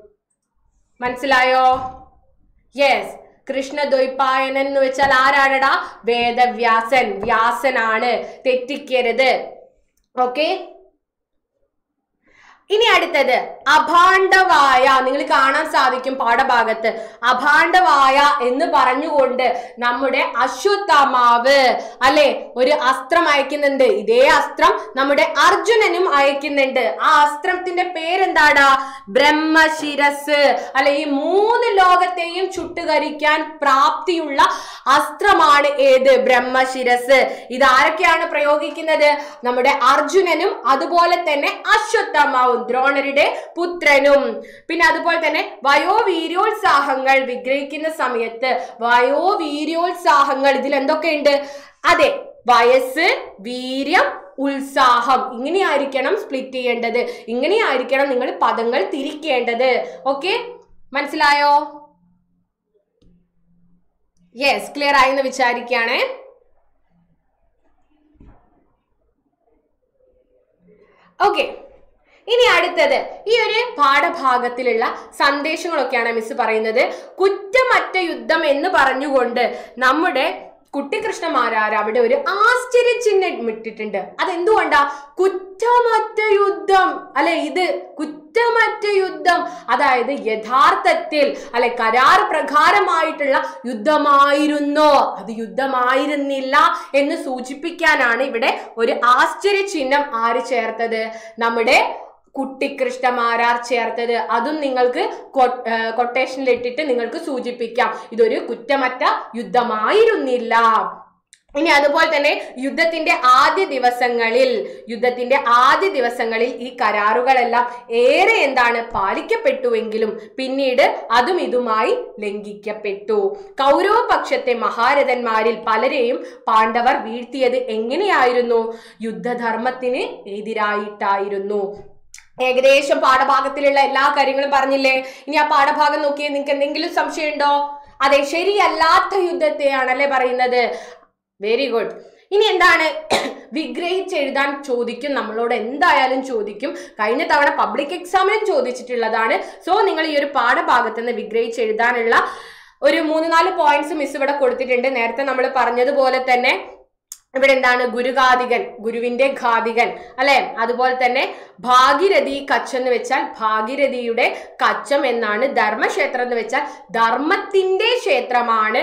മനസ്സിലായോ യെസ് കൃഷ്ണദ്വൈപായനൻ എന്ന് വെച്ചാൽ ആരാണടാ വേദവ്യാസൻ വ്യാസനാണ് തെറ്റിക്കരുത് ഓക്കെ ഇനി അടുത്തത് അഭാണ്ഡവായ നിങ്ങൾ കാണാൻ സാധിക്കും പാഠഭാഗത്ത് അഭാണ്ഡവായ എന്ന് പറഞ്ഞുകൊണ്ട് നമ്മുടെ അശ്വത്ഥമാവ് അല്ലെ ഒരു അസ്ത്രം അയക്കുന്നുണ്ട് ഇതേ അസ്ത്രം നമ്മുടെ അർജുനനും അയക്കുന്നുണ്ട് ആ അസ്ത്രത്തിന്റെ പേരെന്താടാ ബ്രഹ്മശിരസ് അല്ലെ ഈ മൂന്ന് ലോകത്തെയും ചുട്ടുകരിക്കാൻ പ്രാപ്തിയുള്ള അസ്ത്രമാണ് ഏത് ബ്രഹ്മശിരസ് ഇത് ആരൊക്കെയാണ് പ്രയോഗിക്കുന്നത് നമ്മുടെ അർജുനനും അതുപോലെ തന്നെ അശ്വത്ഥമാവും ദ്രോണരുടെ പുത്രനും പിന്നെ അതുപോലെ തന്നെ വയോവീര്യോത്സാഹങ്ങൾ വിഗ്രഹിക്കുന്ന സമയത്ത് വയോവീര്യോത്സാഹങ്ങൾ ഇതിൽ എന്തൊക്കെയുണ്ട് അതെ വയസ്സ് വീര്യം ഉത്സാഹം ഇങ്ങനെയായിരിക്കണം സ്പ്ലിറ്റ് ചെയ്യേണ്ടത് ഇങ്ങനെയായിരിക്കണം നിങ്ങൾ പദങ്ങൾ തിരിക്കേണ്ടത് ഓക്കെ മനസ്സിലായോ യെസ് ക്ലിയർ ആയെന്ന് വിചാരിക്കുകയാണേ ഓക്കെ ഇനി അടുത്തത് ഈ ഒരു പാഠഭാഗത്തിലുള്ള സന്ദേശങ്ങളൊക്കെയാണ് മിസ് പറയുന്നത് കുറ്റമറ്റ യുദ്ധം എന്ന് പറഞ്ഞുകൊണ്ട് നമ്മുടെ കുട്ടികൃഷ്ണമാരാർ അവിടെ ഒരു ആശ്ചര്യചിഹ്നം ഇട്ടിട്ടുണ്ട് അതെന്തുകൊണ്ടാ കുറ്റമറ്റ യുദ്ധം അല്ലെ ഇത് കുറ്റമറ്റ യുദ്ധം അതായത് യഥാർത്ഥത്തിൽ അല്ലെ കരാർ പ്രകാരമായിട്ടുള്ള യുദ്ധമായിരുന്നോ അത് യുദ്ധമായിരുന്നില്ല എന്ന് സൂചിപ്പിക്കാനാണ് ഇവിടെ ഒരു ആശ്ചര്യചിഹ്നം ആര് ചേർത്തത് നമ്മുടെ കുട്ടിക്കൃഷ്ണമാരാർ ചേർത്തത് അതും നിങ്ങൾക്ക് കൊട്ടേഷനിൽ ഇട്ടിട്ട് നിങ്ങൾക്ക് സൂചിപ്പിക്കാം ഇതൊരു കുറ്റമറ്റ യുദ്ധമായിരുന്നില്ല ഇനി അതുപോലെ തന്നെ യുദ്ധത്തിന്റെ ആദ്യ ദിവസങ്ങളിൽ യുദ്ധത്തിന്റെ ആദ്യ ദിവസങ്ങളിൽ ഈ കരാറുകളെല്ലാം ഏറെ എന്താണ് പാലിക്കപ്പെട്ടുവെങ്കിലും പിന്നീട് അതും ഇതുമായി ലംഘിക്കപ്പെട്ടു കൗരവ പക്ഷത്തെ മഹാരഥന്മാരിൽ പലരെയും പാണ്ഡവർ വീഴ്ത്തിയത് എങ്ങനെയായിരുന്നു യുദ്ധധർമ്മത്തിന് എതിരായിട്ടായിരുന്നു ഏകദേശം പാഠഭാഗത്തിലുള്ള എല്ലാ കാര്യങ്ങളും പറഞ്ഞില്ലേ ഇനി ആ പാഠഭാഗം നോക്കിയേ നിങ്ങൾക്ക് എന്തെങ്കിലും സംശയമുണ്ടോ അതെ ശരിയല്ലാത്ത യുദ്ധത്തെയാണല്ലേ പറയുന്നത് വെരി ഗുഡ് ഇനി എന്താണ് വിഗ്രഹിച്ചെഴുതാൻ ചോദിക്കും നമ്മളോട് എന്തായാലും ചോദിക്കും കഴിഞ്ഞ തവണ പബ്ലിക് എക്സാമിനും ചോദിച്ചിട്ടുള്ളതാണ് സോ നിങ്ങൾ ഈ ഒരു പാഠഭാഗത്ത് നിന്ന് വിഗ്രഹിച്ചെഴുതാനുള്ള ഒരു മൂന്ന് നാല് പോയിന്റ്സ് മിസ് ഇവിടെ കൊടുത്തിട്ടുണ്ട് നേരത്തെ നമ്മൾ പറഞ്ഞതുപോലെ തന്നെ ഇവിടെ എന്താണ് ഗുരുഘാതികൻ ഗുരുവിന്റെ ഘാതികൻ അല്ലെ അതുപോലെ തന്നെ ഭാഗീരഥി കച്ചം എന്ന് വെച്ചാൽ ഭാഗീരഥിയുടെ കച്ചം എന്നാണ് ധർമ്മക്ഷേത്രം എന്ന് വെച്ചാൽ ധർമ്മത്തിന്റെ ക്ഷേത്രമാണ്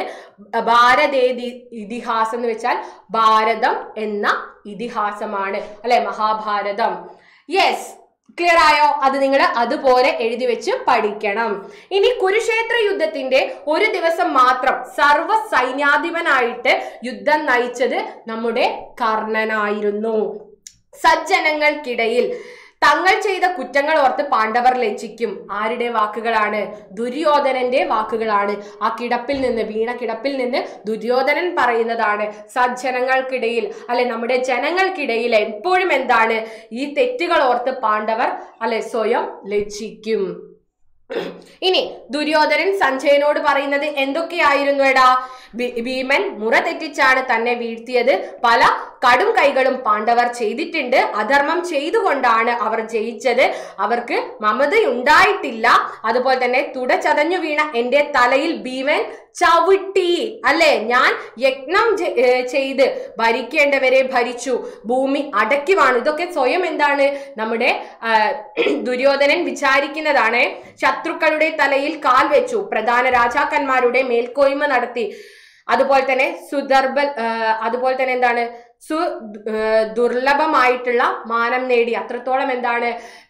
ഭാരതേതി ഇതിഹാസം എന്ന് വെച്ചാൽ ഭാരതം എന്ന ഇതിഹാസമാണ് അല്ലെ മഹാഭാരതം യെസ് ക്ലിയർ ആയോ അത് നിങ്ങൾ അതുപോലെ എഴുതി വെച്ച് പഠിക്കണം ഇനി കുരുക്ഷേത്ര യുദ്ധത്തിന്റെ ഒരു ദിവസം മാത്രം സർവ സൈന്യാധിപനായിട്ട് യുദ്ധം നയിച്ചത് നമ്മുടെ കർണനായിരുന്നു സജ്ജനങ്ങൾക്കിടയിൽ തങ്ങൾ ചെയ്ത കുറ്റങ്ങൾ ഓർത്ത് പാണ്ഡവർ ലജ്ജിക്കും ആരുടെ വാക്കുകളാണ് ദുര്യോധനന്റെ വാക്കുകളാണ് ആ കിടപ്പിൽ നിന്ന് വീണ കിടപ്പിൽ നിന്ന് ദുര്യോധനൻ പറയുന്നതാണ് സജ്ജനങ്ങൾക്കിടയിൽ അല്ലെ നമ്മുടെ ജനങ്ങൾക്കിടയിൽ എപ്പോഴും എന്താണ് ഈ തെറ്റുകൾ ഓർത്ത് പാണ്ഡവർ അല്ലെ സ്വയം ലജ്ജിക്കും ഇനി ദുര്യോധനൻ സഞ്ജയനോട് പറയുന്നത് എന്തൊക്കെയായിരുന്നു എടാ ഭീ- ഭീമൻ മുറ തെറ്റിച്ചാണ് തന്നെ വീഴ്ത്തിയത് പല കടും കൈകളും പാണ്ഡവർ ചെയ്തിട്ടുണ്ട് അധർമ്മം ചെയ്തുകൊണ്ടാണ് അവർ ജയിച്ചത് അവർക്ക് മമതയുണ്ടായിട്ടില്ല അതുപോലെ തന്നെ തുട ചതഞ്ഞു വീണ എന്റെ തലയിൽ ഭീമൻ ചവിട്ടി അല്ലെ ഞാൻ യജ്ഞം ചെ- ഏ, ചെയ്ത് ഭരിക്കേണ്ടവരെ ഭരിച്ചു ഭൂമി അടക്കി വാണു ഇതൊക്കെ സ്വയം എന്താണ് നമ്മുടെ ആ, ദുര്യോധനൻ വിചാരിക്കുന്നതാണ് ശത്രുക്കളുടെ തലയിൽ കാൽ വെച്ചു പ്രധാന രാജാക്കന്മാരുടെ മേൽക്കോയ്മ നടത്തി അതുപോലെ തന്നെ സുദർബൽ ആ, അതുപോലെ തന്നെ എന്താണ് സു ആ, ദുർലഭമായിട്ടുള്ള മാനം നേടി അത്രത്തോളം എന്താണ്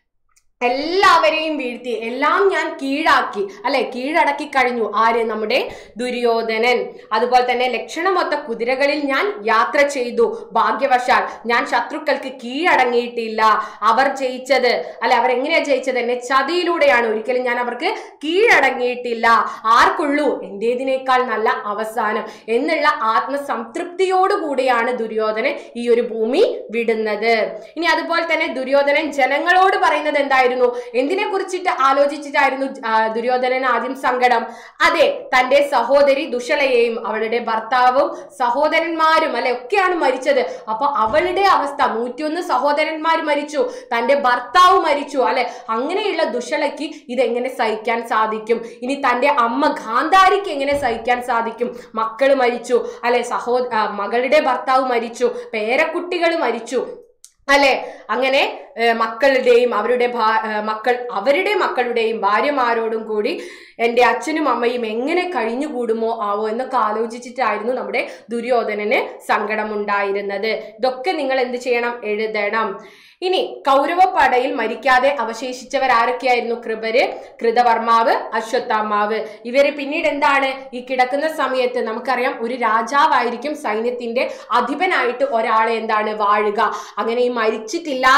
എല്ലാവരെയും വീഴ്ത്തി എല്ലാം ഞാൻ കീഴാക്കി അല്ലെ കീഴടക്കി കഴിഞ്ഞു ആര് നമ്മുടെ ദുര്യോധനൻ അതുപോലെ തന്നെ ലക്ഷണമൊത്ത കുതിരകളിൽ ഞാൻ യാത്ര ചെയ്തു ഭാഗ്യവശാൽ ഞാൻ ശത്രുക്കൾക്ക് കീഴടങ്ങിയിട്ടില്ല അവർ ജയിച്ചത് അല്ലെ അവർ എങ്ങനെയാ ജയിച്ചത് എന്നെ ചതിയിലൂടെയാണ് ഒരിക്കലും ഞാൻ അവർക്ക് കീഴടങ്ങിയിട്ടില്ല ആർക്കുള്ളൂ എന്റേതിനേക്കാൾ നല്ല അവസാനം എന്നുള്ള ആത്മസംതൃപ്തിയോടുകൂടിയാണ് ദുര്യോധനൻ ഈ ഒരു ഭൂമി വിടുന്നത് ഇനി അതുപോലെ തന്നെ ദുര്യോധനൻ ജനങ്ങളോട് പറയുന്നത് എന്തായിരുന്നു എന്തിനെ കുറിച്ചിട്ട് ആലോചിച്ചിട്ടായിരുന്നു ആ, ദുര്യോധനൻ ആദ്യം സങ്കടം അതെ തന്റെ സഹോദരി ദുഷളയെയും അവളുടെ ഭർത്താവും സഹോദരന്മാരും അല്ലെ ഒക്കെയാണ് മരിച്ചത് അപ്പൊ അവളുടെ അവസ്ഥ നൂറ്റിയൊന്ന് സഹോദരന്മാർ മരിച്ചു തന്റെ ഭർത്താവ് മരിച്ചു അല്ലെ അങ്ങനെയുള്ള ദുഷളയ്ക്ക് ഇതെങ്ങനെ സഹിക്കാൻ സാധിക്കും ഇനി തന്റെ അമ്മ ഗാന്ധാരിക്ക് എങ്ങനെ സഹിക്കാൻ സാധിക്കും മക്കള് മരിച്ചു അല്ലെ സഹോ ആ, മകളുടെ ഭർത്താവ് മരിച്ചു പേരക്കുട്ടികൾ മരിച്ചു അല്ലെ അങ്ങനെ ഏഹ്, മക്കളുടെയും അവരുടെ ഭാ- ഏഹ്, മക്കൾ അവരുടെ മക്കളുടെയും ഭാര്യമാരോടും കൂടി എൻ്റെ അച്ഛനും അമ്മയും എങ്ങനെ കഴിഞ്ഞുകൂടുമോ ആവോ എന്നൊക്കെ ആലോചിച്ചിട്ടായിരുന്നു നമ്മുടെ ദുര്യോധനന് സങ്കടമുണ്ടായിരുന്നത് ഇതൊക്കെ നിങ്ങൾ എന്ത് ചെയ്യണം എഴുതണം ഇനി കൗരവപ്പടയിൽ മരിക്കാതെ അവശേഷിച്ചവർ ആരൊക്കെയായിരുന്നു കൃപര് കൃതവർമാവ് അശ്വത്ഥാമാവ് ഇവര് പിന്നീട് എന്താണ് ഈ കിടക്കുന്ന സമയത്ത് നമുക്കറിയാം ഒരു രാജാവായിരിക്കും സൈന്യത്തിന്റെ അധിപനായിട്ട് ഒരാളെ എന്താണ് വാഴുക അങ്ങനെ ഈ മരിച്ചിട്ടില്ലാത്ത ദുര്യോധന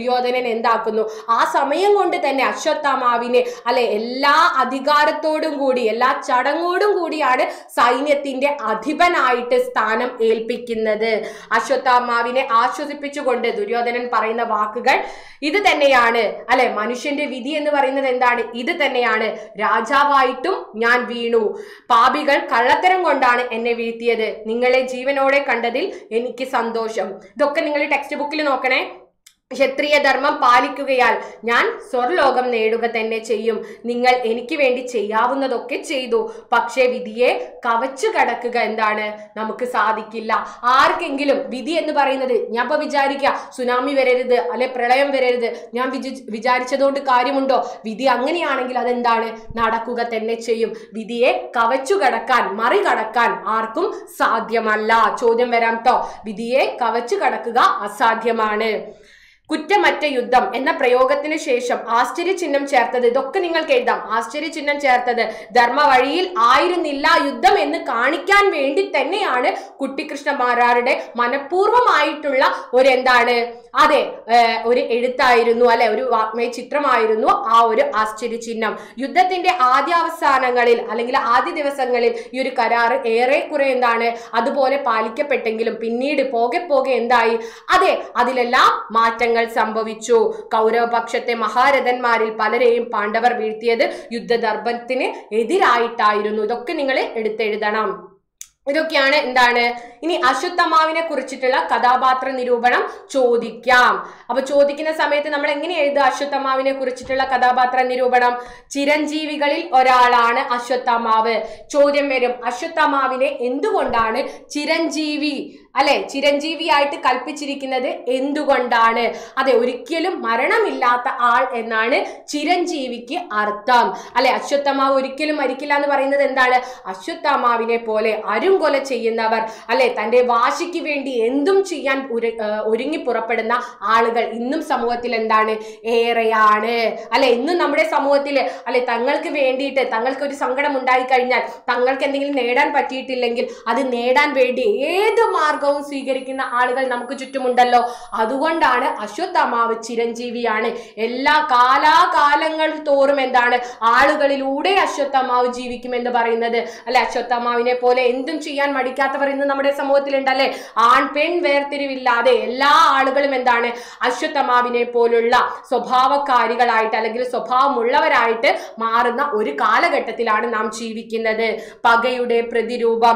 ദുര്യോധനൻ എന്താക്കുന്നു ആ സമയം കൊണ്ട് തന്നെ അശ്വത്ഥാമാവിനെ അല്ലെ എല്ലാ അധികാരത്തോടും കൂടി എല്ലാ ചടങ്ങോടും കൂടിയാണ് സൈന്യത്തിന്റെ അധിപനായിട്ട് സ്ഥാനം ഏൽപ്പിക്കുന്നത് അശ്വത്ഥാമാവിനെ ആശ്വസിപ്പിച്ചുകൊണ്ട് ദുര്യോധനൻ പറയുന്ന വാക്കുകൾ ഇത് തന്നെയാണ് അല്ലെ മനുഷ്യന്റെ വിധി എന്ന് പറയുന്നത് എന്താണ് ഇത് തന്നെയാണ് രാജാവായിട്ടും ഞാൻ വീണു പാപികൾ കള്ളത്തരം കൊണ്ടാണ് എന്നെ വീഴ്ത്തിയത് നിങ്ങളെ ജീവനോടെ കണ്ടതിൽ എനിക്ക് സന്തോഷം ഇതൊക്കെ നിങ്ങൾ ടെക്സ്റ്റ് ബുക്കിൽ നോക്കണേ ക്ഷത്രിയ ധർമ്മം പാലിക്കുകയാൽ ഞാൻ സ്വർലോകം നേടുക തന്നെ ചെയ്യും നിങ്ങൾ എനിക്ക് വേണ്ടി ചെയ്യാവുന്നതൊക്കെ ചെയ്തു പക്ഷേ വിധിയെ കവച്ചു കടക്കുക എന്താണ് നമുക്ക് സാധിക്കില്ല ആർക്കെങ്കിലും വിധി എന്ന് പറയുന്നത് ഞാൻ ഇപ്പൊ വിചാരിക്കുക സുനാമി വരരുത് അല്ലെ പ്രളയം വരരുത് ഞാൻ വിജി വിചാരിച്ചതുകൊണ്ട് കാര്യമുണ്ടോ വിധി അങ്ങനെയാണെങ്കിൽ അതെന്താണ് നടക്കുക തന്നെ ചെയ്യും വിധിയെ കവച്ചു കടക്കാൻ മറികടക്കാൻ ആർക്കും സാധ്യമല്ല ചോദ്യം വരാം ട്ടോ വിധിയെ കവച്ചു കടക്കുക അസാധ്യമാണ് കുറ്റമറ്റ യുദ്ധം എന്ന പ്രയോഗത്തിന് ശേഷം ആശ്ചര്യ ചിഹ്നം ചേർത്തത് ഇതൊക്കെ നിങ്ങൾക്ക് എഴുതാം ആശ്ചര്യ ചിഹ്നം ചേർത്തത് ധർമ്മ വഴിയിൽ ആയിരുന്നില്ല യുദ്ധം എന്ന് കാണിക്കാൻ വേണ്ടി തന്നെയാണ് കുട്ടിക്കൃഷ്ണമാരാരുടെ മനഃപൂർവ്വമായിട്ടുള്ള ഒരു എന്താണ് അതെ ഏർ, ഒരു എഴുത്തായിരുന്നു അല്ലെ ഒരു വാഗ്മയ ചിത്രമായിരുന്നു ആ ഒരു ആശ്ചര്യ ചിഹ്നം യുദ്ധത്തിന്റെ ആദ്യാവസാനങ്ങളിൽ അല്ലെങ്കിൽ ആദ്യ ദിവസങ്ങളിൽ ഈ ഒരു കരാറ് ഏറെക്കുറെ എന്താണ് അതുപോലെ പാലിക്കപ്പെട്ടെങ്കിലും പിന്നീട് പോകെ പോകെ എന്തായി അതെ അതിലെല്ലാം മാറ്റങ്ങൾ സംഭവിച്ചു കൗരവപക്ഷത്തെ മഹാരഥന്മാരിൽ പലരെയും പാണ്ഡവർ വീഴ്ത്തിയത് യുദ്ധദർഭത്തിന് എതിരായിട്ടായിരുന്നു ഇതൊക്കെ നിങ്ങൾ എടുത്തെഴുതണം ഇതൊക്കെയാണ് എന്താണ് ഇനി അശ്വത്ഥമാവിനെ കുറിച്ചിട്ടുള്ള കഥാപാത്ര നിരൂപണം ചോദിക്കാം അപ്പൊ ചോദിക്കുന്ന സമയത്ത് നമ്മൾ എങ്ങനെ എഴുതുക അശ്വത്ഥമാവിനെ കുറിച്ചിട്ടുള്ള കഥാപാത്ര നിരൂപണം ചിരഞ്ജീവികളിൽ ഒരാളാണ് അശ്വത്ഥമാവ് ചോദ്യം വരും അശ്വത്ഥമാവിനെ എന്തുകൊണ്ടാണ് ചിരഞ്ജീവി അല്ലെ ചിരഞ്ജീവിയായിട്ട് കൽപ്പിച്ചിരിക്കുന്നത് എന്തുകൊണ്ടാണ് അതെ ഒരിക്കലും മരണമില്ലാത്ത ആൾ എന്നാണ് ചിരഞ്ജീവിക്ക് അർത്ഥം അല്ലെ അശ്വത്ഥമാവ് ഒരിക്കലും മരിക്കില്ല എന്ന് പറയുന്നത് എന്താണ് അശ്വത്ഥമാവിനെ പോലെ അരുംകൊല ചെയ്യുന്നവർ അല്ലെ തന്റെ വാശിക്ക് വേണ്ടി എന്തും ചെയ്യാൻ ഉര- ഏർ ഒരുങ്ങി പുറപ്പെടുന്ന ആളുകൾ ഇന്നും സമൂഹത്തിൽ എന്താണ് ഏറെയാണ് അല്ലെ ഇന്നും നമ്മുടെ സമൂഹത്തിൽ അല്ലെ തങ്ങൾക്ക് വേണ്ടിയിട്ട് തങ്ങൾക്ക് ഒരു സങ്കടം ഉണ്ടായി കഴിഞ്ഞാൽ തങ്ങൾക്ക് എന്തെങ്കിലും നേടാൻ പറ്റിയിട്ടില്ലെങ്കിൽ അത് നേടാൻ വേണ്ടി ഏത് മാർഗവും സ്വീകരിക്കുന്ന ആളുകൾ നമുക്ക് ചുറ്റുമുണ്ടല്ലോ അതുകൊണ്ടാണ് അശ്വത്ഥമാവ് ചിരഞ്ജീവിയാണ് എല്ലാ കാലാകാലങ്ങൾ തോറും എന്താണ് ആളുകളിലൂടെ അശ്വത്ഥമാവ് ജീവിക്കും എന്ന് പറയുന്നത് അല്ലെ അശ്വത്ഥമാവിനെ പോലെ എന്തും ചെയ്യാൻ മടിക്കാത്തവർ ഇന്ന് നമ്മുടെ സമൂഹത്തിലുണ്ടല്ലേ ആൺ പെൺ വേർതിരിവില്ലാതെ എല്ലാ ആളുകളും എന്താണ് അശ്വത്ഥമാവിനെ പോലുള്ള സ്വഭാവക്കാരികളായിട്ട് അല്ലെങ്കിൽ സ്വഭാവമുള്ളവരായിട്ട് മാറുന്ന ഒരു കാലഘട്ടത്തിലാണ് നാം ജീവിക്കുന്നത് പകയുടെ പ്രതിരൂപം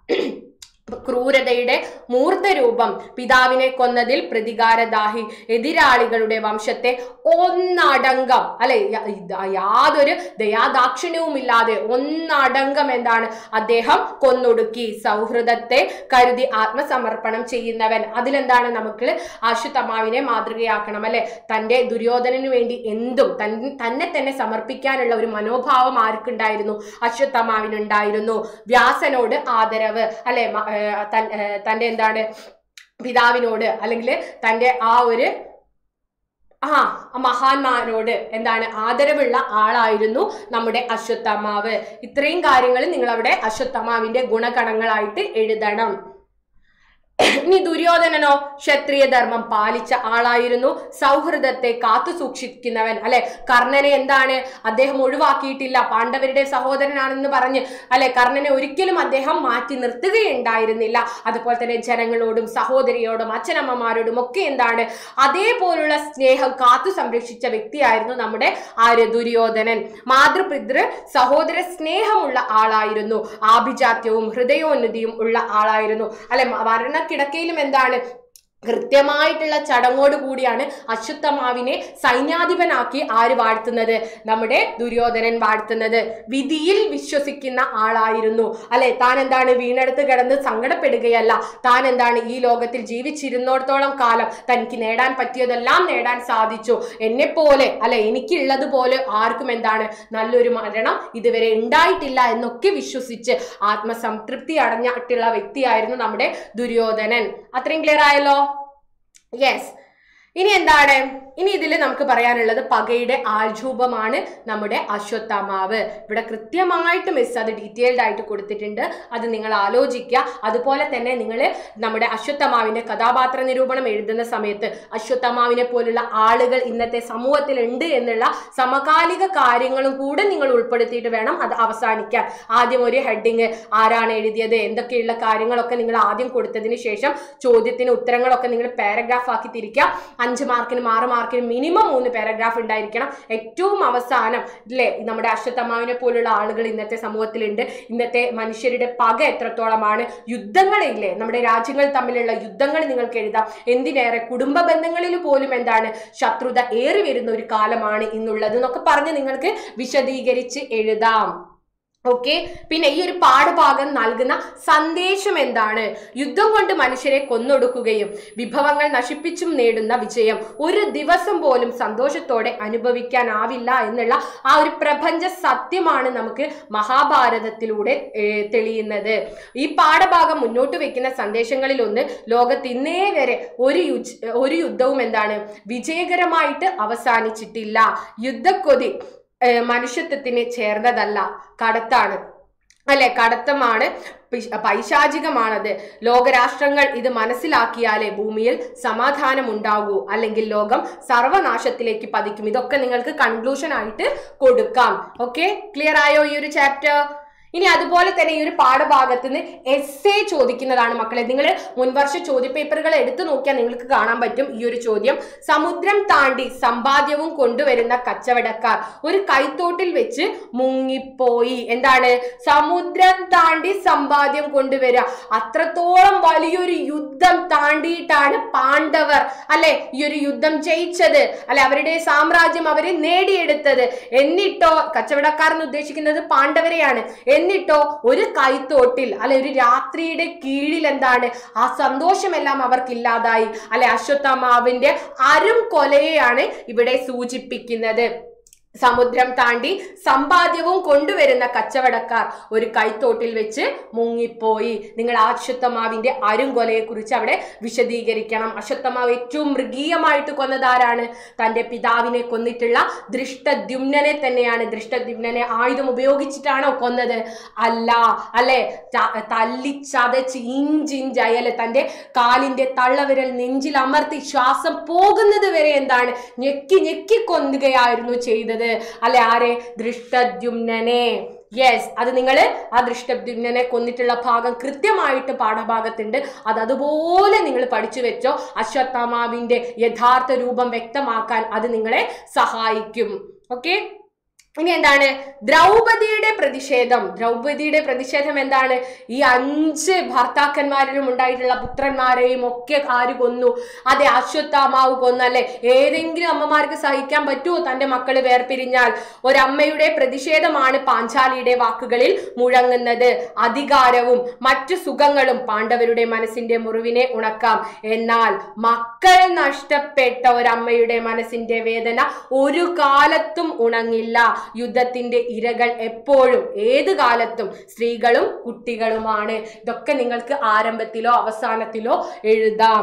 ക്രൂരതയുടെ മൂർത്തരൂപം പിതാവിനെ കൊന്നതിൽ പ്രതികാരദാഹി എതിരാളികളുടെ വംശത്തെ ഒന്നടങ്കം അല്ലെ യ- ഇത് യാതൊരു ദയാദാക്ഷിണ്യവുമില്ലാതെ ഒന്നടങ്കം എന്താണ് അദ്ദേഹം കൊന്നൊടുക്കി സൗഹൃദത്തെ കരുതി ആത്മസമർപ്പണം ചെയ്യുന്നവൻ അതിലെന്താണ് നമുക്ക് ആശുത്തമാവിനെ മാതൃകയാക്കണം അല്ലെ തന്റെ ദുര്യോധനന് വേണ്ടി എന്തും തൻ തന്നെ തന്നെ സമർപ്പിക്കാനുള്ള ഒരു മനോഭാവം ആർക്കുണ്ടായിരുന്നു അശ്വത്ഥമാവിനുണ്ടായിരുന്നു വ്യാസനോട് ആദരവ് അല്ലെ മ- ഏർ തൻ- ഏർ തന്റെ എന്താണ് പിതാവിനോട് അല്ലെങ്കിൽ തന്റെ ആ ഒരു ആ മഹാന്മാരോട് എന്താണ് ആദരവുള്ള ആളായിരുന്നു നമ്മുടെ അശ്വത്ഥമാവ് ഇത്രയും കാര്യങ്ങൾ നിങ്ങൾ അവിടെ അശ്വത്ഥമാവിന്റെ ഗുണഗണങ്ങളായിട്ട് എഴുതണം ഇനി ദുര്യോധനനോ ക്ഷത്രിയ ധർമ്മം പാലിച്ച ആളായിരുന്നു സൗഹൃദത്തെ കാത്തു സൂക്ഷിക്കുന്നവൻ അല്ലെ കർണനെ എന്താണ് അദ്ദേഹം ഒഴിവാക്കിയിട്ടില്ല പാണ്ഡവരുടെ സഹോദരനാണെന്ന് പറഞ്ഞ് അല്ലെ കർണനെ ഒരിക്കലും അദ്ദേഹം മാറ്റി നിർത്തുകയുണ്ടായിരുന്നില്ല അതുപോലെ തന്നെ ജനങ്ങളോടും സഹോദരിയോടും അച്ഛനമ്മമാരോടും ഒക്കെ എന്താണ് അതേപോലുള്ള സ്നേഹം കാത്തു സംരക്ഷിച്ച വ്യക്തിയായിരുന്നു നമ്മുടെ ആര്യ ദുര്യോധനൻ മാതൃപിതൃ സഹോദര സ്നേഹമുള്ള ആളായിരുന്നു ആഭിജാത്യവും ഹൃദയോന്നതിയും ഉള്ള ആളായിരുന്നു അല്ലെ മരണക്കിടക്കയിലും എന്താണ് കൃത്യമായിട്ടുള്ള ചടങ്ങോട് കൂടിയാണ് അശ്വത്ഥമാവിനെ സൈന്യാധിപനാക്കി ആര് വാഴ്ത്തുന്നത് നമ്മുടെ ദുര്യോധനൻ വാഴ്ത്തുന്നത് വിധിയിൽ വിശ്വസിക്കുന്ന ആളായിരുന്നു അല്ലെ താൻ എന്താണ് വീണെടുത്ത് കിടന്ന് സങ്കടപ്പെടുകയല്ല താൻ എന്താണ് ഈ ലോകത്തിൽ ജീവിച്ചിരുന്നിടത്തോളം കാലം തനിക്ക് നേടാൻ പറ്റിയതെല്ലാം നേടാൻ സാധിച്ചു എന്നെ പോലെ അല്ലെ എനിക്കുള്ളതുപോലെ ആർക്കും എന്താണ് നല്ലൊരു മരണം ഇതുവരെ ഉണ്ടായിട്ടില്ല എന്നൊക്കെ വിശ്വസിച്ച് ആത്മസംതൃപ്തി അടഞ്ഞിട്ടുള്ള വ്യക്തിയായിരുന്നു നമ്മുടെ ദുര്യോധനൻ അത്രയും ക്ലിയർ ആയല്ലോ യെസ് ഇനി എന്താണ് ഇനി ഇതിൽ നമുക്ക് പറയാനുള്ളത് പകയുടെ ആൾരൂപമാണ് നമ്മുടെ അശ്വത്ഥമാവ് ഇവിടെ കൃത്യമായിട്ട് മിസ് അത് ഡീറ്റെയിൽഡ് ആയിട്ട് കൊടുത്തിട്ടുണ്ട് അത് നിങ്ങൾ ആലോചിക്കുക അതുപോലെ തന്നെ നിങ്ങൾ നമ്മുടെ അശ്വത്ഥമാവിന്റെ കഥാപാത്ര നിരൂപണം എഴുതുന്ന സമയത്ത് അശ്വത്ഥമാവിനെ പോലുള്ള ആളുകൾ ഇന്നത്തെ സമൂഹത്തിൽ ഉണ്ട് എന്നുള്ള സമകാലിക കാര്യങ്ങളും കൂടെ നിങ്ങൾ ഉൾപ്പെടുത്തിയിട്ട് വേണം അത് അവസാനിക്കാൻ ആദ്യം ഒരു ഹെഡിങ് ആരാണ് എഴുതിയത് എന്തൊക്കെയുള്ള കാര്യങ്ങളൊക്കെ നിങ്ങൾ ആദ്യം കൊടുത്തതിന് ശേഷം ചോദ്യത്തിന് ഉത്തരങ്ങളൊക്കെ നിങ്ങൾ പാരഗ്രാഫ് ആക്കി തിരിക്കുക അഞ്ച് മാർക്കിനും ആറ് മാർക്കിനും മിനിമം മൂന്ന് പാരഗ്രാഫ് ഉണ്ടായിരിക്കണം ഏറ്റവും അവസാനം ഇല്ലേ നമ്മുടെ അശ്വത്ഥമാവിനെ പോലുള്ള ആളുകൾ ഇന്നത്തെ സമൂഹത്തിലുണ്ട് ഇന്നത്തെ മനുഷ്യരുടെ പക എത്രത്തോളമാണ് യുദ്ധങ്ങളില്ലേ നമ്മുടെ രാജ്യങ്ങൾ തമ്മിലുള്ള യുദ്ധങ്ങൾ നിങ്ങൾക്ക് എഴുതാം എന്തിനേറെ കുടുംബ ബന്ധങ്ങളിൽ പോലും എന്താണ് ശത്രുത ഏറി വരുന്ന ഒരു കാലമാണ് ഇന്നുള്ളത് എന്നൊക്കെ പറഞ്ഞ് നിങ്ങൾക്ക് വിശദീകരിച്ച് എഴുതാം ഓക്കെ പിന്നെ ഈ ഒരു പാഠഭാഗം നൽകുന്ന സന്ദേശം എന്താണ് യുദ്ധം കൊണ്ട് മനുഷ്യരെ കൊന്നൊടുക്കുകയും വിഭവങ്ങൾ നശിപ്പിച്ചും നേടുന്ന വിജയം ഒരു ദിവസം പോലും സന്തോഷത്തോടെ അനുഭവിക്കാനാവില്ല എന്നുള്ള ആ ഒരു പ്രപഞ്ച സത്യമാണ് നമുക്ക് മഹാഭാരതത്തിലൂടെ ഏർ, തെളിയുന്നത് ഈ പാഠഭാഗം മുന്നോട്ട് വെക്കുന്ന സന്ദേശങ്ങളിൽ ഒന്ന് ലോകത്ത് ഇന്നേ വരെ ഒരു യുജ് ഒരു യുദ്ധവും എന്താണ് വിജയകരമായിട്ട് അവസാനിച്ചിട്ടില്ല യുദ്ധക്കൊതി ഏർ, മനുഷ്യത്വത്തിന് ചേർന്നതല്ല കടത്താണ് അല്ലെ കടത്തമാണ് പിശ്- പൈശാചികമാണത് ലോകരാഷ്ട്രങ്ങൾ ഇത് മനസ്സിലാക്കിയാലേ ഭൂമിയിൽ സമാധാനം ഉണ്ടാകൂ അല്ലെങ്കിൽ ലോകം സർവനാശത്തിലേക്ക് പതിക്കും ഇതൊക്കെ നിങ്ങൾക്ക് കൺക്ലൂഷൻ ആയിട്ട് കൊടുക്കാം ഓക്കെ ക്ലിയർ ആയോ ഈ ഒരു ചാപ്റ്റർ ഇനി അതുപോലെ തന്നെ ഈ ഒരു പാഠഭാഗത്ത് നിന്ന് എസ് എ ചോദിക്കുന്നതാണ് മക്കളെ നിങ്ങൾ മുൻവർഷ ചോദ്യപേപ്പറുകൾ എടുത്തു നോക്കിയാൽ നിങ്ങൾക്ക് കാണാൻ പറ്റും ഈ ഒരു ചോദ്യം സമുദ്രം താണ്ടി സമ്പാദ്യവും കൊണ്ടുവരുന്ന കച്ചവടക്കാർ ഒരു കൈത്തോട്ടിൽ വെച്ച് മുങ്ങിപ്പോയി എന്താണ് സമുദ്രം താണ്ടി സമ്പാദ്യം കൊണ്ടുവരിക അത്രത്തോളം വലിയൊരു യുദ്ധം താണ്ടിയിട്ടാണ് പാണ്ഡവർ അല്ലെ ഈ ഒരു യുദ്ധം ജയിച്ചത് അല്ലെ അവരുടെ സാമ്രാജ്യം അവരെ നേടിയെടുത്തത് എന്നിട്ടോ കച്ചവടക്കാർ എന്ന് ഉദ്ദേശിക്കുന്നത് പാണ്ഡവരെയാണ് എന്നിട്ടോ ഒരു കൈത്തോട്ടിൽ അല്ലെ ഒരു രാത്രിയുടെ കീഴിൽ എന്താണ് ആ സന്തോഷമെല്ലാം അവർക്കില്ലാതായി അല്ലെ അശ്വത്ഥമാവിന്റെ അരും കൊലയെയാണ് ഇവിടെ സൂചിപ്പിക്കുന്നത് സമുദ്രം താണ്ടി സമ്പാദ്യവും കൊണ്ടുവരുന്ന കച്ചവടക്കാർ ഒരു കൈത്തോട്ടിൽ വെച്ച് മുങ്ങിപ്പോയി നിങ്ങൾ അശ്വത്ഥമാവിന്റെ അരുംകൊലയെ കുറിച്ച് അവിടെ വിശദീകരിക്കണം അശ്വത്ഥമാവ് ഏറ്റവും മൃഗീയമായിട്ട് കൊന്നത് ആരാണ് തന്റെ പിതാവിനെ കൊന്നിട്ടുള്ള ദൃഷ്ടദ്യുമ്നനെ തന്നെയാണ് ദൃഷ്ടദ്യുമ്നനെ ആയുധം ഉപയോഗിച്ചിട്ടാണോ കൊന്നത് അല്ല അല്ലെ ത- തല്ലി ചതച്ച് ഇഞ്ചിഞ്ചായി അല്ലെ തന്റെ കാലിന്റെ തള്ളവിരൽ നെഞ്ചിൽ അമർത്തി ശ്വാസം പോകുന്നത് വരെ എന്താണ് ഞെക്കി ഞെക്കി കൊന്നുകയായിരുന്നു ചെയ്തത് അല്ലെ ആരെ ദൃഷ്ടദ്യുമ്നനെ യെസ് അത് നിങ്ങൾ ആ ദൃഷ്ടദ്യുമ്നനെ കൊന്നിട്ടുള്ള ഭാഗം കൃത്യമായിട്ട് പാഠഭാഗത്തുണ്ട് അത് അതുപോലെ നിങ്ങൾ പഠിച്ചു വെച്ചോ അശ്വത്ഥമാവിന്റെ യഥാർത്ഥ രൂപം വ്യക്തമാക്കാൻ അത് നിങ്ങളെ സഹായിക്കും ഓക്കെ ഇനി എന്താണ് ദ്രൗപദിയുടെ പ്രതിഷേധം ദ്രൗപദിയുടെ പ്രതിഷേധം എന്താണ് ഈ അഞ്ച് ഭർത്താക്കന്മാരിലും ഉണ്ടായിട്ടുള്ള പുത്രന്മാരെയും ഒക്കെ ആര് കൊന്നു അതെ അശ്വത്ഥാമാവ് കൊന്നു അല്ലെ ഏതെങ്കിലും അമ്മമാർക്ക് സഹിക്കാൻ പറ്റുമോ തന്റെ മക്കള് വേർപിരിഞ്ഞാൽ ഒരമ്മയുടെ പ്രതിഷേധമാണ് പാഞ്ചാലിയുടെ വാക്കുകളിൽ മുഴങ്ങുന്നത് അധികാരവും മറ്റു സുഖങ്ങളും പാണ്ഡവരുടെ മനസ്സിന്റെ മുറിവിനെ ഉണക്കാം എന്നാൽ മക്കൾ നഷ്ടപ്പെട്ട ഒരമ്മയുടെ മനസ്സിന്റെ വേദന ഒരു കാലത്തും ഉണങ്ങില്ല യുദ്ധത്തിന്റെ ഇരകൾ എപ്പോഴും ഏത് കാലത്തും സ്ത്രീകളും കുട്ടികളുമാണ് ഇതൊക്കെ നിങ്ങൾക്ക് ആരംഭത്തിലോ അവസാനത്തിലോ എഴുതാം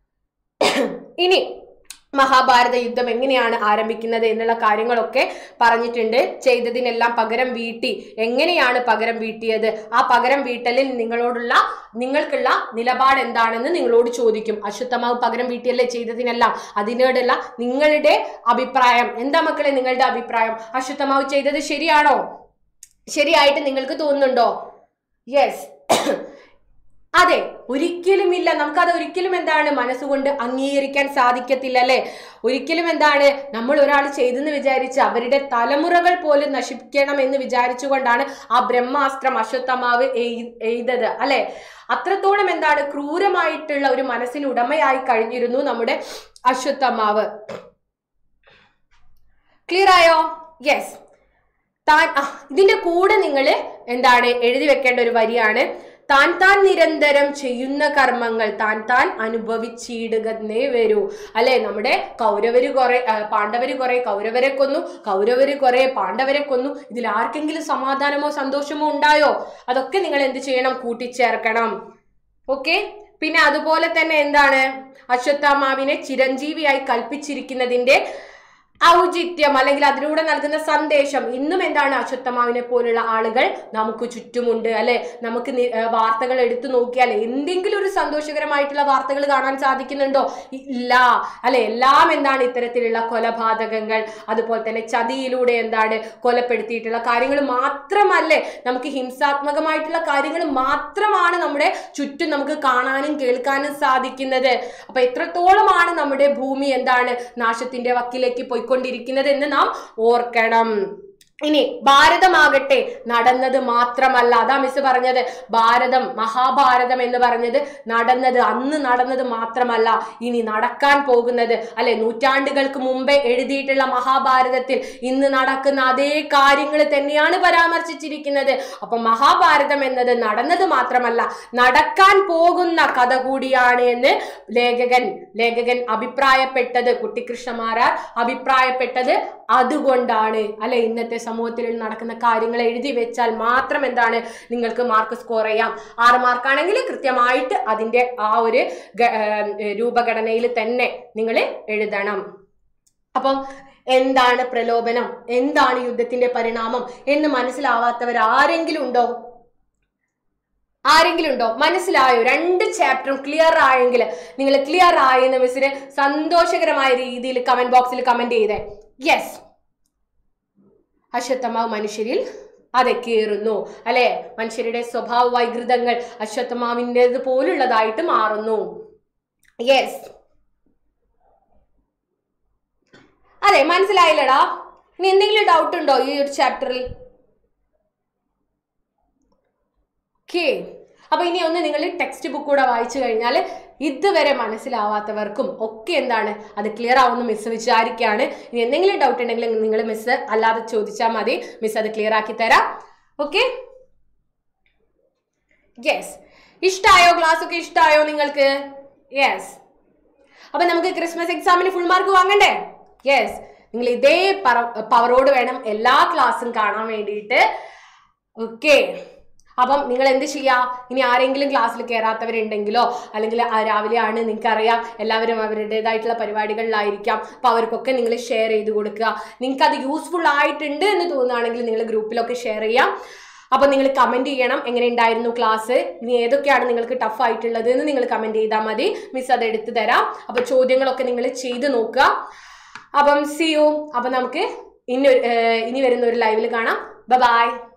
ഇനി മഹാഭാരത യുദ്ധം എങ്ങനെയാണ് ആരംഭിക്കുന്നത് എന്നുള്ള കാര്യങ്ങളൊക്കെ പറഞ്ഞിട്ടുണ്ട് ചെയ്തതിനെല്ലാം പകരം വീട്ടി എങ്ങനെയാണ് പകരം വീട്ടിയത് ആ പകരം വീട്ടലിൽ നിങ്ങളോടുള്ള നിങ്ങൾക്കുള്ള നിലപാട് എന്താണെന്ന് നിങ്ങളോട് ചോദിക്കും അശ്വത്ഥമാവ് പകരം വീട്ടിയല്ലേ ചെയ്തതിനെല്ലാം അതിനോടുള്ള നിങ്ങളുടെ അഭിപ്രായം എന്താ മക്കളെ നിങ്ങളുടെ അഭിപ്രായം അശ്വത്ഥമാവ് ചെയ്തത് ശരിയാണോ ശരിയായിട്ട് നിങ്ങൾക്ക് തോന്നുന്നുണ്ടോ യെസ് അതെ ഒരിക്കലുമില്ല നമുക്കത് ഒരിക്കലും എന്താണ് മനസ്സുകൊണ്ട് അംഗീകരിക്കാൻ സാധിക്കത്തില്ല അല്ലെ ഒരിക്കലും എന്താണ് നമ്മൾ ഒരാൾ ചെയ്തെന്ന് വിചാരിച്ച് അവരുടെ തലമുറകൾ പോലും നശിപ്പിക്കണം എന്ന് വിചാരിച്ചുകൊണ്ടാണ് ആ ബ്രഹ്മാസ്ത്രം അശ്വത്ഥമാവ് എയ്- എയ്തത് അല്ലെ അത്രത്തോളം എന്താണ് ക്രൂരമായിട്ടുള്ള ഒരു മനസ്സിന് ഉടമയായി കഴിഞ്ഞിരുന്നു നമ്മുടെ അശ്വത്ഥമാവ് ക്ലിയർ ആയോ യെസ് താൻ ആ, ഇതിന്റെ കൂടെ നിങ്ങൾ എന്താണ് എഴുതി വെക്കേണ്ട ഒരു വരിയാണ് താൻ താൻ നിരന്തരം ചെയ്യുന്ന കർമ്മങ്ങൾ താൻ താൻ അനുഭവിച്ചിടുകന്നേ വരൂ അല്ലെ നമ്മുടെ കൗരവര് കുറെ ആ, പാണ്ഡവര് കുറെ കൗരവരെ കൊന്നു കൗരവര് കുറെ പാണ്ഡവരെ കൊന്നു ഇതിൽ ആർക്കെങ്കിലും സമാധാനമോ സന്തോഷമോ ഉണ്ടായോ അതൊക്കെ നിങ്ങൾ എന്ത് ചെയ്യണം കൂട്ടിച്ചേർക്കണം ഓക്കെ പിന്നെ അതുപോലെ തന്നെ എന്താണ് അശ്വത്ഥാമാവിനെ ചിരഞ്ജീവിയായി കൽപ്പിച്ചിരിക്കുന്നതിന്റെ ഔചിത്യം അല്ലെങ്കിൽ അതിലൂടെ നൽകുന്ന സന്ദേശം ഇന്നും എന്താണ് അശ്വത്ഥമാവിനെ പോലുള്ള ആളുകൾ നമുക്ക് ചുറ്റുമുണ്ട് അല്ലെ നമുക്ക് നി- ഏർ വാർത്തകൾ എടുത്തു നോക്കിയാൽ എന്തെങ്കിലും ഒരു സന്തോഷകരമായിട്ടുള്ള വാർത്തകൾ കാണാൻ സാധിക്കുന്നുണ്ടോ ഇല്ല അല്ലെ എല്ലാം എന്താണ് ഇത്തരത്തിലുള്ള കൊലപാതകങ്ങൾ അതുപോലെ തന്നെ ചതിയിലൂടെ എന്താണ് കൊലപ്പെടുത്തിയിട്ടുള്ള കാര്യങ്ങൾ മാത്രമല്ലേ നമുക്ക് ഹിംസാത്മകമായിട്ടുള്ള കാര്യങ്ങൾ മാത്രമാണ് നമ്മുടെ ചുറ്റും നമുക്ക് കാണാനും കേൾക്കാനും സാധിക്കുന്നത് അപ്പൊ എത്രത്തോളമാണ് നമ്മുടെ ഭൂമി എന്താണ് നാശത്തിന്റെ വക്കിലേക്ക് പോയിക്കൊണ്ടിരിക്കുന്നത് എന്ന് നാം ഓർക്കണം ഇനി ഭാരതമാകട്ടെ നടന്നത് മാത്രമല്ല അതാ മിസ് പറഞ്ഞത് ഭാരതം മഹാഭാരതം എന്ന് പറഞ്ഞത് നടന്നത് അന്ന് നടന്നത് മാത്രമല്ല ഇനി നടക്കാൻ പോകുന്നത് അല്ലെ നൂറ്റാണ്ടുകൾക്ക് മുമ്പേ എഴുതിയിട്ടുള്ള മഹാഭാരതത്തിൽ ഇന്ന് നടക്കുന്ന അതേ കാര്യങ്ങൾ തന്നെയാണ് പരാമർശിച്ചിരിക്കുന്നത് അപ്പൊ മഹാഭാരതം എന്നത് നടന്നത് മാത്രമല്ല നടക്കാൻ പോകുന്ന കഥ കൂടിയാണ് എന്ന് ലേഖകൻ ലേഖകൻ അഭിപ്രായപ്പെട്ടത് കുട്ടിക്കൃഷ്ണമാരാർ അഭിപ്രായപ്പെട്ടത് അതുകൊണ്ടാണ് അല്ലെ ഇന്നത്തെ സമൂഹത്തിൽ നടക്കുന്ന കാര്യങ്ങൾ എഴുതി വെച്ചാൽ മാത്രം എന്താണ് നിങ്ങൾക്ക് മാർക്ക് സ്കോർ ചെയ്യാം ആറ് മാർക്കാണെങ്കിൽ കൃത്യമായിട്ട് അതിന്റെ ആ ഒരു ഗ- ഏർ രൂപഘടനയിൽ തന്നെ നിങ്ങൾ എഴുതണം അപ്പം എന്താണ് പ്രലോഭനം എന്താണ് യുദ്ധത്തിന്റെ പരിണാമം എന്ന് മനസ്സിലാവാത്തവർ ആരെങ്കിലും ഉണ്ടോ ആരെങ്കിലും ഉണ്ടോ മനസ്സിലായോ രണ്ട് ചാപ്റ്ററും ക്ലിയർ ആയെങ്കിൽ നിങ്ങൾ ക്ലിയർ ആയെന്ന് മിസ്സിന് സന്തോഷകരമായ രീതിയിൽ കമന്റ് ബോക്സിൽ കമന്റ് ചെയ്തേ യെസ് അശ്വത്ഥമാവ് മനുഷ്യരിൽ അതെ കീറുന്നു അല്ലെ മനുഷ്യരുടെ സ്വഭാവ വൈകൃതങ്ങൾ അശ്വത്ഥമാവിൻ്റെത് പോലുള്ളതായിട്ട് മാറുന്നു യെസ് അതെ മനസ്സിലായില്ലടാ ഇനി എന്തെങ്കിലും ഡൗട്ട് ഉണ്ടോ ഈ ഒരു ചാപ്റ്ററിൽ ഓക്കേ അപ്പൊ ഇനി ഒന്ന് നിങ്ങൾ ടെക്സ്റ്റ് ബുക്ക് കൂടെ വായിച്ചു കഴിഞ്ഞാൽ ഇതുവരെ മനസ്സിലാവാത്തവർക്കും ഒക്കെ എന്താണ് അത് ക്ലിയർ ആവുമെന്ന് മിസ് വിചാരിക്കുകയാണ് ഇനി എന്തെങ്കിലും ഡൗട്ട് ഉണ്ടെങ്കിൽ നിങ്ങൾ മിസ് അല്ലാതെ ചോദിച്ചാൽ മതി മിസ് അത് ക്ലിയർ ആക്കി തരാം ഓക്കെ യെസ് ഇഷ്ടായോ ക്ലാസ് ഒക്കെ ഇഷ്ടായോ നിങ്ങൾക്ക് യെസ് അപ്പൊ നമുക്ക് ക്രിസ്മസ് എക്സാമിന് ഫുൾ മാർക്ക് വാങ്ങണ്ടേ യെസ് നിങ്ങൾ ഇതേ പവറോട് വേണം എല്ലാ ക്ലാസ്സും കാണാൻ വേണ്ടിയിട്ട് ഓക്കെ അപ്പം നിങ്ങൾ എന്ത് ചെയ്യാ ഇനി ആരെങ്കിലും ക്ലാസ്സിൽ കയറാത്തവരുണ്ടെങ്കിലോ അല്ലെങ്കിൽ ആ രാവിലെയാണ് നിങ്ങൾക്കറിയാം എല്ലാവരും അവരുടേതായിട്ടുള്ള പരിപാടികളിലായിരിക്കാം അപ്പൊ അവർക്കൊക്കെ നിങ്ങൾ ഷെയർ ചെയ്ത് കൊടുക്കുക നിങ്ങൾക്ക് അത് യൂസ്ഫുൾ ആയിട്ടുണ്ട് എന്ന് തോന്നുകയാണെങ്കിൽ നിങ്ങൾ ഗ്രൂപ്പിലൊക്കെ ഷെയർ ചെയ്യാം അപ്പൊ നിങ്ങൾ കമന്റ് ചെയ്യണം എങ്ങനെ ഉണ്ടായിരുന്നു ക്ലാസ് ഇനി ഏതൊക്കെയാണ് നിങ്ങൾക്ക് ടഫ് ആയിട്ടുള്ളത് എന്ന് നിങ്ങൾ കമന്റ് ചെയ്താൽ മതി മിസ് അത് എടുത്തു തരാം അപ്പൊ ചോദ്യങ്ങളൊക്കെ നിങ്ങൾ ചെയ്ത് നോക്കുക അപ്പം സി യു അപ്പൊ നമുക്ക് ഇനി ഒരു- ഏർ ഇനി വരുന്ന ഒരു ലൈവിൽ കാണാം ബൈ